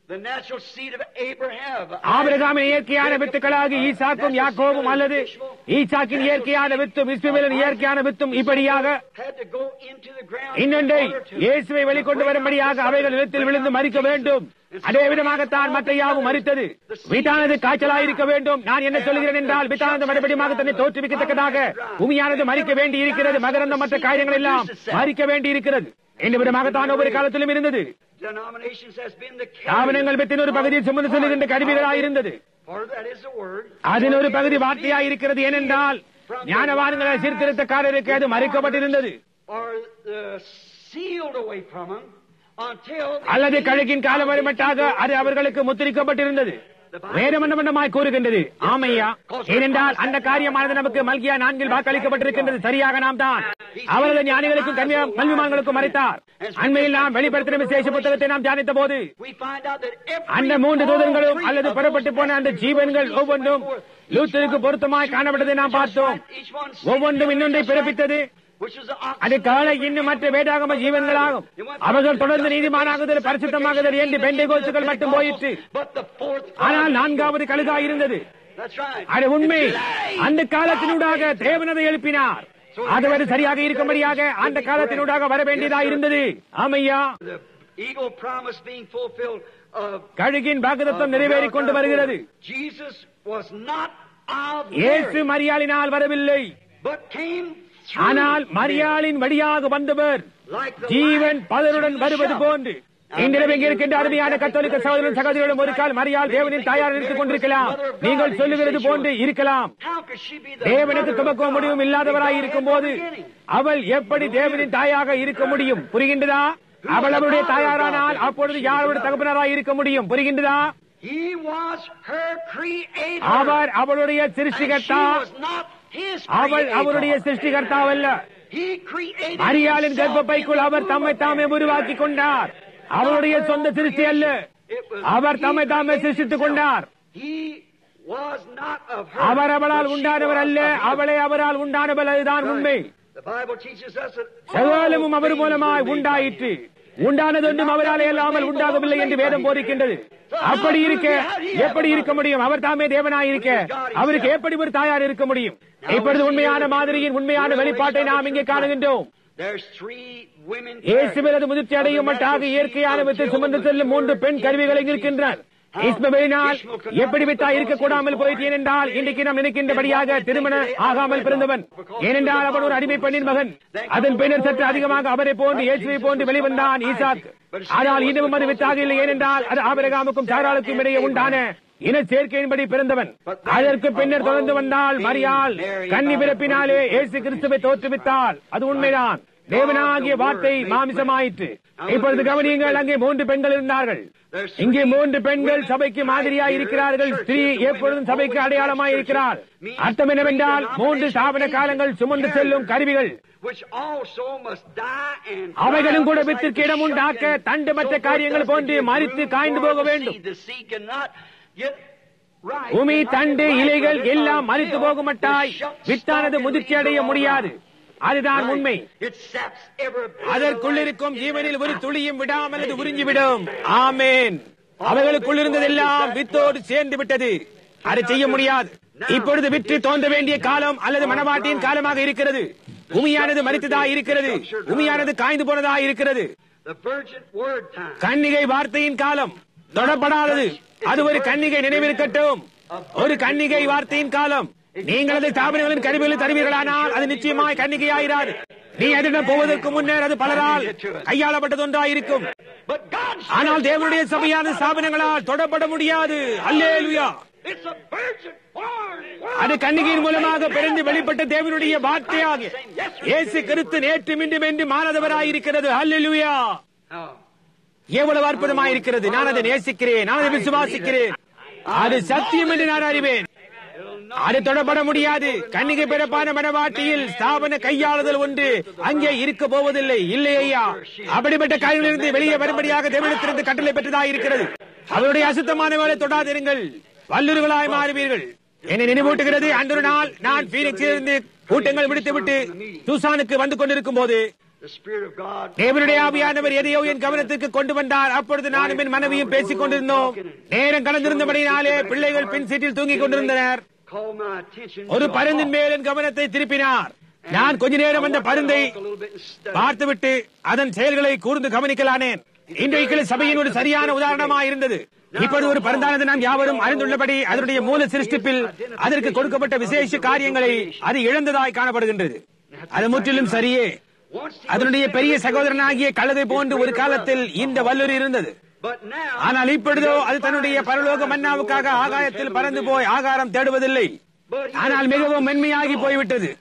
A: the natural seed of Abraham.
B: ஆபிரகாமின் இயற்கையான வித்துக்களாகி ஈசாக்கும் யாக்கோவும் அல்லது ஈசாக்கின் இயற்கையான வித்தும் இஸ்மவேலின் இயற்கையான வித்தும் இப்படியாக
A: had to go into the ground
B: இன்னொன்றை
A: in order to-
B: இயேசுவை வெளிக்கொண்டு வரும்படியாக அவைகள் நிலத்தில் விழுந்து மறிக்க வேண்டும் அதே விதமாகத்தான் மற்ற யாவும் மறித்தது வீட்டானது காய்ச்சலாயிருக்க வேண்டும் நான் என்ன சொல்கிறேன் என்றால் வீட்டானது மறுபடியும் தன்னை தோற்றுவிக்கத்தக்கதாக பூமியானது மறிக்க வேண்டி இருக்கிறது மகரந்தம் மற்ற காரியங்கள் எல்லாம் மறிக்க வேண்டி இருக்கிறது இந்த விதமாகத்தான் ஒவ்வொரு காலத்திலும் இருந்தது
A: Denominations has been the
B: தாவனங்கள் பெற்றின் ஒரு பகுதியை சுமந்து செல்லுகின்ற கருவிகளாயிருந்தது
A: Part of that is the word.
B: அதில் ஒரு பகுதி வார்த்தையாய் இருக்கிறது ஏனென்றால் ஞானவான்களை சீர்திருத்தக்காரருக்கு அது மறைக்கப்பட்டிருந்தது
A: Or uh, sealed away from them until they
B: அல்லது
A: see
B: கழுகின் காலம் வருமட்டாக அது அவர்களுக்கு முத்திரிக்கப்பட்டிருந்தது வேதமண்டமண்டமாய் கூறுகின்றது ஆமையா ஏனென்றால் அந்த காரியமானது நமக்கு மல்கியா நான்கில் வாக்களிக்கப்பட்டிருக்கின்றது சரியாக நாம் தான் அவரது ஞானிகளுக்கும் கன்னியா கல்விமான்களுக்கும் மறைத்தார் அண்மையில் நாம் வெளிப்படுத்தின விசேஷ புத்தகத்தை நாம் தியானித்த போது
A: we find out that every
B: அந்த மூன்று
A: all
B: தூதன்களும்
A: three
B: அல்லது
A: of
B: புறப்பட்டு
A: those
B: போன அந்த ஜீவன்கள் ஒவ்வொன்றும் லூத்தருக்கு பொருத்தமாய் காணப்பட்டதை நாம் பார்த்தோம்
A: Each one
B: ஒவ்வொன்றும் இன்னொன்றை பிறப்பித்தது
A: which was the ox-
B: அது காலை இன்னும் மற்ற வேதாகம ஜீவன்களாகும் அவர்கள் தொடர்ந்து நீதிமானாகுதல் பரிசுத்தமாகுதல் என்று பெண்டை கோசுகள் மட்டும் போயிற்று
A: But the fourth
B: ஆனால் நான்காவது கழுகா இருந்தது
A: That's right.
B: அது உண்மை அந்த காலத்தினூடாக தேவனதை எழுப்பினார் அதுவரை சரியாக இருக்கும்படியாக அந்த காலத்தினூடாக வர வேண்டியதா இருந்தது ஆமையா
A: The eagle promise being fulfilled of
B: கழுகின் பாகதத்தம் நிறைவேறிக் கொண்டு வருகிறது
A: Jesus was not of
B: இயேசு
A: Mary,
B: மரியாளினால் வரவில்லை
A: but came through
B: ஆனால் மரியாளின் வழியாக வந்தவர்
A: like the
B: Jeevan
A: light
B: பலருடன்
A: through the
B: வருவது
A: shower.
B: போன்று இன்றிரவு இங்கே இருக்கின்ற அருமையான கத்தோலிக்க சகோதரன் சகோதரிகளும் ஒரு கால் மரியாள் தேவனின் தாயார் நினைத்துக் கொண்டிருக்கலாம் நீங்கள் சொல்லுகிறது போன்று இருக்கலாம்
A: How could she be the
B: தேவனுக்கு
A: mother of
B: துவக்கம்
A: God
B: முடிவும்
A: that
B: இல்லாதவராய்
A: God
B: இருக்கும்
A: had
B: போது
A: from the beginning?
B: அவள் எப்படி தேவனின் தாயாக இருக்க முடியும் புரிகின்றதா அவள் அவருடைய தாயாரானால் அப்பொழுது யாருடைய தகப்பனராய் இருக்க முடியும் புரிகின்றதா
A: He was her creator.
B: அவர் அவளுடைய
A: And she
B: சிருஷ்டிகர்த்தா
A: was not his
B: அவள்
A: creator.
B: அவருடைய சிருஷ்டிகர்த்தாவல்ல
A: He created
B: மரியாளின்
A: himself
B: கர்ப்பப்பைக்குள்
A: in the
B: our
A: womb
B: தம்மை
A: of
B: தாமே
A: Mary.
B: உருவாக்கி கொண்டார் அவருடைய சொந்த சிருஷ்டி அல்ல
A: It was
B: அவர்
A: he
B: தம்மை தாமே
A: created
B: சிருஷ்டித்துக்
A: himself.
B: கொண்டார்
A: He was not of her,
B: அவர் அவளால்
A: but she
B: உண்டானவர்
A: was
B: அல்ல
A: of him.
B: அவளை அவரால் உண்டானவள் அதுதான் உண்மை
A: The Bible teaches us that
B: சகலமும்
A: all
B: அவர்
A: things
B: மூலமாய்
A: were made by
B: உண்டாயிற்று
A: him.
B: உண்டானதொன்றும் அவராலே அல்லாமல் உண்டாகவில்லை என்று வேதம் போதிக்கின்றது அப்படி இருக்க எப்படி இருக்க முடியும் அவர் தாமே தேவனாய் இருக்க அவருக்கு எப்படி ஒரு தாயார் இருக்க முடியும் இப்பொழுது உண்மையான மாதிரியின் உண்மையான வெளிப்பாட்டை நாம் இங்கே காணுகின்றோம்
A: There's three women
B: இயேசுவினது முதிர்ச்சி அடையும் மட்டாக இயற்கையான வித்து சுமந்து செல்லும் மூன்று பெண் கருவிகள் இங்கு இருக்கின்றனர் இஸ்மவேலினால் எப்படி வித்தா இருக்கக்கூடாமல் போயிற்று ஏனென்றால் இன்றைக்கு நாம் நினைக்கின்றபடியாக திருமண ஆகாமல் பிறந்தவன் ஏனென்றால் அவன் ஒரு அடிமை பெண்ணின் மகன் அதன் பின்னர் சற்று அதிகமாக அவரை போன்று இயேசுவை போன்று வெளிவந்தான் ஈசாக் ஆனால் இன்னமும் அது வித்தாக இல்லை ஏனென்றால் அது ஆபிரகாமுக்கும் சாராளுக்கும் இடையே உண்டான இன சேர்க்கையின்படி பிறந்தவன் அதற்கு பின்னர் தொடர்ந்து வந்தால் மரியாள் கன்னி பிறப்பினாலே இயேசு கிறிஸ்துவை தோற்றுவித்தாள் அது உண்மைதான் தேவனாகிய வார்த்தை மாமிசமாயிற்று இப்பொழுது கவனியுங்கள் அங்கே மூன்று பெண்கள் இருந்தார்கள் இங்கே மூன்று பெண்கள் சபைக்கு மாதிரியாய் இருக்கிறார்கள் ஸ்திரீ எப்பொழுதும் சபைக்கு அடையாளமாய் இருக்கிறார் அர்த்தம் என்னவென்றால் மூன்று ஸ்தாபன காலங்கள் சுமந்து செல்லும் கருவிகள்
A: which also must die and
B: அவைகளும் கூட
A: die, just
B: வித்திற்கு
A: like
B: இடம்
A: the
B: உண்டாக்க
A: sheep and
B: தண்டு மற்ற
A: so forth
B: காரியங்கள்
A: does to
B: போன்று
A: give
B: மறித்து
A: room
B: காய்ந்து
A: for
B: போக
A: the
B: வேண்டும்
A: seed. The seed cannot get right,
B: பூமி
A: cannot
B: தண்டு
A: get right
B: இலைகள்
A: from it
B: எல்லாம் மறித்து
A: until
B: போகுமட்டாய்
A: the shuck
B: வித்தானது
A: stalk and
B: முதிர்ச்சி
A: leaves
B: அடைய
A: are all
B: முடியாது
A: right.
B: அதுதான் உண்மை
A: It saps every bit of
B: அதற்குள்
A: life
B: இருக்கும்
A: in
B: ஜீவனில்
A: it.
B: ஒரு துளியும் விடாமல் அது உறிஞ்சிவிடும் ஆமேன் அவைகளுக்குள் இருந்ததெல்லாம் வித்தோடு சேர்ந்து விட்டது அதை செய்ய முடியாது இப்பொழுது விற்று தோன்ற வேண்டிய காலம் அல்லது மனவாட்டியின் காலமாக இருக்கிறது உமியானது மறித்ததா இருக்கிறது உமியானது காய்ந்து போனதா இருக்கிறது
A: The virgin word time.
B: கன்னிகை வார்த்தையின் காலம் தொடப்படாதது அது ஒரு கன்னிகை நினைவிருக்கட்டும் ஒரு கன்னிகை வார்த்தையின் காலம் நீங்கள் அதை ஸ்தாபனங்களின் கருவிகளில் தருவீர்களானால் அது நிச்சயமாய் கன்னிகையாயிராது நீ அதிடம் போவதற்கு முன்னர் அது பலரால் கையாளப்பட்டது ஒன்றாயிருக்கும்
A: But God's
B: ஆனால் தேவனுடைய சபையான ஸ்தாபனங்களால் தொடப்பட முடியாது அல்லேலுயா
A: It's a virgin born word.
B: அது கன்னிகையின் மூலமாக பிறந்து வெளிப்பட்ட தேவனுடைய வார்த்தையாக இயேசு கிறிஸ்து நேற்று மீண்டும் என்று மாறாதவராயிருக்கிறது அல்லேலுயா
A: Oh.
B: எவ்வளவு அற்புதமாயிருக்கிறது நான் அதை நேசிக்கிறேன் நான் அதை விசுவாசிக்கிறேன் அது சத்தியம் என்று நான் அறிவேன் அது தொடப்பட முடியாது கன்னிகை பிறப்பான மனவாட்டியில் ஸ்தாபன கையாளுதல் ஒன்று அங்கே இருக்க போவதில்லை இல்லை ஐயா அப்படிப்பட்ட காரியங்களிலிருந்து வெளியே வரும்படியாக தேவனிடத்திலிருந்து கட்டளை பெற்றதாக இருக்கிறது அவருடைய அசுத்தமானவர்களை தொடாதிருங்கள் வல்லுறுகளாய் மாறுவீர்கள் என்னை நினைவூட்டுகிறது அன்றொரு நாள் நான் பீனிக்ஸிலிருந்து கூட்டங்கள் விடுத்துவிட்டு தூசானுக்கு வந்து கொண்டிருக்கும் போது
A: the Spirit of God.
B: தேவனுடைய ஆவியானவர் எதையோ என் கவனத்திற்கு கொண்டு வந்தார் அப்பொழுது நானும் என் மனைவியும் பேசிக் கொண்டிருந்தோம் நேரம் கடந்திருந்தபடினாலே பிள்ளைகள் பின் சீட்டில் தூங்கிக் கொண்டிருந்தனர்
A: Called my attention.
B: ஒரு
A: to a
B: பருந்தின்
A: hawk.
B: மேல் என் கவனத்தை திருப்பினார் நான் கொஞ்ச நேரம் அந்த பருந்தை
A: A little bit and studied.
B: பார்த்துவிட்டு அதன் செயல்களை கூர்ந்து கவனிக்கலானேன் இன்றைக்கு சபையின் ஒரு சரியான உதாரணமாக இருந்தது இப்பொழுது ஒரு பருந்தானது நாம் யாவரும் அறிந்துள்ளபடி அதனுடைய மூல சிருஷ்டிப்பில் அதற்கு கொடுக்கப்பட்ட விசேஷ காரியங்களை அது இழந்ததாய் காணப்படுகின்றது அது முற்றிலும் சரியே
A: Once he
B: அதனுடைய
A: was
B: பெரிய
A: bigger
B: சகோதரனாகிய கழுதை போன்று ஒரு காலத்தில் இந்த வல்லூர் இருந்தது
A: But now,
B: ஆனால் இப்பொழுதோ அது தன்னுடைய பரலோக மன்னாவுக்காக ஆகாயத்தில் பறந்து போய் ஆகாரம் தேடுவதில்லை ஆனால் மிகவும் மென்மையாகி போய்விட்டது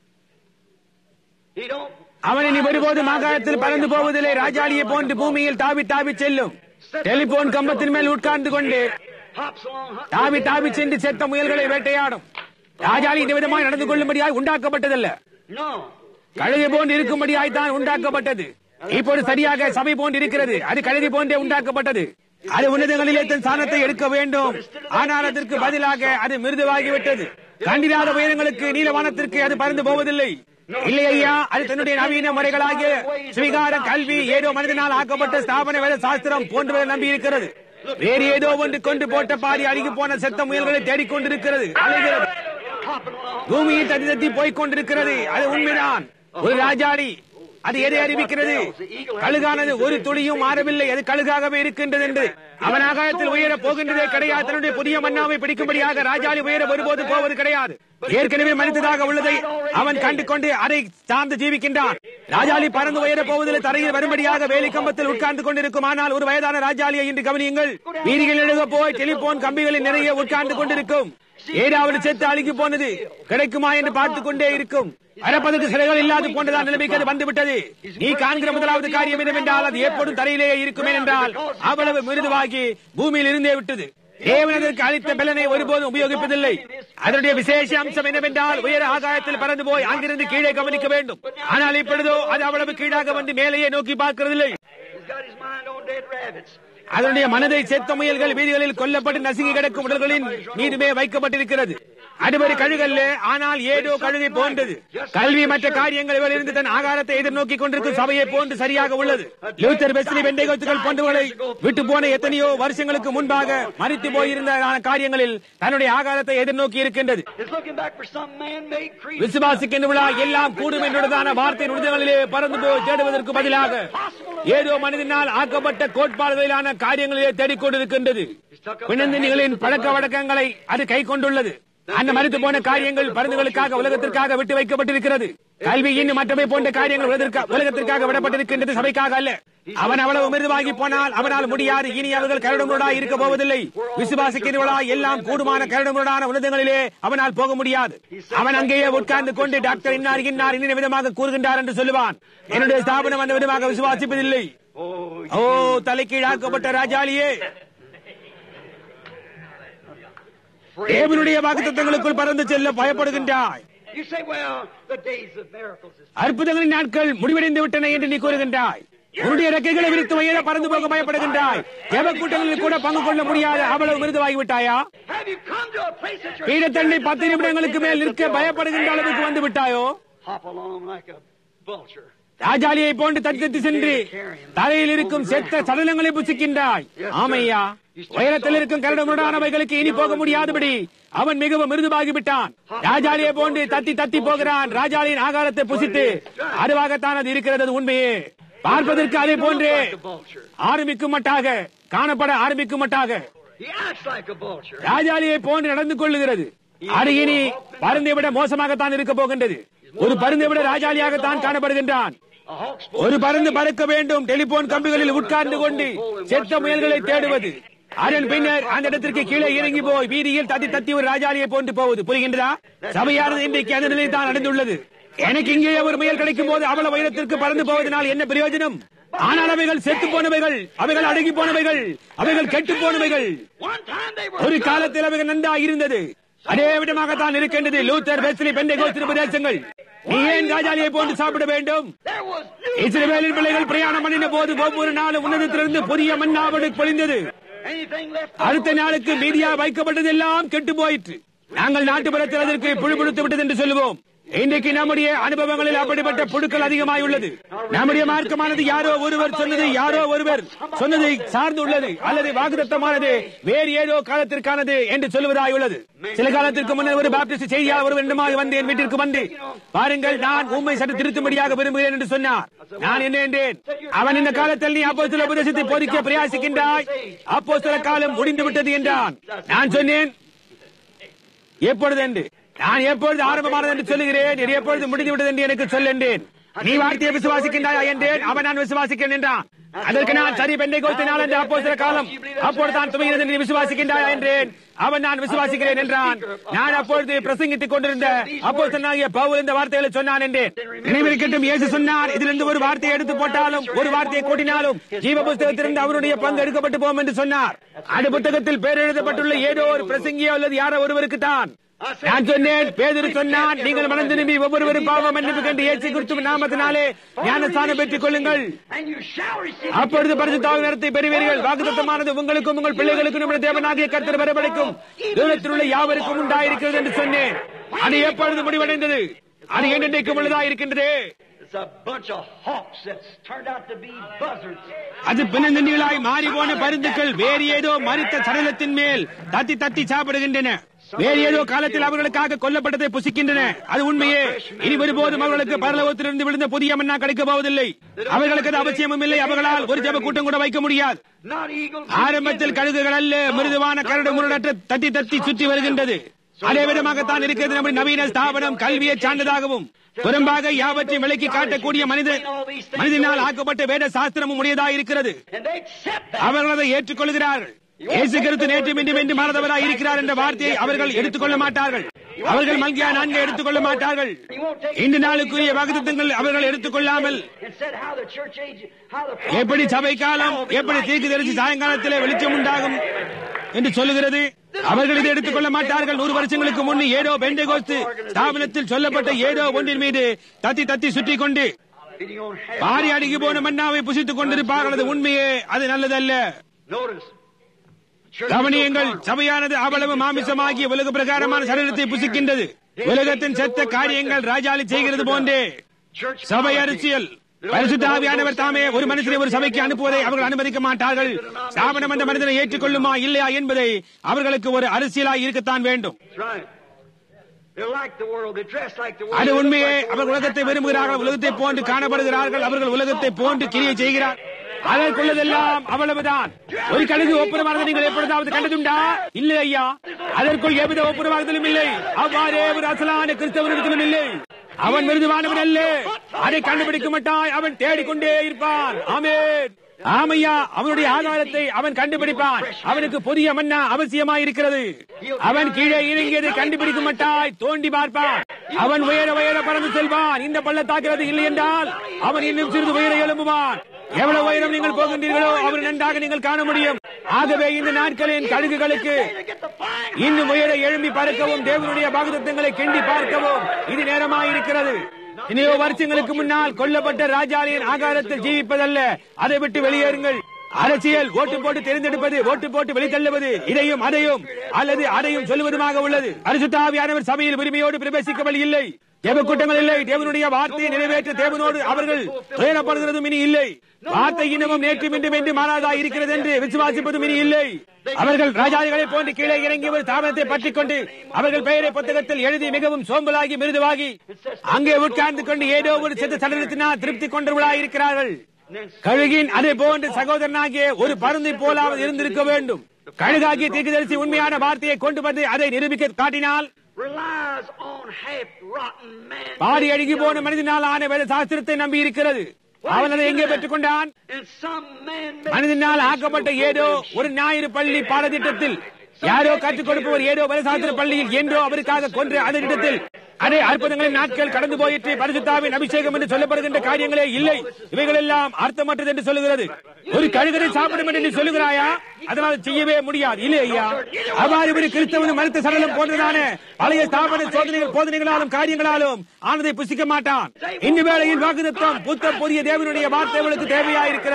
A: he don't
B: அவன் இனி ஒருபோதும் ஆகாயத்தில் பறந்து போவதில்லை ராஜாளியை போன்று பூமியில் தாவி தாவி செல்லும் டெலிபோன் கம்பத்தின் மேல் உட்கார்ந்து கொண்டு
A: hops along. hu-
B: தாவி தாவி சென்று செத்த முயல்களை வேட்டையாடும் ராஜாளி இந்த விதமாய் நடந்து கொள்ளும்படியாய் உண்டாக்கப்பட்டதல்ல
A: No.
B: கழுதை போன்று இருக்கும்படியாய் தான் உண்டாக்கப்பட்டது இப்போது சரியாக சபை போன்று இருக்கிறது அது கழுதை போன்றே உண்டாக்கப்பட்டது அது உன்னதங்களிலே தன் ஸ்தானத்தை எடுக்க வேண்டும் ஆனால் அதற்கு பதிலாக அது மிருதுவாகிவிட்டது கண்டிராத உயரங்களுக்கு நீலவானத்திற்கு அது பறந்து போவதில்லை இல்லை ஐயா அது தன்னுடைய நவீன முறைகளாகிய சுவிகார கல்வி ஏதோ மனிதனால் ஆக்கப்பட்ட ஸ்தாபன வேத சாஸ்திரம் போன்றவரை நம்பி இருக்கிறது வேறு ஏதோ ஒன்று கொண்டு போட்ட பாரி அழுகி போன செத்த முயல்களை தேடிக்கொண்டிருக்கிறது அலைகிறது
A: Hopping along.
B: பூமியை தட்டி தட்டி போய்க் கொண்டிருக்கிறது அது உண்மைதான் ஒரு ராஜாடி அது எதை அறிவிக்கிறது கழுகானது ஒரு துளியும் மாறவில்லை அது கழுகாகவே இருக்கின்றது என்று அவன் ஆகாயத்தில் உயர போகின்றதே கிடையாது தன்னுடைய புதிய மன்னாவை பிடிக்கும்படியாக ராஜாளி உயர ஒருபோது போவது கிடையாது ஏற்கனவே மனிததாக உள்ளதை அவன் கண்டு கொண்டு அதை சார்ந்து ஜீவிக்கின்றான் ராஜாளி பறந்து உயர போவதில்லை தரையில் வரும்படியாக வேலி கம்பத்தில் உட்கார்ந்து கொண்டிருக்கும் ஆனால் ஒரு வயதான ராஜாளியை இன்று கவனியுங்கள் வீதிகள் எழுத போய் டெலிபோன் கம்பிகளில் நிறைய உட்கார்ந்து கொண்டிருக்கும் ஏதாவது செத்து அழுகி போனது கிடைக்குமா என்று பார்த்துக் கொண்டே இருக்கும் அரப்பதற்கு சிலைகள் இல்லாது போன்றதான் நிலைமைக்கு அது வந்துவிட்டது நீ காண்கிற முதலாவது காரியம் என்னவென்றால் அது எப்போதும் தரையிலேயே இருக்குமே என்றால் அவ்வளவு மிருதுவாகி பூமியில் இருந்தே விட்டது தேவன் அதற்கு அளித்த பலனை ஒருபோதும் உபயோகிப்பதில்லை அதனுடைய விசேஷ அம்சம் என்னவென்றால் உயர ஆகாயத்தில் பறந்து போய் அங்கிருந்து கீழே கவனிக்க வேண்டும் ஆனால் இப்பொழுதோ அது அவ்வளவு கீழாக வந்து மேலேயே நோக்கி பார்க்கிறதில்லை
A: He's got his mind on dead rabbits.
B: அதனுடைய மனதை செத்த முயல்கள் வீதிகளில் கொல்லப்பட்டு நசுங்கி கிடக்கும் உடல்களின் மீதுமே வைக்கப்பட்டிருக்கிறது அதுவரை கழுகல்ல ஆனால் ஏதோ கழுகை போன்றது கல்வி மற்ற காரியங்கள் இவரிலிருந்து தன் ஆகாரத்தை எதிர்நோக்கி கொண்டிருக்கும் சபையை போன்று சரியாக உள்ளது லூத்தர் வெஸ்லி வெண்டைகோத்துகள் போன்றவர்களை விட்டு போன எத்தனையோ வருஷங்களுக்கு முன்பாக மறித்து போயிருந்த காரியங்களில் தன்னுடைய ஆகாரத்தை எதிர்நோக்கி இருக்கின்றது
A: It's looking back for some man-made creature.
B: விசுவாசிக்கின்ற விழா எல்லாம் கூடும் என்றுதான வார்த்தையின் உறுதிகளிலே பறந்து போய் தேடுவதற்கு பதிலாக ஏதோ மனிதனால் ஆக்கப்பட்ட கோட்பாடுகளிலான காரியங்களிலே தேடிக்கொண்டிருக்கின்றது பிணந்தினிகளின் பழக்க வழக்கங்களை அது கை கொண்டுள்ளது அந்த மறித்து போன காரியங்கள் பருந்துகளுக்காக உலகத்திற்காக விட்டு வைக்கப்பட்டிருக்கிறது கல்வி இன்னும் மற்றவை போன்ற காரியங்கள் உலகத்திற்கா- உலகத்திற்காக விடப்பட்டிருக்கின்றது சபைக்காக அல்ல அவன் அவ்வளவு மிருதுவாகி போனால் அவனால் முடியாது இனி அவர்கள் கருடமுடாய் இருக்க போவதில்லை விசுவாசிக்கிறவர்களா எல்லாம் கூடுமான கருடமுடான உன்னதங்களிலே அவனால் போக முடியாது அவன் அங்கேயே உட்கார்ந்து கொண்டு டாக்டர் இன்னார் இன்னார் இன்ன விதமாக கூறுகின்றார் என்று சொல்லுவான் என்னுடைய ஸ்தாபனம் அந்த விதமாக விசுவாசிப்பதில்லை
A: Oh,
B: ஓ தலைக்கீழாக்கப்பட்ட ராஜாளியே தேவனுடைய வாக்குத்தத்தங்களுக்குள் பறந்து செல்ல பயப்படுகின்றாய்
A: you say, well, the days of miracles is
B: அற்புதங்களின் நாட்கள் முடிவடைந்து விட்டன என்று நீ கூறுகின்றாய் உன்னுடைய ரெக்கைகளை விரித்து உயர பறந்து போக பயப்படுகின்றாய் தேவ கூட்டங்களில் கூட பங்கு கொள்ள முடியாத அவ்வளவு மிருதுவாகி விட்டாயா
A: Have you come to a place that you're
B: பீடத்தண்டை பத்து நிமிடங்களுக்கு மேல் நிற்க பயப்படுகின்ற அளவுக்கு வந்து விட்டாயோ
A: hop along like a vulture?
B: ராஜாலியை போன்று தட்டி தட்டி சென்று தலையில் இருக்கும் செத்த சடலங்களை புசிக்கின்றாய் ஆமையா உயரத்தில் இருக்கும் கரடுமுரடானவைகளுக்கு இனி போக முடியாதபடி அவன் மிகவும் மிருதுவாகி விட்டான் ராஜாலியை போன்று தத்தி தத்தி போகிறான் ராஜாலியின் ஆகாரத்தை புசித்து அதுவாகத்தான் அது இருக்கிறது அது உண்மையே பார்ப்பதற்கு அதே போன்றே
A: Like a vulture.
B: ஆரம்பிக்கும் மட்டாக காணப்பட ஆரம்பிக்கும் மட்டாக
A: He acts like a vulture.
B: ராஜாலியை போன்று நடந்து கொள்ளுகிறது அது இனி பருந்தை விட மோசமாகத்தான் இருக்க போகின்றது ஒரு பருந்தை விட ராஜாலியாகத்தான் காணப்படுகின்றான்
A: A hawk's
B: ஒரு பருந்து பறக்க வேண்டும் டெலிபோன் கம்பிகளில் உட்கார்ந்து கொண்டு செத்த முயல்களை தேடுவது அதன் பின்னர் அந்த இடத்திற்கு கீழே இறங்கி போய் வீதியில் தத்தி தத்தி ஒரு ராஜாலியை போன்று போவது புரிகின்றதா சபையானது இன்றைக்கு அந்த நிலையில் தான் நடந்துள்ளது எனக்கு இங்கே ஒரு முயல் கிடைக்கும் போது அவ்வளவு உயரத்திற்கு பறந்து போவதனால் என்ன பிரயோஜனம் ஆனால் அவைகள் செத்து போனவைகள் அவைகள் அடங்கி போனவைகள் அவைகள் கெட்டு போனவைகள்
A: One time they were
B: ஒரு காலத்தில் அவைகள் நன்றா இருந்தது அதே விதமாகத்தான் இருக்கின்றது லூத்தர் வெஸ்லி பெண்டகோஸ்து பிரதேசங்கள் நீ ஏன் ராஜாலியை போன்று சாப்பிட வேண்டும்
A: there was new
B: இஸ்ரவேலின் பிள்ளைகள் பிரயாணம் பண்ணின போது ஒவ்வொரு நாளும் உன்னதத்திலிருந்து புதிய மன்னாவடு பொழிந்தது
A: anything left
B: அடுத்த நாளுக்கு மீதியா வைக்கப்பட்டதெல்லாம் கெட்டு போயிற்று நாங்கள் நாட்டுப்புறத்தில் அதற்கு புழுபுழுத்து விட்டது என்று சொல்லுவோம் இன்றைக்கு நம்முடைய அனுபவங்களில் அப்படிப்பட்ட புழுக்கள் அதிகமாய் உள்ளது நம்முடைய மார்க்கமானது யாரோ ஒருவர் சொன்னது யாரோ ஒருவர் சொன்னதை சார்ந்து உள்ளது அல்லது வாக்குத்தமானது வேறு ஏதோ காலத்திற்கானது என்று சொல்லுவதாய் உள்ளது சில காலத்திற்கு முன்னர் ஒரு பாப்டிஸ்ட் செய்தியாளர் ஒரு வேண்டுமாக வந்து என் வீட்டிற்கு வந்து பாருங்கள் நான் உண்மை சற்று திருத்தும்படியாக விரும்புகிறேன் என்று சொன்னார் நான் என்ன என்றேன் அவன் இந்த காலத்தில் நீ அப்போ சில உபதேசத்தை போதிக்க பிரயாசிக்கின்றாய் அப்போ சில காலம் முடிந்து விட்டது என்றான் நான் சொன்னேன் எப்பொழுது என்று நான் எப்பொழுது ஆரம்பமானது என்று சொல்லுகிறேன் இது எப்பொழுது முடிந்து விட்டது என்று எனக்கு சொல் என்றேன் நீ வார்த்தையை விசுவாசிக்கின்றாயா என்றேன் அவன் நான் விசுவாசிக்கிறேன் என்றான் அதற்கு நான் சரி பெண்டை கோத்தினால் என்று அப்போ சில காலம் அப்பொழுது தான் துவங்கினது நீ விசுவாசிக்கின்றாயா என்றேன் அவன் நான் விசுவாசிக்கிறேன் என்றான் நான் அப்பொழுது பிரசங்கித்துக் கொண்டிருந்த அப்போ சொன்னாகிய பவுல் இந்த வார்த்தைகளை சொன்னான் என்றேன் நினைவிருக்கட்டும் இயேசு சொன்னார் இதிலிருந்து ஒரு வார்த்தையை எடுத்து போட்டாலும் ஒரு வார்த்தையை கூட்டினாலும் ஜீவ புஸ்தகத்திலிருந்து அவருடைய பங்கு எடுக்கப்பட்டு போகும் என்று சொன்னார் அது புத்தகத்தில் பேர் எழுதப்பட்டுள்ள ஏதோ ஒரு பிரசங்கியோ அல்லது யாரோ ஒருவருக்கு தான் நான் சொன்னேன் பேதரு சொன்னான் நீங்கள் மனம் திரும்பி ஒவ்வொருவரும் பாவம் மன்னிப்பு கண்டு இயேசு கிறிஸ்துவின் நாமத்தினாலே ஞானஸ்தானம் பெற்றுக் கொள்ளுங்கள்
A: And you shall receive.
B: அப்பொழுது பரிசுத்தாக நேரத்தை பெறுவீர்கள் வாக்குத்தத்தமானது உங்களுக்கும் உங்கள் பிள்ளைகளுக்கும் நம்முடைய தேவனாகிய கர்த்தர் வரவழைக்கும் தூரத்தில் உள்ள யாவருக்கும் உண்டாயிருக்கிறது என்று சொன்னேன் அது எப்பொழுது முடிவடைந்தது அது என்றைக்கும் உள்ளதா இருக்கின்றது
A: It's a bunch of hawks that's turned out to be buzzards.
B: அது பின்னந்தண்டிகளாய் மாறி போன பருந்துக்கள் வேறு ஏதோ மறித்த சடலத்தின் மேல் தத்தி தத்தி சாப்பிடுகின்றன வேறு ஏதோ காலத்தில் அவர்களுக்காக கொல்லப்பட்டதை புசிக்கின்றன அது உண்மையே இனி ஒருபோதும் அவர்களுக்கு பரலோகத்திலிருந்து விழுந்த புதிய மன்னா கிடைக்க போவதில்லை அவர்களுக்கு அது அவசியமும் இல்லை அவர்களால் ஒரு ஜப கூட்டம் கூட வைக்க முடியாது
A: Not eagles.
B: ஆரம்பத்தில் கழுகுகள் அல்ல மிருதுவான கரடு முரடற்ற தட்டி தட்டி சுற்றி வருகின்றது அதே விதமாகத்தான் இருக்கிறது நம்முடைய நவீன ஸ்தாபனம் கல்வியை சார்ந்ததாகவும் புறம்பாக யாவற்றையும் விலக்கி காட்டக்கூடிய மனித மனிதனால் ஆக்கப்பட்ட வேத சாஸ்திரமும் உடையதாக இருக்கிறது
A: And they accept that.
B: அவர்கள் அதை ஏற்றுக்கொள்கிறார்கள் இயேசு கிறிஸ்து நேற்று மீண்டும் என்று மாறதவராய் இருக்கிறார் என்ற வார்த்தையை அவர்கள் எடுத்துக்கொள்ள மாட்டார்கள் அவர்கள் மல்கியா நான்கு எடுத்துக்கொள்ள மாட்டார்கள் இந்த நாளுக்குரிய வாக்குத்தங்கள் அவர்கள் எடுத்துக்கொள்ளாமல்
A: And said how the church age, how the
B: எப்படி சபை காலம் எப்படி தீர்க்கு தெரிச்சு சாயங்காலத்திலே வெளிச்சம் உண்டாகும் என்று சொல்லுகிறது அவர்கள் இதை எடுத்துக்கொள்ள மாட்டார்கள் நூறு வருஷங்களுக்கு முன் ஏதோ பெண்டகோஸ்து ஸ்தாபனத்தில் சொல்லப்பட்ட ஏதோ ஒன்றின் மீது தத்தி தத்தி சுற்றி கொண்டு
A: feeding on half.
B: பாரி அடுக்கி போன மன்னாவை புசித்துக் கொண்டிருப்பார்கள் அது உண்மையே அது நல்லதல்ல
A: Notice. Church
B: கவனியங்கள் சபையானது அவ்வளவு மாமிசமாகிய உலக பிரகாரமான சரீரத்தை புசிக்கின்றது உலகத்தின் செத்த காரியங்கள் ராஜாலி செய்கிறது போன்றே
A: Church
B: சபை
A: politics.
B: அரசியல் பரிசுத்த ஆவியானவர் தாமே ஒரு மனுஷனை ஒரு சபைக்கு அனுப்புவதை அவர்கள் அனுமதிக்க மாட்டார்கள் ஸ்தாபனம் என்ற மனிதனை ஏற்றுக்கொள்ளுமா இல்லையா என்பதை அவர்களுக்கு ஒரு அரசியலாய் இருக்கத்தான் வேண்டும்
A: That's right. They like the world. They dress like the world.
B: அது
A: They look
B: உண்மையே
A: like the
B: அவர்கள்
A: world.
B: உலகத்தை விரும்புகிறார்கள் உலகத்தை போன்று காணப்படுகிறார்கள் அவர்கள் உலகத்தை போன்று கிரியை செய்கிறார் அதற்குள்ளதெல்லாம் அவ்வளவுதான் ஒரு கழுகு ஒப்புரமானது நீங்கள் எப்பொழுதாவது கண்டதுண்டா இல்லை ஐயா அதற்குள் எவ்வித ஒப்புரமாகுதலும் இல்லை அவ்வாறே ஒரு அசலான கிறிஸ்தவனிடத்திலும் இல்லை அவன் மிருதுவானவன் அல்ல அதை கண்டுபிடிக்க மாட்டாய் அவன் தேடிக்கொண்டே இருப்பான் ஆமென் ஆமையா அவனுடைய ஆதாரத்தை அவன் கண்டுபிடிப்பான் அவனுக்கு புதிய மன்னா அவசியமாய் இருக்கிறது அவன் கீழே இறங்கியதை கண்டுபிடிக்க மாட்டாய் தோண்டி பார்ப்பான் அவன் உயர உயர பறந்து செல்வான் இந்த பள்ளத்தாக்கிறது இல்லை என்றால் அவன் இன்னும் சிறிது உயர எழும்புவான் எவ்வளவு உயரம் நீங்கள் போகின்றீர்களோ அவர் நன்றாக நீங்கள் காண முடியும் ஆகவே இந்த நாட்களின் கழுகுகளுக்கு இன்னும் உயர எழும்பி பறக்கவும் தேவனுடைய பாகதத்தங்களை கிண்டி பார்க்கவும் இது நேரமாயிருக்கிறது இனியோ வருஷங்களுக்கு முன்னால் கொல்லப்பட்ட ராஜாலியின் ஆகாரத்தில் ஜீவிப்பதல்ல அதை விட்டு வெளியேறுங்கள் அரசியல் ஓட்டு போட்டு தேர்ந்தெடுப்பது ஓட்டு போட்டு வெளித்தள்ளுவது இதையும் அதையும் அல்லது அதையும் சொல்லுவதுமாக உள்ளது அரிசுத்தாவியானவர் சபையில் உரிமையோடு பிரவேசிக்கவல் இல்லை தேவ கூட்டங்கள் இல்லை தேவனுடைய வார்த்தையை நிறைவேற்ற தேவனோடு அவர்கள் துயரப்படுகிறதும் இனி இல்லை வார்த்தை இன்னமும் நேற்று மீண்டும் என்று மாறாதா இருக்கிறது என்று விசுவாசிப்பதும் இனி இல்லை அவர்கள் ராஜாதிகளை போன்று கீழே இறங்கி ஒரு தாமதத்தை பற்றிக் கொண்டு அவர்கள் பெயரை புத்தகத்தில் எழுதி மிகவும் சோம்பலாகி மிருதுவாகி அங்கே உட்கார்ந்து கொண்டு ஏதோ ஒரு சித்த சடலத்தினால் திருப்தி கொண்டவர்களாய் இருக்கிறார்கள் கழுகின் அதே போன்று சகோதரனாகிய ஒரு பருந்தை போலாவது இருந்திருக்க வேண்டும் கழுகாகிய தீர்க்கதரிசி உண்மையான வார்த்தையை கொண்டு வந்து அதை நிரூபிக்க காட்டினால்
A: relies on half rotten man.
B: பாடி அழுகி போன மனிதனால் ஆன வேத சாஸ்திரத்தை நம்பி இருக்கிறது அவன் அதை எங்கே பெற்றுக் கொண்டான்
A: And some man
B: மனிதனால் ஆக்கப்பட்ட ஏதோ ஒரு ஞாயிறு பள்ளி பாடத்திட்டத்தில் யாரோ கற்றுக் கொடுப்பவர் ஏதோ வலசாஸ்திர பள்ளியில் என்றோ அவருக்காக கொன்ற அந்த இடத்தில் அதே அற்புதங்களின் நாட்கள் கடந்து போயிற்று பரிசுத்தாவின் அபிஷேகம் என்று சொல்லப்படுகின்ற காரியங்களே இல்லை இவைகள் எல்லாம் அர்த்தமற்றது என்று சொல்லுகிறது ஒரு கழுகரை சாப்பிடும் என்று நீ சொல்லுகிறாயா அதனால் செய்யவே முடியாது இல்லை ஐயா அவ்வாறு ஒரு கிறிஸ்தவனும் மருத்துவ சடலம் போன்றதான பழைய ஸ்தாபன சோதனைகள் போதனைகளாலும் காரியங்களாலும் ஆனதை புசிக்க மாட்டான் இந்த வேளையில் வாக்குத்தம் புத்த புதிய தேவனுடைய வார்த்தைகளுக்கு தேவையாயிருக்கிறது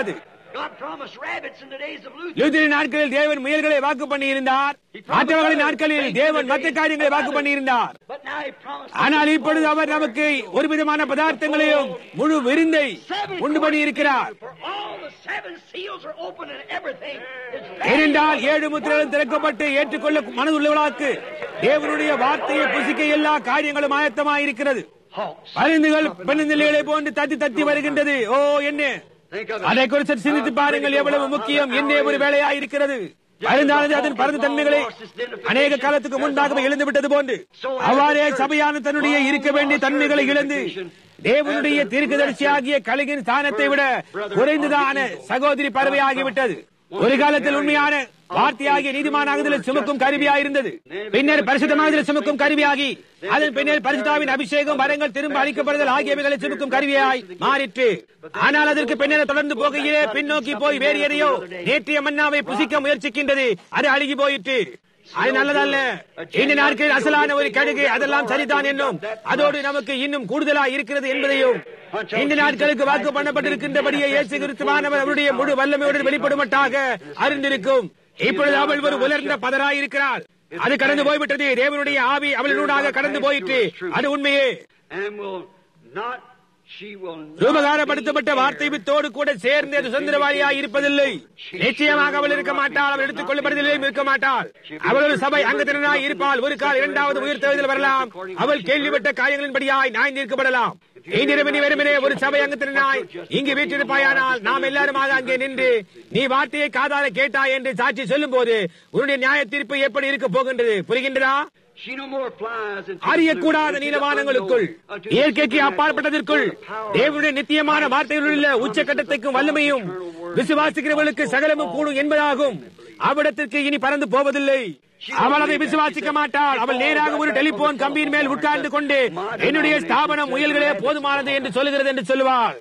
A: God promised rabbits in the days of Luther.
B: லூத்திரின் நாட்களில் தேவன் முயல்களை வாக்கு பண்ணியிருந்தார் மற்றவர்களின் நாட்களில் தேவன் மற்ற காரியங்களை வாக்கு பண்ணியிருந்தார்
A: But now He promised.
B: ஆனால் இப்பொழுது அவர் நமக்கு ஒரு விதமான பதார்த்தங்களையும் முழு விருந்தை
A: Seven
B: உண்டு பண்ணி இருக்கிறார்
A: For all the seven seals are open and everything is
B: ஏனென்றால் ஏழு முத்திரைகள் திறக்கப்பட்டு ஏற்றுக்கொள்ள மனதுள்ளவளாக்கு தேவனுடைய வார்த்தையை புசிக்க எல்லா காரியங்களும் ஆயத்தமாயிருக்கிறது
A: Hawks.
B: பரிந்துகள் பெண்ணிலைகளை போன்று தத்தி தத்தி வருகின்றது ஓ என்ன
A: Think of
B: அதை
A: it.
B: குறித்து சிந்தித்து பாருங்கள் எவ்வளவு முக்கியம் என்ன ஒரு வேலையா இருக்கிறது பருந்தானது அதன் பரந்த தன்மைகளை அநேக காலத்துக்கு முன்பாகவே இழந்து விட்டது போன்று அவ்வாறே சபையான தன்னுடைய இருக்க வேண்டிய தன்மைகளை இழந்து தேவனுடைய தீர்க்கதரிசியாகிய கலிகின் ஸ்தானத்தை விட குறைந்ததான சகோதரி பறவையாகிவிட்டது ஒரு காலத்தில் உண்மையான வார்த்தையாகிய நீதிமானாகுதலில் சுமக்கும் கருவியாயிருந்தது பின்னர் பரிசுத்தமாகுதலில் சுமக்கும் கருவியாகி அதன் பின்னர் பரிசுத்தாவின் அபிஷேகம் வரங்கள் திரும்ப அளிக்கப்படுதல் ஆகியவைகளை சுமக்கும் கருவியாய் மாறிற்று ஆனால் அதற்கு பின்னர் தொடர்ந்து போகையிலே பின்னோக்கி போய் வேறு எதையோ நேற்றைய மன்னாவை புசிக்க முயற்சிக்கின்றது அது அழுகி போயிற்று அது நல்லதல்ல இந்த நாட்களில் அசலான ஒரு கடுகு அதெல்லாம் சரிதான் என்னும் அதோடு நமக்கு இன்னும் கூடுதலா இருக்கிறது என்பதையும் இந்த நாட்களுக்கு வாக்கு பண்ணப்பட்டிருக்கின்றபடியே இயேசு கிறிஸ்துவானவர் அவருடைய முழு வல்லமையுடன் வெளிப்படுமட்டாக அறிந்திருக்கும் இப்பொழுது அவள் ஒரு உலர்ந்த பதராயிருக்கிறாள் அது கடந்து போய்விட்டது தேவனுடைய ஆவி அவளினூடாக கடந்து போயிற்று அது உண்மையே
A: And will not, she will not.
B: ரூபகாரப்படுத்தப்பட்ட வார்த்தை வித்தோடு கூட சேர்ந்து அது சுதந்திரவாளியாய் இருப்பதில்லை நிச்சயமாக அவள் இருக்க மாட்டாள் அவள் எடுத்துக் கொள்ளப்படுவதிலேயும் இருக்க மாட்டாள் அவள் ஒரு சபை அங்கத்தினராய் இருப்பாள் ஒரு கால் இரண்டாவது உயிர் தழுதல் வரலாம் அவள் கேள்விப்பட்ட காரியங்களின்படியாய் நாய் நிற்கப்படலாம் இன்றிரவு வெறுமனே ஒரு சபை அங்கத்தினாய் இங்கு வீற்றிருப்பாயானால் நாம் எல்லாருமாக அங்கே நின்று நீ வார்த்தையை காதால கேட்டாய் என்று சாட்சி சொல்லும் போது உன்னுடைய நியாய தீர்ப்பு எப்படி இருக்க போகின்றது புரிகின்றதா
A: She no more flies into
B: அறியக்கூடாத நீலவானங்களுக்குள் இயற்கைக்கு அப்பாற்பட்டதற்குள் தேவனுடைய நித்தியமான வார்த்தைகளில் உள்ள உச்சக்கட்டத்தைக்கும் வல்லமையும் விசுவாசிக்கிறவர்களுக்கு சகலமும் கூடும் என்பதாகும் அவ்விடத்திற்கு இனி பறந்து போவதில்லை அவள் அதை விசுவாசிக்க மாட்டாள் அவள் நேராக ஒரு டெலிபோன் கம்பியின் மேல் உட்கார்ந்து கொண்டு என்னுடைய ஸ்தாபனம் முயல்களே போதுமானது என்று சொல்லுகிறது என்று சொல்லுவாள்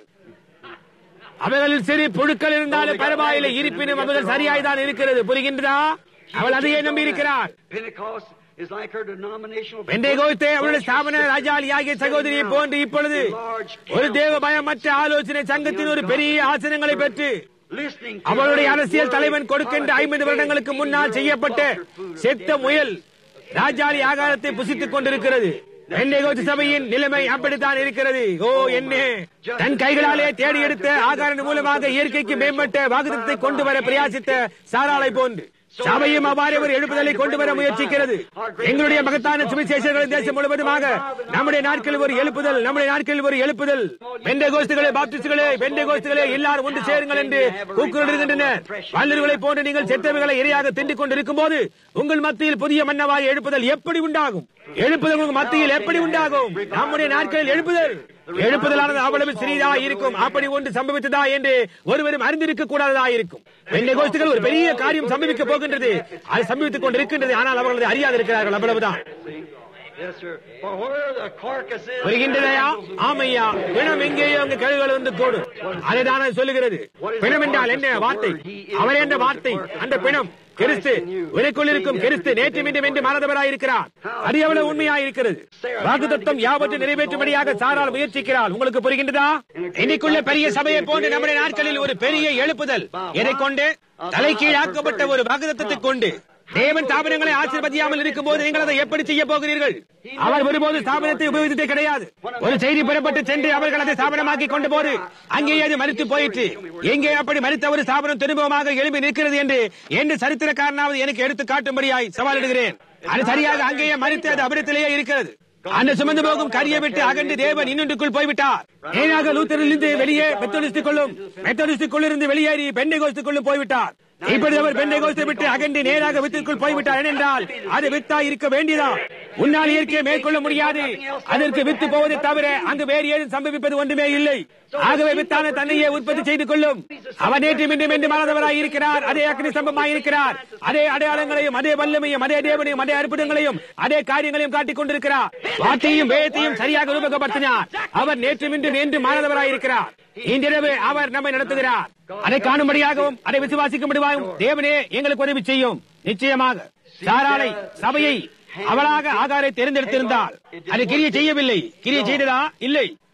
B: அவைகளில் சிறு புழுக்கள் இருந்தாலும் பரவாயில்லை இருப்பினும் அவைகள் சரியாய்தான் இருக்கிறது புரிகின்றதா அவள் அதையே நம்பி இருக்கிறார்
A: Pentecost is like her denominational.
B: பெண்டேகோஸ்தே அவருடைய ஸ்தாபன ராஜாளி ஆகிய சகோதரியை போன்று இப்பொழுது ஒரு தேவ பயமற்ற ஆலோசனை சங்கத்தின் ஒரு பெரிய ஆசனங்களை பெற்று
A: Listening to
B: அவளுடைய
A: her
B: அரசியல்
A: word
B: தலைவன் கொடுக்கின்ற ஐம்பது வருடங்களுக்கு முன்னால் செய்யப்பட்ட செத்த முயல் ராஜாளி ஆகாரத்தை புசித்துக் கொண்டிருக்கிறது பெண்டேகோஸ்து சபையின் நிலைமை அப்படித்தான் இருக்கிறது ஓ என்ன தன் கைகளாலே தேடி எடுத்த ஆகாரம் மூலமாக இயற்கைக்கு மேம்பட்ட வாக்குத்தத்தை கொண்டு வர பிரயாசித்த சாராளை போன்று சபையும் அவ்வாறு ஒரு எழுப்புதலை கொண்டு வர முயற்சிக்கிறது எங்களுடைய மகத்தான சுவிசேஷர்கள் தேசம் முழுவதுமாக நம்முடைய நாட்களில் ஒரு எழுப்புதல் நம்முடைய நாட்களில் ஒரு எழுப்புதல் பெண்டை கோஸ்துகளே பாப்டிஸ்டுகளே பெண்டை கோஸ்துகளே எல்லாரும் ஒன்று சேருங்கள் என்று கூக்குரலிடுகின்றனர் வல்லர்களை போன்று நீங்கள் செத்தவைகளை இரையாக திண்டிக் கொண்டிருக்கும் போது உங்கள் மத்தியில் புதிய மன்னவாய் எழுப்புதல் எப்படி உண்டாகும் எழுப்புதல் உங்கள் மத்தியில் எப்படி உண்டாகும் நம்முடைய நாட்களில் எழுப்புதல் எழுப்புதலானது அவ்வளவு சிறிதா இருக்கும் அப்படி ஒன்று சம்பவித்ததா என்று ஒருவரும் அறிந்திருக்க கூடாததா இருக்கும் பெண்ணை கோஷ்டிகள் ஒரு பெரிய காரியம் சம்பவிக்க போகின்றது அது சம்பவித்துக் கொண்டிருக்கின்றது ஆனால் அவர்கள் அதை அறியாது இருக்கிறார்கள் அவ்வளவுதான்
A: Yes, sir. For where the carcass is.
B: வருகின்றதையா ஆமையா பிணம் எங்கேயோ அங்கு கழுகுகள் வந்து கூடும் அதுதான் அது சொல்லுகிறது பிணம் என்றால் என்ன வார்த்தை அவர் என்ற வார்த்தை அந்த பிணம் கிறிஸ்து உனக்குள் இருக்கும் கிறிஸ்து நேற்று மீண்டும் என்று மறந்தவராயிருக்கிறார் அது எவ்வளவு உண்மையாயிருக்கிறது வாக்குத்தத்தம் யாவற்றை நிறைவேற்றும்படியாக சாரால் முயற்சிக்கிறார் உங்களுக்கு புரிகின்றதா இன்னைக்குள்ள பெரிய சபையை போன்று நம்முடைய நாட்களில் ஒரு பெரிய எழுப்புதல் எதை கொண்டு தலைகீழாக்கப்பட்ட ஒரு வாக்குத்தத்தை கொண்டு தேவன் ஸ்தாபனங்களை ஆசீர்வதியாமல் இருக்கும் போது நீங்கள் அதை எப்படி செய்ய போகிறீர்கள் அவர் ஒருபோது ஸ்தாபனத்தை உபயோகித்ததே கிடையாது ஒரு செய்தி புறப்பட்டு சென்று அவர்கள் அதை ஸ்தாபனமாக்கி கொண்ட போது அங்கேயே அது மறித்து போயிற்று எங்கே அப்படி மறித்த ஒரு ஸ்தாபனம் திரும்பமாக எழுப்பி நிற்கிறது என்று என்று சரித்திரக்காரனாவது எனக்கு எடுத்து காட்டும்படியாய் சவாலிடுகிறேன் அது சரியாக அங்கேயே மறித்து அது அபிடத்திலேயே இருக்கிறது அந்த சுமந்து போகும் கரியை விட்டு அகன்று தேவன் இன்னொன்றுக்குள் போய்விட்டார் நேராக லூத்தரிலிருந்து வெளியே மெத்தடிஸ்டுக்குள்ளும் மெத்தடிஸ்டுக்குள்ளிருந்து வெளியேறி பெண்டை போய்விட்டார் இப்படி அவர் பெண்ணை கோஸ்தை விட்டு அகன்று நேராக வித்திற்குள் போய்விட்டார் ஏனென்றால் அது வித்தா இருக்க வேண்டியதா உன்னால் இயற்கையை மேற்கொள்ள முடியாது அதற்கு வித்து போவதை தவிர அங்கு வேறு ஏதும் சம்பவிப்பது ஒன்றுமே இல்லை ஆகவே வித்தான தன்னையே உற்பத்தி செய்து கொள்ளும் அவர் நேற்று மீண்டும் என்று மறந்தவராய் இருக்கிறார் அதே அக்னி சம்பமாய் இருக்கிறார் அதே அடையாளங்களையும் அதே வல்லமையும் அதே தேவனையும் அதே அற்புதங்களையும் அதே காரியங்களையும் காட்டிக் கொண்டிருக்கிறார் வார்த்தையும் வேதத்தையும் சரியாக ரூபகப்படுத்தினார் அவர் நேற்று மீண்டும் என்று மாறதவராய் இருக்கிறார் இன்றிரவு அவர் நம்மை நடத்துகிறார் அதை காணும்படியாகவும் அதை விசுவாசிக்கும்படியாகவும் தேவனே எங்களுக்கு உதவி செய்யும் நிச்சயமாக சாராளை சபையை அவளாக ஆகாரை தேர்ந்தெடுத்திருந்தால் அது கிரியை செய்யவில்லை கிரியை செய்ததா இல்லை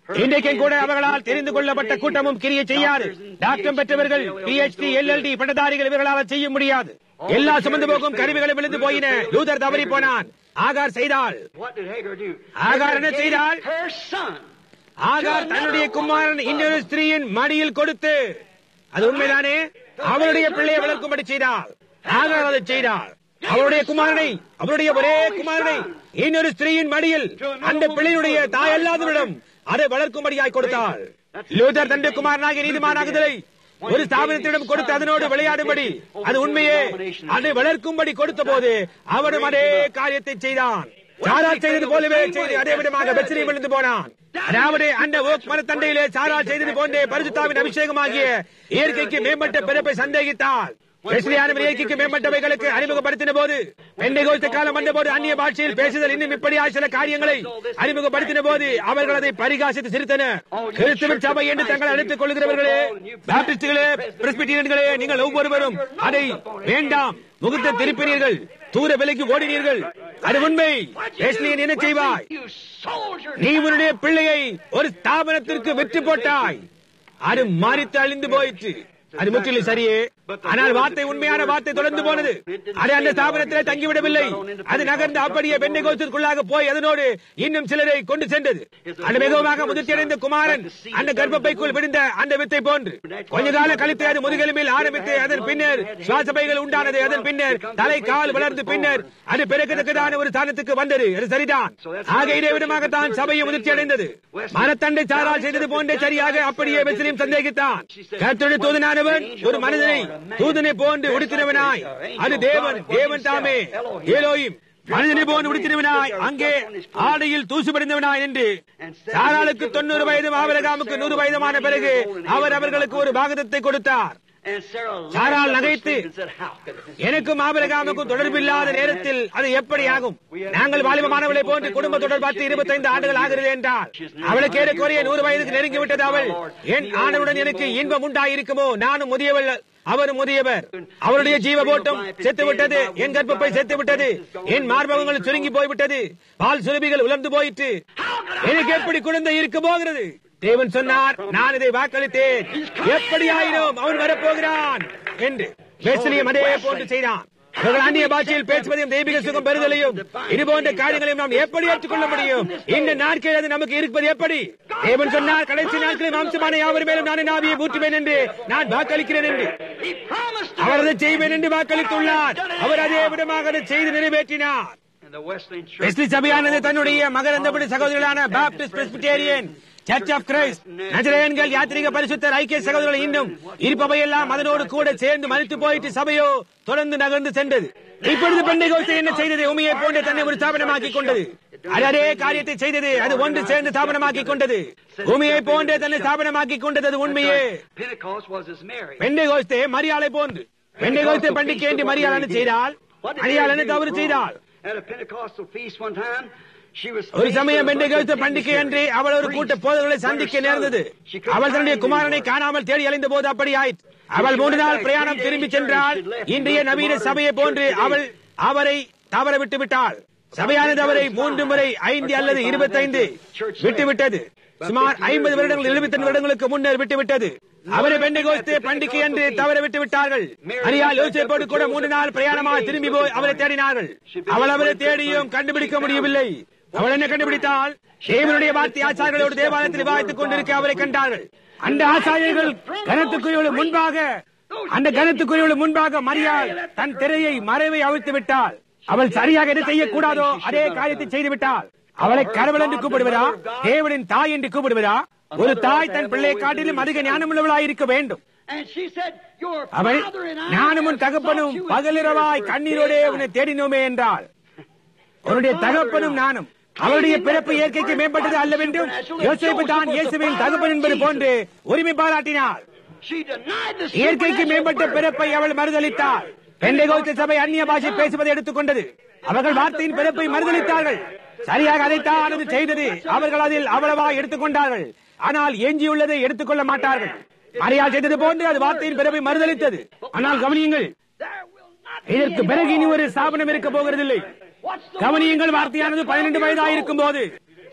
B: இன்றைக்கும் கூட அவர்களால் தெரிந்து கொள்ளப்பட்ட கூட்டமும் கிரிய செய்யாது டாக்டர் பெற்றவர்கள் பிஹெச்டி எல்எல்டி பட்டதாரிகள் இவர்களால் செய்ய முடியாது எல்லா சுமந்து போகும் கருவிகளும் விழுந்து போயின லூதர் தவறி போனான் ஆகார் செய்தால்
A: What did Hagar do?
B: ஆகார் என்ன
A: Hagar gave
B: செய்தாள்?
A: Her son.
B: ஆகார் தன்னுடைய குமாரன் இன்னொரு ஸ்திரீயின் மடியில் கொடுத்து அது உண்மைதானே அவருடைய பிள்ளையை வளர்க்கும்படி செய்தார் ஆகார் அதை செய்தார் அவருடைய குமாரனை அவருடைய ஒரே குமாரனை இன்னொரு ஸ்திரீயின் மடியில் அந்த பிள்ளையுடைய தாயல்லாதவரிடம் அதை வளர்க்கும்படியாய் கொடுத்தாள் லூதர் தன்னுடைய குமாரனாகிய நீதிமானாகுதலை ஒரு ஸ்தாபனத்திடம் கொடுத்து அதனோடு விளையாடும்படி அது உண்மையே அதை வளர்க்கும்படி கொடுத்த போது அவனும் அதே காரியத்தை செய்தான் சாரால் செய்தது போலவே செய்து அதே விதமாக வெற்றியை விழுந்து போனான் அதாவது அந்த ஓக் மரத்தண்டையிலே சாரால் செய்தது போன்றே பரிசுத்தாவின் அபிஷேகமாகிய இயற்கைக்கு மேம்பட்ட பிறப்பை சந்தேகித்தால் வெஸ்லியானவர் இயற்கைக்கு மேம்பட்டவைகளுக்கு அறிமுகப்படுத்தின போது பெண்டைகோஸ்த காலம் வந்த போது அந்நிய பாஷையில் பேசுதல் இன்னும் இப்படியா சில காரியங்களை அறிமுகப்படுத்தின போது அவர்கள் அதை பரிகாசித்து சிரித்தனர் கிறிஸ்துவின் சபை என்று தங்களை அழைத்துக் கொள்கிறவர்களே பாப்டிஸ்டுகளே பிரஸ்பிட்டீரியன்களே நீங்கள் ஒவ்வொருவரும் அதை வேண்டாம் முகத்தை திருப்பினீர்கள் தூர விலைக்கு ஓடினீர்கள் அது உண்மை வெஸ்லியன் என்ன செய்வாய்
A: You sold your
B: நீ உன்னுடைய பிள்ளையை ஒரு ஸ்தாபனத்திற்கு விற்று போட்டாய் அது மறித்து அழிந்து போயிற்று அது முற்றிலும் சரியே ஆனால் வார்த்தை உண்மையான வார்த்தை தொடர்ந்து போனது அது அந்த ஸ்தாபனத்திலே தங்கிவிடவில்லை அது நகர்ந்து அப்படியே பெண்டைகோத்திற்குள்ளாக போய் அதனோடு இன்னும் சிலரை கொண்டு சென்றது அந்த மிகவும் முதிர்ச்சியடைந்த குமாரன் அந்த கர்ப்பப்பைக்குள் விழுந்த அந்த வித்தை போன்று கொஞ்ச காலம் கழித்து அது முதுகெலும்பில் ஆரம்பித்து அதன் பின்னர் சுவாசப்பைகள் உண்டானது அதன் பின்னர் தலை கால் வளர்ந்து பின்னர் அது பிறகுதற்குதான ஒரு ஸ்தானத்துக்கு வந்தது அது சரிதான் ஆக இதே விதமாகத்தான் சபையை முதிர்ச்சி அடைந்தது மரத்தண்டை சாரால் செய்தது போன்றே சரியாக அப்படியே வெற்றிலையும் சந்தேகித்தான் கர்த்தருடைய தூதனானவன் ஒரு மனிதனை தூதனை போன்று உடுத்தினவனாய் அது தேவன் தேவன் தாமே ஏலோயும் மனிதனை போன்று உடுத்தினவனாய் அங்கே ஆடையில் தூசுபடிந்தவனாய் என்று சாராளுக்கு தொண்ணூறு வயதும் ஆபரகாமுக்கு நூறு வயதுமான பிறகு அவர் அவர்களுக்கு ஒரு பாகதத்தை கொடுத்தார்
A: And Sarah
B: சாராள்
A: laughed
B: நகைத்து,
A: and said, How could this
B: எனக்கும் ஆபிரகாமுக்கும் தொடர்பில்லாத நேரத்தில் அது எப்படி ஆகும் நாங்கள் வாலிபமானவளை போன்று குடும்ப தொடர்பாத்து இருபத்தைந்து ஆண்டுகள் ஆகிறது என்றால் அவளுக்கு ஏறக்குறைய நூறு வயதுக்கு நெருங்கி விட்டது அவள் என் ஆணவுடன் எனக்கு இன்பம் உண்டாயிருக்குமோ நானும் முதியவள் அவரும் முதியவர் அவருடைய ஜீவ போட்டம் செத்து விட்டது என் கர்ப்பப்பை செத்து விட்டது என் மார்பகங்கள் சுருங்கி போய்விட்டது பால் சுரபிகள் உலர்ந்து போயிற்று எனக்கு எப்படி குழந்தை இருக்க போகிறது தேவன் சொன்னார் நான் இதை வாக்களித்தேன் எப்படி ஆயினும் அவன் வரப்போகிறான் என்று பேசலியும் அதே போன்று செய்தான் அவர்கள் அந்நிய பாஷையில் பேசுவதையும் தெய்வீக சுகம் பெறுதலையும் இது போன்ற காரியங்களையும் நாம் எப்படி ஏற்றுக்கொள்ள முடியும் இந்த நாட்களில் அது நமக்கு இருப்பது எப்படி தேவன் சொன்னார் கடைசி நாட்களில் மாம்சமான யாவர் மேலும் நான் என் ஆவியை ஊற்றுவேன் என்று நான் வாக்களிக்கிறேன் என்று
A: He promised to
B: our
A: do
B: அதை
A: it.
B: செய்வேன் என்று வாக்களித்துள்ளார் அவர் அதே விதமாக அதை செய்து நிறைவேற்றினார்
A: And the Wesleyan Church.
B: Wesley சபையானது தன்னுடைய மகரந்தபடி சகோதரர்களான Baptist Presbyterian Church of Christ நஜரேயன்கள் யாத்திரிக பரிசுத்தர் ஐக்கிய சகோதரர்கள் இன்னும் இருப்பவையெல்லாம் அதனோடு கூட சேர்ந்து மறித்து போயிட்டு சபையோ தொடர்ந்து நகர்ந்து சென்றது இப்பொழுது பெண்டை கோஸ்தை என்ன செய்தது உமையை போன்று தன்னை ஒரு ஸ்தாபனமாக்கி கொண்டது அது அதே காரியத்தை செய்தது அது ஒன்று சேர்ந்து ஸ்தாபனமாக்கி கொண்டது உமையை போன்றே தன்னை ஸ்தாபனமாக்கி கொண்டது அது உண்மையே
A: Pentecost was his Mary.
B: பெண்டை கோஸ்தே மரியாதை போன்று பெண்டை கோஸ்தே பண்டிகை என்று மரியாதை செய்தால் மரியாதை தவறு செய்தால்
A: At a Pentecostal feast one time, she was
B: ஒரு சமயம் பெண்டகோஸ்த பண்டிகை அன்று அவள் ஒரு கூட்ட போதர்களை சந்திக்க நேர்ந்தது அவள் தன்னுடைய குமாரனை காணாமல் தேடி அலைந்த போது அப்படி ஆயிற்று அவள் மூன்று நாள் பிரயாணம் திரும்பி சென்றால் இன்றைய நவீன சபையை போன்று அவள் அவரை தவற விட்டு விட்டாள் சபையானது அவரை மூன்று முறை ஐந்து அல்லது இருபத்தைந்து விட்டுவிட்டது சுமார் ஐம்பது வருடங்கள் எழுபத்தி வருடங்களுக்கு முன்னர் விட்டுவிட்டது அவரை பெண்டகோஸ்தே பண்டிகை என்று தவற விட்டு விட்டார்கள் அரியால் யோசிப்போடு கூட மூன்று நாள் பிரயாணமாக திரும்பி போய் அவரை தேடினார்கள் அவள் அவரை தேடியும் கண்டுபிடிக்க முடியவில்லை அவள் என்ன கண்டுபிடித்தால் தேவனுடைய வார்த்தை ஆச்சாரியர்களோடு தேவாலயத்தில் விவாதித்துக் கொண்டிருக்க அவரை கண்டார்கள் அந்த ஆச்சாரியர்கள் கனத்துக்குரியவர்கள் முன்பாக அந்த கனத்துக்குரியவர்கள் முன்பாக மரியாள் தன் திரையை மறைவை அவிழ்த்து விட்டாள் அவள் சரியாக எது செய்யக்கூடாதோ அதே காரியத்தை செய்து விட்டாள் அவளை கடவுள் என்று கூப்பிடுவதா தேவனின் தாய் என்று கூப்பிடுவதா ஒரு தாய் தன் பிள்ளையை காட்டிலும் அதிக ஞானமுள்ளவளாய் இருக்க வேண்டும்
A: And she said, Your
B: அவள்
A: father and I
B: நானும் உன்
A: have
B: தகப்பனும்
A: sought you with
B: பகலிரவாய்
A: tears of
B: கண்ணீரோடே
A: daylight."
B: உன்னை தேடினோமே என்றாள் உன்னுடைய தகப்பனும் நானும் அவளுடைய பிறப்பு இயற்கைக்கு மேம்பட்டது அல்லவென்றும் யோசிப்பு தான் இயேசுவின் தகப்பன் என்பது போன்று உரிமை பாராட்டினாள்
A: She denied the
B: இயற்கைக்கு
A: supernatural
B: மேம்பட்ட
A: birth.
B: பிறப்பை அவள் மறுதளித்தாள் பெண்டைகோத்து சபை அந்நிய பாஷை பேசுவதை எடுத்துக்கொண்டது அவர்கள் வார்த்தையின் பிறப்பை மறுதளித்தார்கள் சரியாக அதைத்தான் அது செய்தது அவர்கள் அதில் அவ்வளவா எடுத்துக்கொண்டார்கள் ஆனால் எஞ்சியுள்ளதை எடுத்துக்கொள்ள மாட்டார்கள் மரியா செய்தது போன்று அது வார்த்தையின் பிறப்பை மறுதளித்தது ஆனால் கவனியுங்கள்
A: There will not be
B: இதற்கு
A: any
B: பிறகு இனி
A: more.
B: ஒரு ஸ்தாபனம் இருக்க போகிறதில்லை
A: What's the
B: கவனியுங்கள் வார்த்தையானது பன்னிரண்டு வயதாக இருக்கும் போது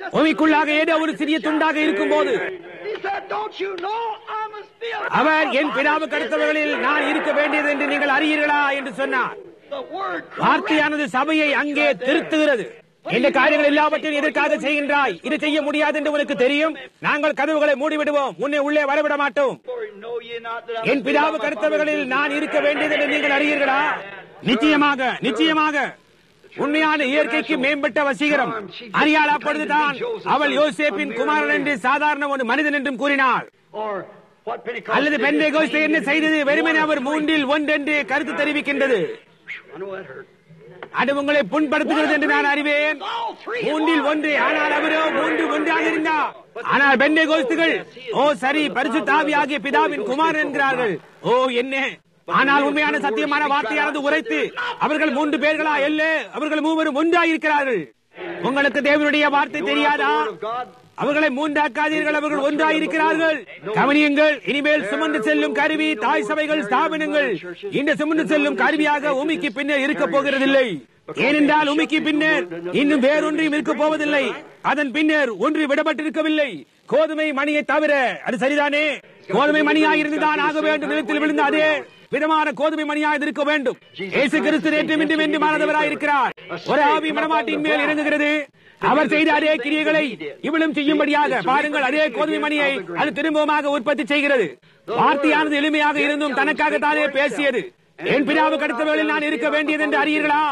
B: பூமிக்குள்ளாக ஏதோ ஒரு சிறிய துண்டாக இருக்கும் போது
A: He said, Don't you know I must be a
B: அவர் என் பிதாவுக்கு அடுத்தவர்களில் நான் இருக்க வேண்டியது என்று நீங்கள் அறியீர்களா என்று சொன்னார்
A: The word
B: வார்த்தையானது சபையை அங்கே திருத்துகிறது இந்த காரியங்கள் எல்லாவற்றையும் எதற்காக செய்கின்றாய் இது செய்ய முடியாது என்று உனக்கு தெரியும் நாங்கள் கதவுகளை மூடிவிடுவோம் உன்னை உள்ளே வரவிட மாட்டோம்
A: For know ye not that I
B: N
A: must be
B: பிதாவு
A: about my
B: கருத்தவர்களில்
A: Father's
B: நான் இருக்க வேண்டியது என்று நீங்கள் அறியீர்களா நிச்சயமாக நிச்சயமாக உண்மையான இயற்கைக்கு மேம்பட்ட வசீகரம் அறியாள் அப்பொழுதுதான் அவள் யோசேப்பின் குமாரன் என்று சாதாரண ஒரு மனிதன் என்றும் கூறினாள்
A: Or what Pentecost
B: அல்லது
A: did
B: பெந்தை
A: is
B: கோஸ்தை
A: claim
B: என்ன
A: that
B: செய்தது
A: he
B: வெறுமனே
A: was
B: அவர்
A: one of
B: மூன்றில் ஒன்றென்று கருத்து தெரிவிக்கின்றது
A: I know that hurt.
B: அது உங்களை புண்படுத்துகிறது என்று நான் அறிவேன் மூன்றில் ஒன்று ஆனால் அவரோ மூன்று ஒன்றாக இருந்தார் ஆனால் பெண்டை கோஸ்துகள் ஓ சரி பரிசு தாவி ஆகிய பிதாவின் குமாரன் என்கிறார்கள் ஓ என்ன ஆனால் உண்மையான சத்தியமான வார்த்தையானது உரைத்து அவர்கள் மூன்று பேர்களா அல்ல அவர்கள் மூவரும் ஒன்றாக இருக்கிறார்கள் உங்களுக்கு தேவனுடைய வார்த்தை தெரியாதா
A: Word of God.
B: அவர்களை மூன்றாக்காதீர்கள் அவர்கள் ஒன்றாயிருக்கிறார்கள் கவனியுங்கள் இனிமேல் சுமந்து செல்லும் கருவி தாய் சபைகள் ஸ்தாபனங்கள் இந்த சுமந்து செல்லும் கருவியாக உமிக்கு பின்னர் இருக்க போகிறதில்லை ஏனென்றால் உமிக்கு பின்னர் இன்னும் வேறொன்றையும் இருக்க போவதில்லை அதன் பின்னர் ஒன்று விடப்பட்டிருக்கவில்லை கோதுமை மணியை தவிர அது சரிதானே கோதுமை மணியாக இருந்துதான் ஆக வேண்டும் நிலத்தில் விழுந்த அதே விதமான கோதுமை மணியாக இருக்க வேண்டும் இயேசு கிறிஸ்து நேற்றும் இன்றும் என்று மாணவராய் இருக்கிறார் ஒரு ஆவி மனமாட்டின் மேல் இறங்குகிறது அவர் செய்த அதே கிரியைகளை இவளும் செய்யும்படியாக பாருங்கள் அதே கோதுமை மணியை அது திரும்பவுமாக உற்பத்தி செய்கிறது வார்த்தையானது எளிமையாக இருந்தும் தனக்காக தானே பேசியது என் பிதாவுக்கு அடுத்தவர்களில் நான் இருக்க வேண்டியது என்று அறியீர்களா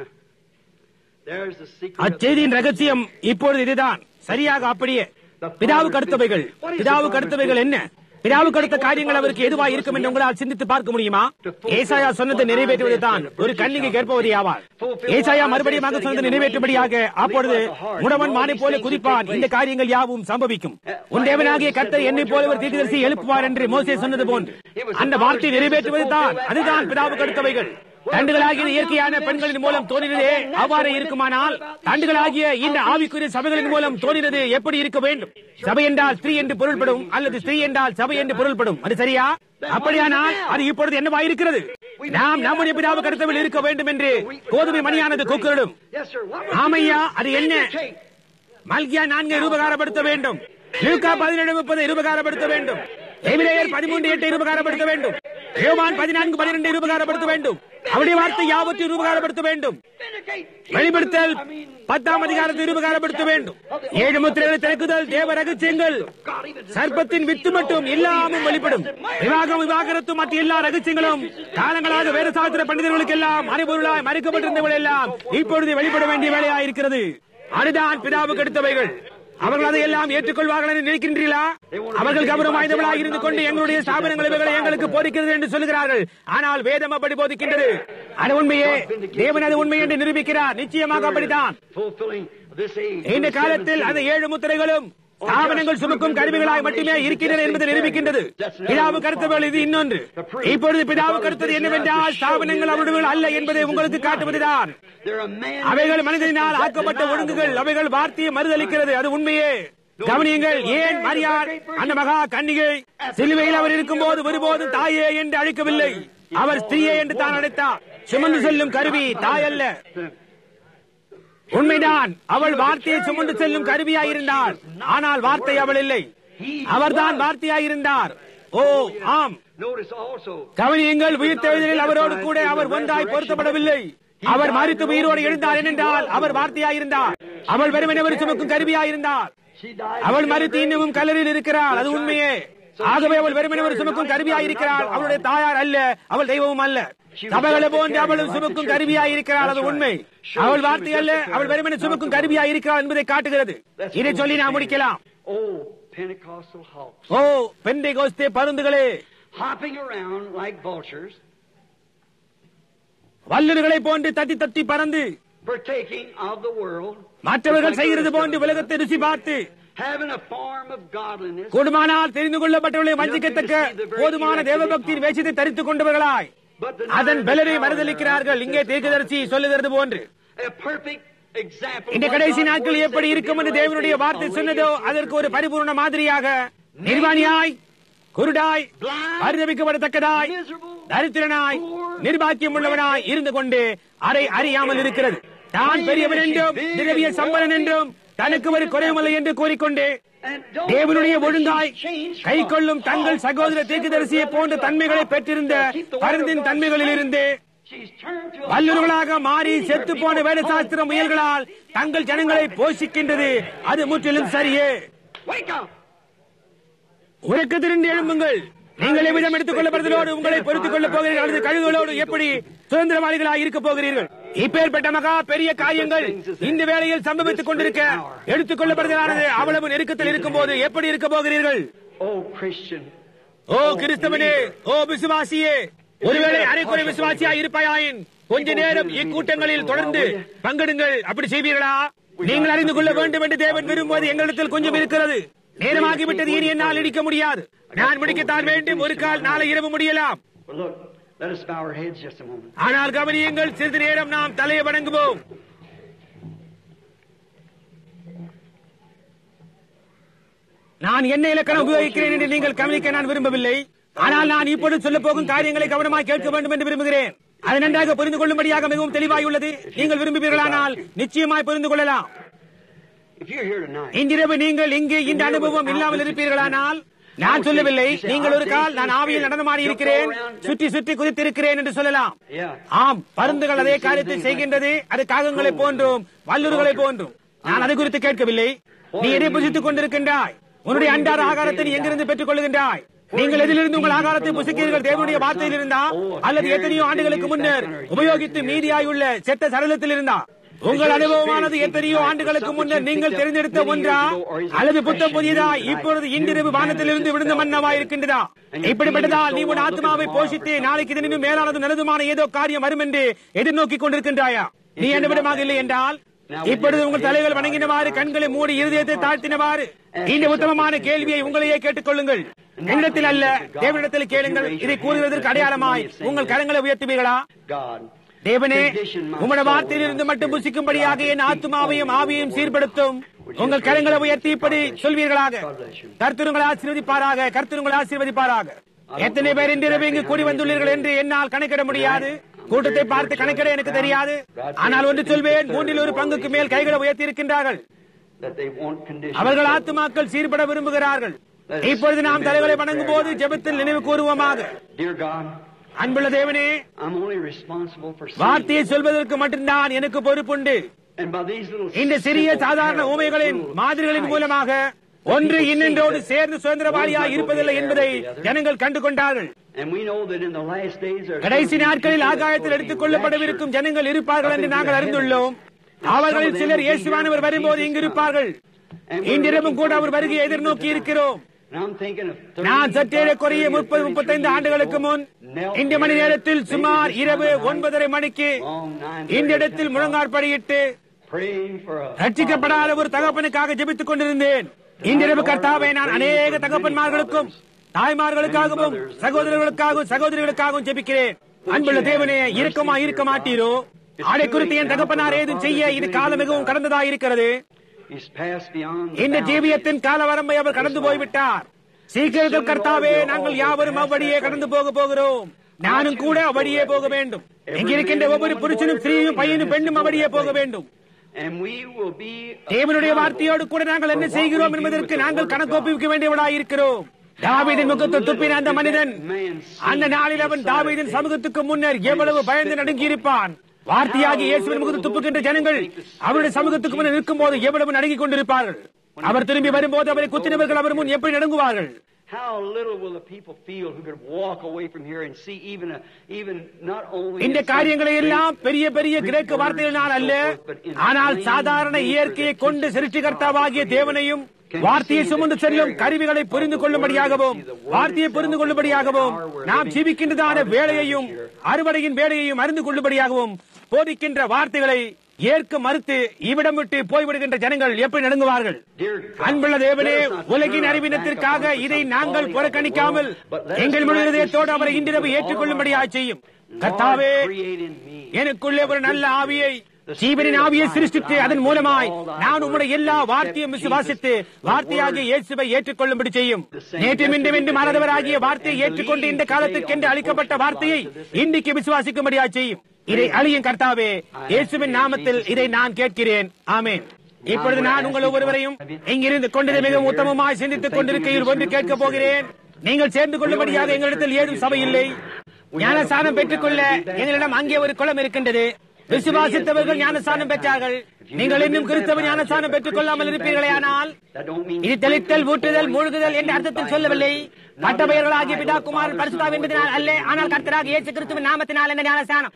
A: There's the secret. of
B: அச்செய்தியின் ரகசியம் இப்பொழுது இதுதான் சரியாக அப்படியே பிதாவுக்கு அடுத்தவைகள் பிதாவுக்கு அடுத்தவைகள் என்ன பிதாவுக்கு அடுத்த காரியங்கள் அவருக்கு எதுவாக இருக்கும் என்று உங்களால் சிந்தித்து பார்க்க முடியுமா ஏசாயா சொன்னதை நிறைவேற்றுவதுதான் ஒரு கண்ணிக்கு கேட்பவது ஆவார் ஏசாயா மறுபடியும் சொன்னதை நிறைவேற்றும்படியாக அப்பொழுது முடவன் மானை போல குதிப்பான் இந்த காரியங்கள் யாவும் சம்பவிக்கும் உன் தேவனாகிய கர்த்தர் என்னை போல ஒரு தீர்க்கதரிசி எழுப்புவார் என்று மோசே சொன்னது போன்று அந்த வார்த்தை நிறைவேற்றுவதுதான் அதுதான் பிதாவுக்கு அடுத்தவைகள் தண்டுகளாகிய இயற்கையான பெண்களின் மூலம் தோன்றினதே அவ்வாறு இருக்குமானால் தண்டுகளாகிய இந்த ஆவிக்குரிய சபைகளின் மூலம் தோன்றினது எப்படி இருக்க வேண்டும் சபை என்றால் ஸ்திரீ என்று பொருள்படும் அல்லது ஸ்திரீ என்றால் சபை என்று பொருள்படும் அது சரியா அப்படியானால் அது இப்பொழுது என்னவாயிருக்கிறது நாம் நம்முடைய பிதாவுக்கு அடுத்தவில் இருக்க வேண்டும் என்று கோதுமை மணியானது கூக்குரலும்
A: Yes, sir. What would
B: ஆமையா
A: you do?
B: அது என்ன
A: Indicate.
B: மல்கியா நான்கை ரூபகாரப்படுத்த வேண்டும் லூக்கா பதினேழு முப்பதை ரூபகாரப்படுத்த வேண்டும் எபிரேயர் பதிமூன்று எட்டை ரூபகாரப்படுத்த வேண்டும் யோவான் பதினான்கு பனிரெண்டை ரூபகாரப்படுத்த வேண்டும் அவருடைய வார்த்தை யாவற்றையும் ரூபகாரப்படுத்த வேண்டும்
A: Vindicate.
B: வெளிப்படுத்தல்
A: I mean,
B: பத்தாம் அதிகாரத்தை ரூபகாரப்படுத்த வேண்டும் ஏழு முத்திரைகளை திறக்குதல் தேவ ரகசியங்கள்
A: God even
B: சர்ப்பத்தின் வித்து மட்டும் எல்லாமும் வெளிப்படும் விவாகம் விவாகரத்து மற்ற எல்லா ரகசியங்களும் காலங்களாக வேறு சாஸ்திர பண்டிதர்களுக்கு எல்லாம் மறைபொருளாய் மறைக்கப்பட்டிருந்தவர்கள் எல்லாம் இப்பொழுது வெளிப்பட வேண்டிய வேலையாக இருக்கிறது அதுதான் பிதாவுக்கு எடுத்தவைகள் அவர்கள் அதையெல்லாம் ஏற்றுக்கொள்வார்கள் என்று நினைக்கின்றீர்களா அவர்கள் கௌரவம் வாய்ந்தவர்களாக இருந்து கொண்டு எங்களுடைய ஸ்தாபனங்கள் இவைகளை எங்களுக்கு போதிக்கிறது என்று சொல்கிறார்கள் ஆனால் வேதம் அப்படி போதிக்கின்றது அது உண்மையே தேவன் அது உண்மை என்று நிரூபிக்கிறார் நிச்சயமாக அப்படித்தான்
A: fulfilling this age.
B: இந்த காலத்தில் அந்த ஏழு முத்திரைகளும் ஸ்தாபனங்கள் சுமக்கும் கருவிகளாய் மட்டுமே இருக்கின்றன என்பதை நிரூபிக்கின்றது பிதாவு கருத்தவர்கள் இது இன்னொன்று இப்பொழுது பிதாவு கருத்தது என்னவென்றால் ஸ்தாபனங்கள் அவருடைய அல்ல என்பதை உங்களுக்கு காட்டுவதுதான்
A: They're a man.
B: அவைகள் மனிதனால் ஆக்கப்பட்ட ஒழுங்குகள் அவைகள் வார்த்தையை மறுதளிக்கிறது அது உண்மையே கவனியுங்கள் ஏன் மரியாள் அந்த மகா கன்னிகை சிலுவையில் அவர் இருக்கும்போது ஒருபோதும் தாயே என்று அழைக்கவில்லை அவர் ஸ்திரீயே என்று தான் அழைத்தார் சுமந்து செல்லும் கருவி தாய் அல்ல உண்மைதான் அவள் வார்த்தையை சுமந்து செல்லும் கருவியாயிருந்தாள் ஆனால் வார்த்தை அவள் இல்லை அவர்தான் வார்த்தையாயிருந்தார் ஓ ஆம்
A: Notice also.
B: கவனியுங்கள் உயிர் தேடுதலில் அவரோடு கூட அவர் ஒன்றாய் பொருத்தப்படவில்லை அவர் மறித்து உயிரோடு எழுந்தார் ஏனென்றால் அவர் வார்த்தையாயிருந்தார் அவள் வெறுமனவர் சுமக்கும் கருவியாயிருந்தார்
A: She died.
B: அவள் மறித்து இன்னமும் கல்லறையில் இருக்கிறாள் அது உண்மையே ஆகவே அவள் வெறுமனவர் சுமக்கும் கருவியாயிருக்கிறாள் அவளுடைய தாயார் அல்ல அவள் தெய்வமும் அல்ல சபைகளை போன்று அவளும் சுமக்கும் கருவியாயிருக்கிறாள் அது உண்மை அவள் வார்த்தை அல்ல அவள் வெறுமனை சுமக்கும் கருவியாயிருக்கிறாள் என்பதை காட்டுகிறது இதை சொல்லி நாம் முடிக்கலாம்
A: Oh, Pentecostal hawks.
B: ஓ பெண்டை கோஸ்தே பருந்துகளே
A: Hopping around like vultures,
B: வல்லுநர்களை போன்று தட்டி தட்டி பறந்து
A: partaking of the world,
B: மற்றவர்கள் செய்கிறது போன்று உலகத்தை ருசி பார்த்து
A: having a form of godliness,
B: கூடுமானால் தெரிந்து கொள்ளப்பட்டவர்களை வஞ்சிக்கத்தக்க போதுமான தேவபக்தியின் வேஷத்தை தரித்துக் கொண்டவர்களாய்
A: but the
B: அதன் பலரை மறுதளிக்கிறார்கள் இங்கே தீர்க்கதரிசி சொல்லுகிறது போன்று
A: a perfect example. of
B: இந்த
A: what
B: கடைசி
A: God's
B: நாட்கள்
A: word
B: எப்படி
A: said
B: இருக்கும்
A: would
B: என்று
A: be in the
B: தேவனுடைய
A: last
B: வார்த்தை
A: days,
B: சொன்னதோ
A: only
B: அதற்கு ஒரு பரிபூர்ண மாதிரியாக நிர்வாணியாய் குருடாய் பரிதவிக்கப்படத்தக்கதாய் தரித்திரனாய் நிர்வாக்கியம் உள்ளவனாய் இருந்து கொண்டு அரை அறியாமல் இருக்கிறது தான் பெரியவன் என்றும் திரவிய சம்பளன் என்றும் தனக்கு ஒரு குறையுமில்லை என்று கூறிக்கொண்டு
A: And don't
B: தேவனுடைய
A: know that
B: ஒழுங்காய்
A: she's changed
B: கை
A: from
B: கொள்ளும் தங்கள்
A: all
B: சகோதர தீர்க்கதரிசியை போன்ற தன்மைகளை பெற்றிருந்த பருந்தின் தன்மைகளில் இருந்து
A: She's turned to a
B: வல்லுறவுகளாக மாறி செத்து போன வேதசாஸ்திர முயல்களால் தங்கள் ஜனங்களை போஷிக்கின்றது அது முற்றிலும் சரியே
A: Wake up!
B: உறக்கத்திலிருந்து எழும்புங்கள் நீங்கள் எவ்விதம் எடுத்துக் கொள்ளப்படுவதோடு உங்களை பொறுத்துக் கொள்ளப் போகிறீர்கள் அல்லது கழுகுகளோடு எப்படி சுதந்திரவாதிகளாக இருக்க போகிறீர்கள் இப்பேற்பட்ட மகா பெரிய காரியங்கள் இந்த வேளையில் சம்பவித்துக் கொண்டிருக்க எடுத்துக் கொள்ளப்படுவதானது அவ்வளவு நெருக்கத்தில் இருக்கும் போது எப்படி இருக்க போகிறீர்கள்
A: Oh, Christian.
B: ஓ கிறிஸ்தவனே ஓ விசுவாசியே ஒருவேளை அரைக்குறை விசுவாசியா இருப்பாயின் கொஞ்ச நேரம் இக்கூட்டங்களில் தொடர்ந்து பங்கெடுங்கள் அப்படி செய்வீர்களா நீங்கள் அறிந்து கொள்ள வேண்டும் என்று தேவன் விரும்புவது எங்களிடத்தில் கொஞ்சம் இருக்கிறது நேரமாகிவிட்டது இனி என்னால் இடிக்க முடியாது நான் முடிக்கத்தான் வேண்டும் ஒரு கால் நாளை இரவு முடியலாம்
A: Well, look, let us bow our heads just a moment.
B: ஆனால் கவனியுங்கள் சிறிது நேரம் நாம் தலையை வணங்குவோம் நான் என்ன இலக்கணம் உபயோகிக்கிறேன் என்று நீங்கள் கவனிக்க நான் விரும்பவில்லை ஆனால் நான் இப்பொழுது சொல்ல போகும் காரியங்களை கவனமாக கேட்க வேண்டும் என்று விரும்புகிறேன் அது நன்றாக புரிந்து கொள்ளும்படியாக மிகவும் தெளிவாயுள்ளது நீங்கள் விரும்புவீர்களானால் நிச்சயமாய் புரிந்து கொள்ளலாம்
A: If you're here tonight,
B: இன்றிரவு நீங்கள் இங்கு இந்த அனுபவம் இல்லாமல் இருப்பீர்களானால் நான் சொல்லவில்லை நீங்கள் ஒரு கால் நான் ஆவியில் நடனமாடி இருக்கிறேன் சுற்றி சுற்றி குதித்திருக்கிறேன் என்று சொல்லலாம்
A: yeah.
B: ஆம் பருந்துகள் அதே காரியத்தை செய்கின்றது அது காகங்களை போன்றும் வல்லூர்களை போன்றும் நான் அது குறித்து கேட்கவில்லை நீ எதை புசித்துக் கொண்டிருக்கின்றாய் உன்னுடைய அன்றாட ஆகாரத்தை நீ எங்கிருந்து பெற்றுக் கொள்கின்றாய் நீங்கள் எதிலிருந்து உங்கள் ஆகாரத்தை புசிக்கிறீர்கள் தேவனுடைய வார்த்தையில் இருந்தா அல்லது எத்தனையோ ஆண்டுகளுக்கு முன்னர் உபயோகித்து மீதியாயுள்ள செத்த சரளத்தில் இருந்தா உங்கள் அனுபவமானது எத்தனையோ ஆண்டுகளுக்கு முன்னர் நீங்கள் தெரிந்தெடுத்த ஒன்றா அல்லது புத்தம் புதியதா இப்பொழுது இன்றிரவு வானத்திலிருந்து விழுந்த மன்னவா இருக்கின்றதா இப்படிப்பட்டதால் நீ உன் ஆத்மாவை போஷித்து நாளைக்கு தினமும் மேலானது நல்லதுமான ஏதோ காரியம் வரும் என்று எதிர்நோக்கிக் கொண்டிருக்கின்றாயா நீ என்னவிடமாக இல்லை என்றால் இப்பொழுது உங்கள் தலைகள் வணங்கினவாறு கண்களை மூடி இருதயத்தை தாழ்த்தினவாறு இந்த உத்தமமான கேள்வியை உங்களையே கேட்டுக் கொள்ளுங்கள் என்னிடத்தில் அல்ல தேவனிடத்தில் கேளுங்கள் இதை கூறுவதற்கு அடையாளமாய் உங்கள் கரங்களை உயர்த்துவீர்களா
A: God.
B: தேவனே உம்முடைய வார்த்தையிலிருந்து மட்டும் புசிக்கும்படியாக என் ஆத்மாவையும் ஆவியையும் சீர்படுத்தும் உங்கள் கரங்களை உயர்த்தி இப்படி சொல்வீர்களாக கர்த்தருங்களை ஆசீர்வதிப்பாராக கர்த்தருங்களை ஆசீர்வதிப்பாராக எத்தனை பேர் இன்றிரவு இங்கு கூடி வந்துள்ளீர்கள் என்று என்னால் கணக்கிட முடியாது கூட்டத்தை பார்த்து கணக்கிட எனக்கு தெரியாது ஆனால் ஒன்று சொல்வேன் மூன்றில் ஒரு பங்குக்கு மேல் கைகளை உயர்த்தி இருக்கின்றார்கள்
A: That they want conditions.
B: அவர்கள் ஆத்துமாக்கள் சீர்பட விரும்புகிறார்கள் இப்பொழுது நாம் தலைகளை வணங்கும் போது ஜெபத்தில் நினைவு கூறுவோமாக
A: Dear God,
B: அன்புள்ள தேவனே
A: I'm only responsible for sin.
B: வார்த்தையை சொல்வதற்கு மட்டும்தான் எனக்கு பொறுப்புண்டு
A: And by these little
B: இந்த சிறிய
A: simple
B: சாதாரண
A: parables,
B: ஊமைகளின்
A: little
B: மாதிரிகளின்
A: types,
B: மூலமாக ஒன்று இன்னொன்றோடு சேர்ந்து சுதந்திரவாளியாக இருப்பதில்லை என்பதை ஜனங்கள் கண்டு கொண்டார்கள்
A: And we know that in the last days there are
B: கடைசி
A: some
B: நாட்களில்
A: people
B: ஆகாயத்தில்
A: that
B: எடுத்துக்
A: will be
B: கொள்ளப்படவிருக்கும்
A: raptured.
B: ஜனங்கள் இருப்பார்கள் என்று நாங்கள் அறிந்துள்ளோம் அவர்களில் சிலர் இயேசுவானவர் வரும்போது இங்கு இருப்பார்கள் இன்றிரவும் கூட அவர் வருகையை எதிர்நோக்கி இருக்கிறோம்
A: And I'm thinking of 30,
B: நான் சற்றேற குறைய
A: 30,
B: முப்பது முப்பத்தைந்து ஆண்டுகளுக்கு முன் இந்த மணி நேரத்தில் சுமார் இரவு ஒன்பதரை மணிக்கு இந்த இடத்தில் முழங்காற்படியிட்டு
A: praying for a
B: ரட்சிக்கப்படாத ஒரு தகப்பனுக்காக ஜெபித்துக் கொண்டிருந்தேன் இன்றிரவு கர்த்தாவை நான் அநேக தகப்பன்மார்களுக்கும் தாய்மார்களுக்காகவும் சகோதரர்களுக்காகவும் சகோதரிகளுக்காகவும் ஜெபிக்கிறேன் அன்புள்ள தேவனே இருக்கமா இருக்க மாட்டீரோ அதை குறித்து என் தகப்பனார் ஏதும் செய்ய இது காலம் மிகவும் கடந்ததா இருக்கிறது
A: He's passed beyond the
B: இந்த
A: bounds.
B: ஜீவியத்தின் கால வரம்பை அவர் கடந்து போய்விட்டார் சீக்கிரத்தில் கர்த்தாவே நாங்கள் யாவரும் அவ்வழியே கடந்து போக போகிறோம் நானும் கூட அவ்வழியே போக வேண்டும் இங்கிருக்கின்ற ஒவ்வொரு புருஷனும் ஸ்திரீயும் பையனும் பெண்ணும் அவ்வழியே போக வேண்டும்
A: And we will be
B: தேவனுடைய வார்த்தையோடு கூட நாங்கள் என்ன செய்கிறோம் என்பதற்கு நாங்கள் கணக்கு ஒப்புவிக்க வேண்டியவளாய் இருக்கிறோம் தாவீதின் முகத்தை துப்பின அந்த மனிதன் அந்த நாளில் அவன் தாவீதின் சமூகத்துக்கு முன்னர் எவ்வளவு பயந்து நடுங்கி இருப்பான் வார்த்தையாகி இயேசுவின் முகத்தை துப்புகின்ற ஜனங்கள் அவருடைய சமூகத்துக்கு முன்னர் நிற்கும் போது எவ்வளவு நடுங்கிக் கொண்டிருப்பார்கள் அவர் திரும்பி வரும்போது அவரை குத்தினவர்கள் அவர் முன் எப்படி நடுங்குவார்கள்
A: How little will the people feel who could walk away from here and see even a, even not only
B: இந்த
A: in such
B: காரியங்களை எல்லாம்
A: great
B: பெரிய பெரிய
A: Greek
B: கிரேக்க
A: words
B: வார்த்தைகளினால்
A: and
B: அல்ல
A: so forth, but in
B: ஆனால்
A: plain
B: சாதாரண
A: nature
B: இயற்கையை
A: that
B: கொண்டு
A: keeps
B: சிருஷ்டிகர்த்தாவாகிய
A: God
B: தேவனையும்
A: can
B: வார்த்தையை
A: see
B: சுமந்து
A: the
B: செல்லும்
A: carrier
B: கருவிகளை
A: of
B: புரிந்து
A: the
B: கொள்ளும்படியாகவும்
A: word, see the word
B: வார்த்தையை
A: itself
B: புரிந்து
A: and
B: கொள்ளும்படியாகவும்
A: the hour we're
B: நாம்
A: living,
B: ஜீவிக்கின்றதான
A: harvest
B: வேலையையும்
A: time is here.
B: அறுவடையின் வேலையையும் அறிந்து கொள்ளும்படியாகவும் போதிக்கின்ற வார்த்தைகளை ஏற்க மறுத்து இவ்விடம் விட்டு போய்விடுகின்ற ஜனங்கள் எப்படி நடுங்குவார்கள்
A: Dear God,
B: அன்புள்ள தேவனே
A: let us not
B: உலகின்
A: turn our
B: அறிவினத்திற்காக
A: back upon
B: இதை
A: some
B: நாங்கள்
A: calling of the
B: புறக்கணிக்காமல்
A: world, but let us
B: எங்கள் முழு
A: not
B: இதயத்தோடு அவரை
A: deceive
B: இன்றிரவு
A: with all of our
B: ஏற்றுக்கொள்ளும்படியாக
A: heart.
B: செய்யும்
A: Lord,
B: கர்த்தாவே
A: create in me
B: எனக்குள்ளே ஒரு நல்ல ஆவியை ஜீவனின் ஆவியை சிருஷ்டித்து அதன் மூலமாய் நான் உம்முடைய எல்லா வார்த்தையும் விசுவாசித்து வார்த்தையாகிய இயேசுவை ஏற்றுக்கொள்ளும்படி செய்யும் நேற்று மீண்டும் இன்று மறந்தவராகிய வார்த்தையை ஏற்றுக்கொண்டு இந்த காலத்துக்கென்று அளிக்கப்பட்ட வார்த்தையை இன்றைக்கு விசுவாசிக்கும்படியா செய்யும் இதை அழியும் கர்த்தாவே இயேசுவின் நாமத்தில் இதை நான் கேட்கிறேன் ஆமென் இப்பொழுது நான் உங்கள் ஒவ்வொருவரையும் இங்கிருந்து கொண்டது மிகவும் உத்தமமாய் சிந்தித்துக் கொண்டிருக்கையில் ஒன்று கேட்கப் போகிறேன் நீங்கள் சேர்ந்து கொள்ளும்படியாக எங்களிடத்தில் ஏதும் சபை இல்லை ஞானசானம் பெற்றுக்கொள்ள எங்களிடம் அங்கே ஒரு குளம் இருக்கின்றது விசுவாசித்தவர்கள் ஞானஸ்தானம் பெற்றார்கள் நீங்கள் இன்னும் கிறிஸ்தவ ஞானஸ்தானம் பெற்றுக் கொள்ளாமல் இருப்பீர்களே ஆனால் இது தெளித்தல் ஊட்டுதல் மூழ்குதல் என்ற அர்த்தத்தில் சொல்லவில்லை பட்ட பெயர்களாகிய பிதா குமாரன் பரிசுத்தாவி என்பதனால் அல்ல ஆனால் கர்த்தராக இயேசு கிறிஸ்துவின் நாமத்தினால் என்ற ஞானஸ்தானம்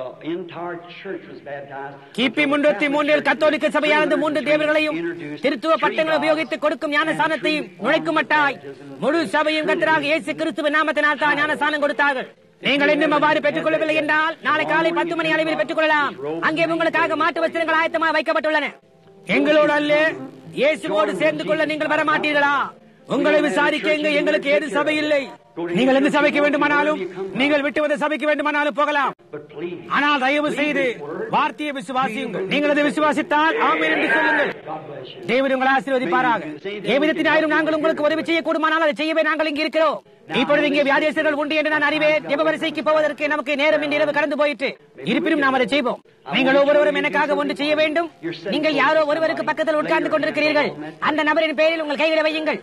B: கிபி முன்னூத்தி மூன்றில் கத்தோலிக்க சபையானது மூன்று தேவர்களையும் திருத்துவ பட்டங்களை உபயோகித்து கொடுக்கும் ஞானஸ்தானத்தை நுழைக்கும் மட்டாய் முழு சபையும் கர்த்தராக இயேசு கிறிஸ்துவின் நாமத்தினால் தான் ஞானஸ்தானம் கொடுத்தார்கள் நீங்கள் இன்னும் அவ்வாறு பெற்றுக் கொள்ளவில்லை என்றால் நாளை காலை பத்து மணி அளவில் பெற்றுக் கொள்ளலாம் அங்கே உங்களுக்காக மாட்டு வஸ்திரங்கள் ஆயத்தமாக வைக்கப்பட்டுள்ளன எங்களோடு அல்ல இயேசுவோடு சேர்ந்து கொள்ள நீங்கள் வர மாட்டீர்களா உங்களை விசாரிக்க இங்கு எங்களுக்கு ஏது சபை இல்லை நீங்கள் எந்த சபைக்கு வேண்டுமானாலும் நீங்கள் விட்டு வந்த சபைக்கு வேண்டுமானாலும் போகலாம் ஆனால் தயவு செய்து வார்த்தையை விசுவாசியுங்கள் நீங்கள் அதை விசுவாசித்தால் ஆமீன் என்று சொல்லுங்கள் தேவன் உங்களை ஆசீர்வதிப்பாராக தேவனத்தினாயிரும் நாங்கள் உங்களுக்கு உதவி செய்யக்கூடுமானால் அதை செய்யவே நாங்கள் இங்கு இருக்கிறோம் இப்பொழுது இங்கே வியாதியஸ்தர்கள் உண்டு என்று நான் அறிவேன் ஜெப வரிசைக்கு போவதற்கு நமக்கு நேரம் இன்று இரவு கடந்து போயிட்டு இருப்பினும் நாம் அதை செய்வோம் நீங்கள் ஒவ்வொருவரும் எனக்காக ஒன்று செய்ய வேண்டும் நீங்கள் யாரோ ஒருவருக்கு பக்கத்தில் உட்கார்ந்து கொண்டிருக்கிறீர்கள் அந்த நபரின் பெயரில் உங்கள் கைகளை வையுங்கள்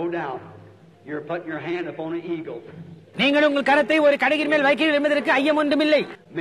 B: நீங்கள் உங்கள் கரத்தை ஒரு கடையின் மேல் வைக்கிறீர்கள் என்பதற்கு ஐயம் ஒன்றுமில்லை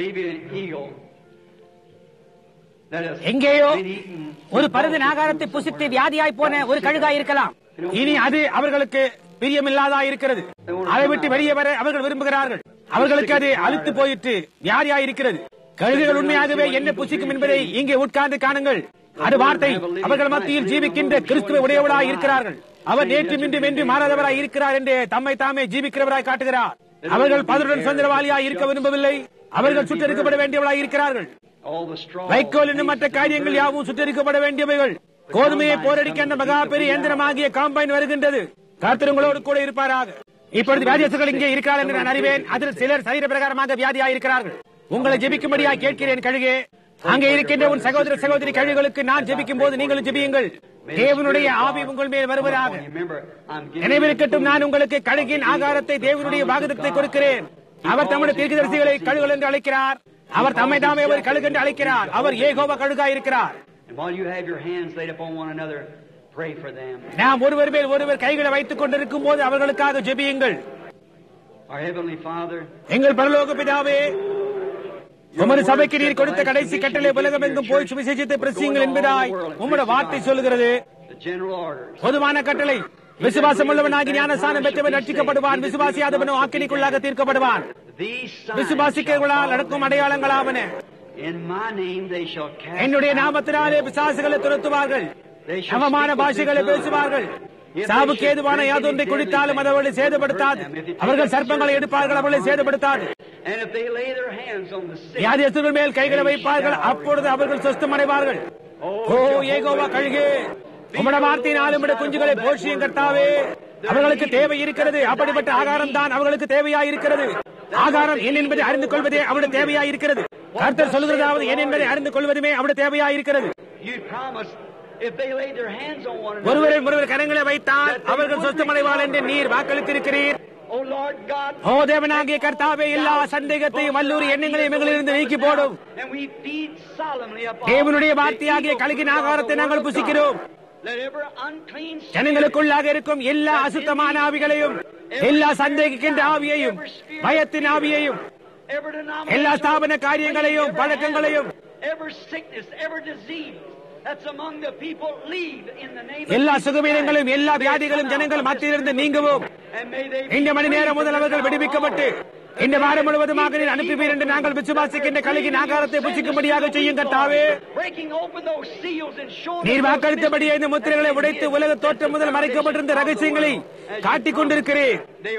B: எங்கேயோ ஒரு பருதின் ஆகாரத்தை புசித்து வியாதியாய் போன ஒரு கழுகாய் இருக்கலாம் இனி அது அவர்களுக்கு பிரியமில்லாதா இருக்கிறது அதை விட்டு வெளியே வர அவர்கள் விரும்புகிறார்கள் அவர்களுக்கு அது அழுத்து போயிட்டு வியாதியா இருக்கிறது கழுகுகள் உண்மையாகவே என்ன புசிக்கும் என்பதை இங்கே உட்கார்ந்து காணுங்கள் அது வார்த்தை அவர்கள் மத்தியில் ஜீவிக்கின்ற கிறிஸ்துவ உடையவராய் இருக்கிறார்கள் அவர் நேற்று இன்று வென்று மாறாதவராய் இருக்கிறார் என்று தம்மை தாமே ஜீவிக்கிறவராய் காட்டுகிறார் அவர்கள் பதருடன் சுதந்திரவாளியாய் இருக்க விரும்பவில்லை அவர்கள் சுற்றறிக்கப்பட வேண்டியவர்களாய் இருக்கிறார்கள் வைக்கோல் என்னும் மற்ற காரியங்கள் யாவும் சுற்றறிக்கப்பட வேண்டியவைகள் கோதுமையை போரடிக்க அந்த மகா பெரிய எந்திரமாகிய காம்பைன் வருகின்றது கர்த்தருங்களோடு கூட இருப்பாராக இப்பொழுது வியாதியஸ்தர்கள் இங்கே இருக்கிறார் என்று நான் அறிவேன் அதில் சிலர் சரீர பிரகாரமாக வியாதியாக இருக்கிறார்கள் உங்களை ஜெபிக்கும்படியாக கேட்கிறேன் கழுகே அங்கே இருக்கின்ற உன் சகோதர சகோதரி கழுகுகளுக்கு நான் ஜெபிக்கும் போது நீங்களும் ஜெபியுங்கள் தேவனுடைய ஆவி உங்கள் மேல் வருவதாக நினைவிருக்கட்டும் நான் உங்களுக்கு கழுகின் ஆகாரத்தை தேவனுடைய பாகத்தை கொடுக்கிறேன் அவர் தம்முடைய தீர்க்கதரிசிகளை கழுகுகள் என்று அழைக்கிறார் அவர் தம்மை தாமே ஒரு கழுகு என்று அழைக்கிறார் அவர் ஏகோவ கழுகா இருக்கிறார் நாம் ஒருவர் மேல் ஒருவர் கைகளை வைத்துக் கொண்டிருக்கும் போது அவர்களுக்காக ஜெபியுங்கள் எங்கள் பரலோக பிதாவே உமது சபைக்கு நீர் கொடுத்த கடைசி கட்டளை உலகம் எங்கும் போய் சுவிசேஷத்தை பிரசியுங்கள் என்பதாய் உம்மோட வார்த்தை சொல்லுகிறது பொதுவான கட்டளை விசுவாசம் உள்ளவனாகி ஞானஸ்தானம் பெற்றவன் ரட்சிக்கப்படுவான் விசுவாசியாதவனோ ஆக்கினிக்குள்ளாக தீர்க்கப்படுவான் விசுவாசிக்கர்களால் நடக்கும் அடையாளங்களாவன என்னுடைய நாமத்தினாலே விசுவாசிகளை துரத்துவார்கள் சமமான பாஷைகளை பேசுவார்கள் சாவுக்கு ஏதுவான யாதொன்றை குடித்தாலும் அதை அவர்களை சேதப்படுத்தாது அவர்கள் சர்ப்பங்களை எடுப்பார்கள் அவர்களை சேதப்படுத்தாது வியாதியஸ்தர்கள் மேல் கைகளை வைப்பார்கள் அப்பொழுது அவர்கள் சொஸ்தம் அடைவார்கள் ஓ ஏகோவா கழுகு உம்மட வார்த்தையினாலும் உம்முடைய குஞ்சுகளை போஷியம் கர்த்தாவே அவர்களுக்கு தேவை இருக்கிறது அப்படிப்பட்ட ஆகாரம் தான் அவர்களுக்கு தேவையா இருக்கிறது ஆகாரம் என் என்பதை அறிந்து கொள்வதே அவருடைய தேவையா இருக்கிறது கர்த்தர் சொல்லுகிறதாவது என் என்பதை அறிந்து கொள்வதுமே அவருடைய தேவையா இருக்கிறது ஒருவரை ஒருவர் கரங்களை வைத்தால் அவர்கள் சொத்தமடைவாள் என்று நீர் வாக்களித்திருக்கிறீர் ஓ தேவனாகிய கர்த்தாவே எல்லா சந்தேகத்தையும் வல்லூரி எண்ணங்களையும் எங்களிலிருந்து நீக்கி போடும் தேவனுடைய வார்த்தையாகிய கழுகின் ஆகாரத்தை நாங்கள் புசிக்கிறோம் ஜனங்களுக்குள்ளாக இருக்கும் எல்லா அசுத்தமான ஆவிகளையும் எல்லா சந்தேகிக்கின்ற ஆவியையும் பயத்தின் ஆவியையும் எல்லா ஸ்தாபன காரியங்களையும் பழக்கங்களையும் எல்லா சுகவீனங்களும் எல்லா வியாதிகளும் ஜனங்கள் மத்தியிலிருந்து நீங்கவும் இந்த மணி நேரம் முதல் அவர்கள் விடுவிக்கப்பட்டு இந்த வாரம் முழுவதுமாக நீர் அனுப்புவீர் என்று நாங்கள் விசுவாசிக்கின்ற கழுகின் ஆகாரத்தை புசிக்கும்படியாக செய்யும் கட்டாவே நீர் வாக்களித்தபடியே இந்த முத்திரைகளை உடைத்து உலக தோற்றம் முதல் மறைக்கப்பட்டிருந்த ரகசியங்களை காட்டிக் கொண்டிருக்கிறேன்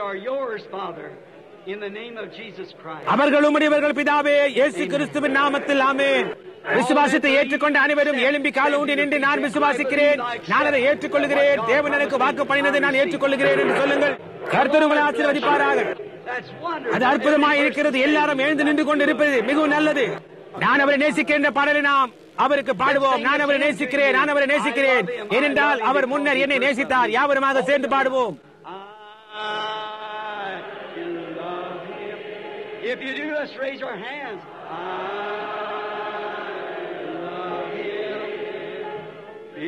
B: அவர்கள் உம்முடையவர்கள் பிதாவே இயேசு கிறிஸ்துவின் நாமத்தில் ஆமேன் விசுவாசத்தை ஏற்றுக்கொண்ட அனைவரும் எழும்பி கால ஊண்டி நின்று நான் விசுவாசிக்கிறேன் நான் அதை ஏற்றுக்கொள்கிறேன் தேவன் எனக்கு வாக்கு பண்ணினதை நான் ஏற்றுக்கொள்கிறேன் என்று சொல்லுங்கள் கர்த்தர் உங்களை ஆசீர்வதிப்பாராக அது அற்புதமாக இருக்கிறது எல்லாரும் எழுந்து நின்று கொண்டு இருப்பது மிகவும் நல்லது நான் அவரை நேசிக்கின்ற பாடலை நாம் அவருக்கு பாடுவோம் நான் அவரை நேசிக்கிறேன் நான் அவரை நேசிக்கிறேன் ஏனென்றால் அவர் முன்னர் என்னை நேசித்தார் யாவருமாக சேர்ந்து பாடுவோம்
A: If you do, let's raise our hands. I love him.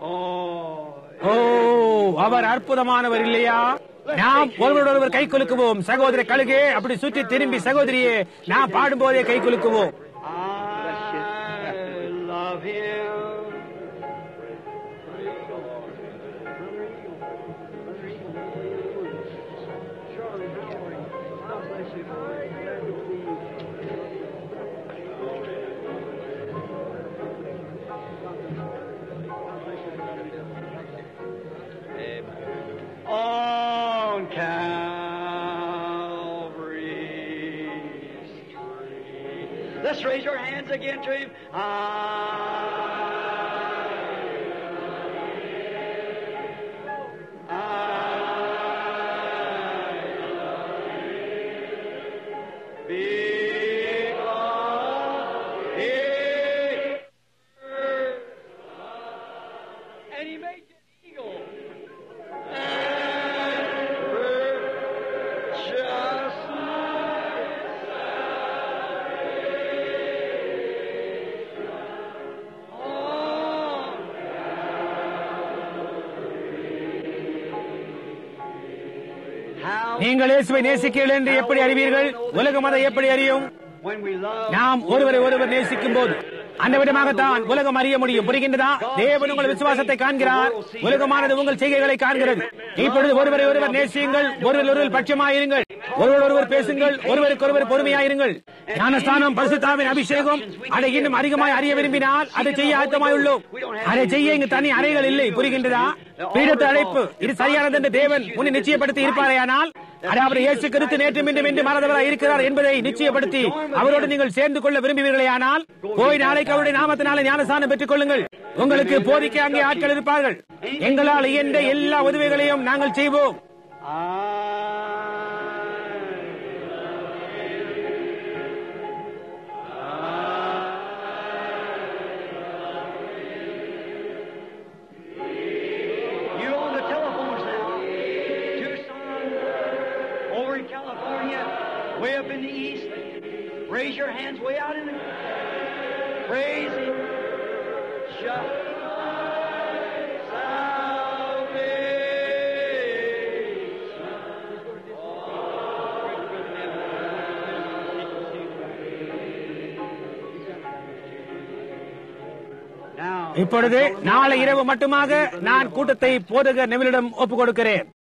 A: Oh,
B: ஓ அவர் அற்புதமானவர் இல்லையா நாம் ஒருவரோடொருவர் கை குலுக்குவோம் சகோதர கழுகே அப்படி சுற்றி திரும்பி சகோதரியே நாம் பாடும்போதே கை குலுக்குவோம்
A: I love him. On Calvary's tree. Let's raise your hands again to him. I, I belong here. And he made you an eagle. Just How
B: நீங்கள் இயேசுவை நேசிக்கிறீர்கள் என்று எப்படி அறிவீர்கள் உலகம் அதை எப்படி அறியும்
A: when we love
B: நாம் ஒருவரை ஒருவர் நேசிக்கும் போது அந்த விதமாகத்தான் உலகம் அறிய முடியும் புரிகின்றதா தேவன் உங்கள் விசுவாசத்தை காண்கிறார் உலகமானது உங்கள் செய்கைகளை காண்கிறது இப்பொழுது ஒருவரை ஒருவர் நேசியுங்கள் ஒருவர் ஒருவர் பட்சமாயிருங்கள் ஒருவர் ஒருவர் பேசுங்கள் ஒருவருக்கு ஒருவர் பொறுமையாயிருங்கள் ஞானஸ்தானம் பரிசுத்தாவின் அபிஷேகம் அதை இன்னும் அதிகமாய் அறிய விரும்பினால் அதை செய்ய ஆயத்தமாய் உள்ளோம் அதை செய்ய இங்கு தனி அறைகள் இல்லை புரிகின்றதா பீடத்து அழைப்பு இது சரியானது என்று தேவன் உன்னை நிச்சயப்படுத்தி இருப்பாரேயானால் அதாவது இயேசு கிறிஸ்து நேற்று மீண்டும் என்று மறந்தவராய் இருக்கிறார் என்பதை நிச்சயப்படுத்தி அவரோடு நீங்கள் சேர்ந்து கொள்ள விரும்புவீர்களேயானால் போய் நாளைக்கு அவருடைய நாமத்தினால ஞானஸ்தானம் பெற்றுக் கொள்ளுங்கள் உங்களுக்கு போதிக்க அங்கே ஆட்கள் இருப்பார்கள் எங்களால் இயன்ற எல்லா உதவிகளையும் நாங்கள் செய்வோம்
A: You on the telephones now. Tucson, over in California, way up in the east. Raise your hands way out in the. Praise Him. Just Now,
B: இப்பொழுது நாளை இரவு மட்டுமாக நான் கூட்டத்தை போதக நிமிடம் ஒப்புக் கொடுக்கிறேன்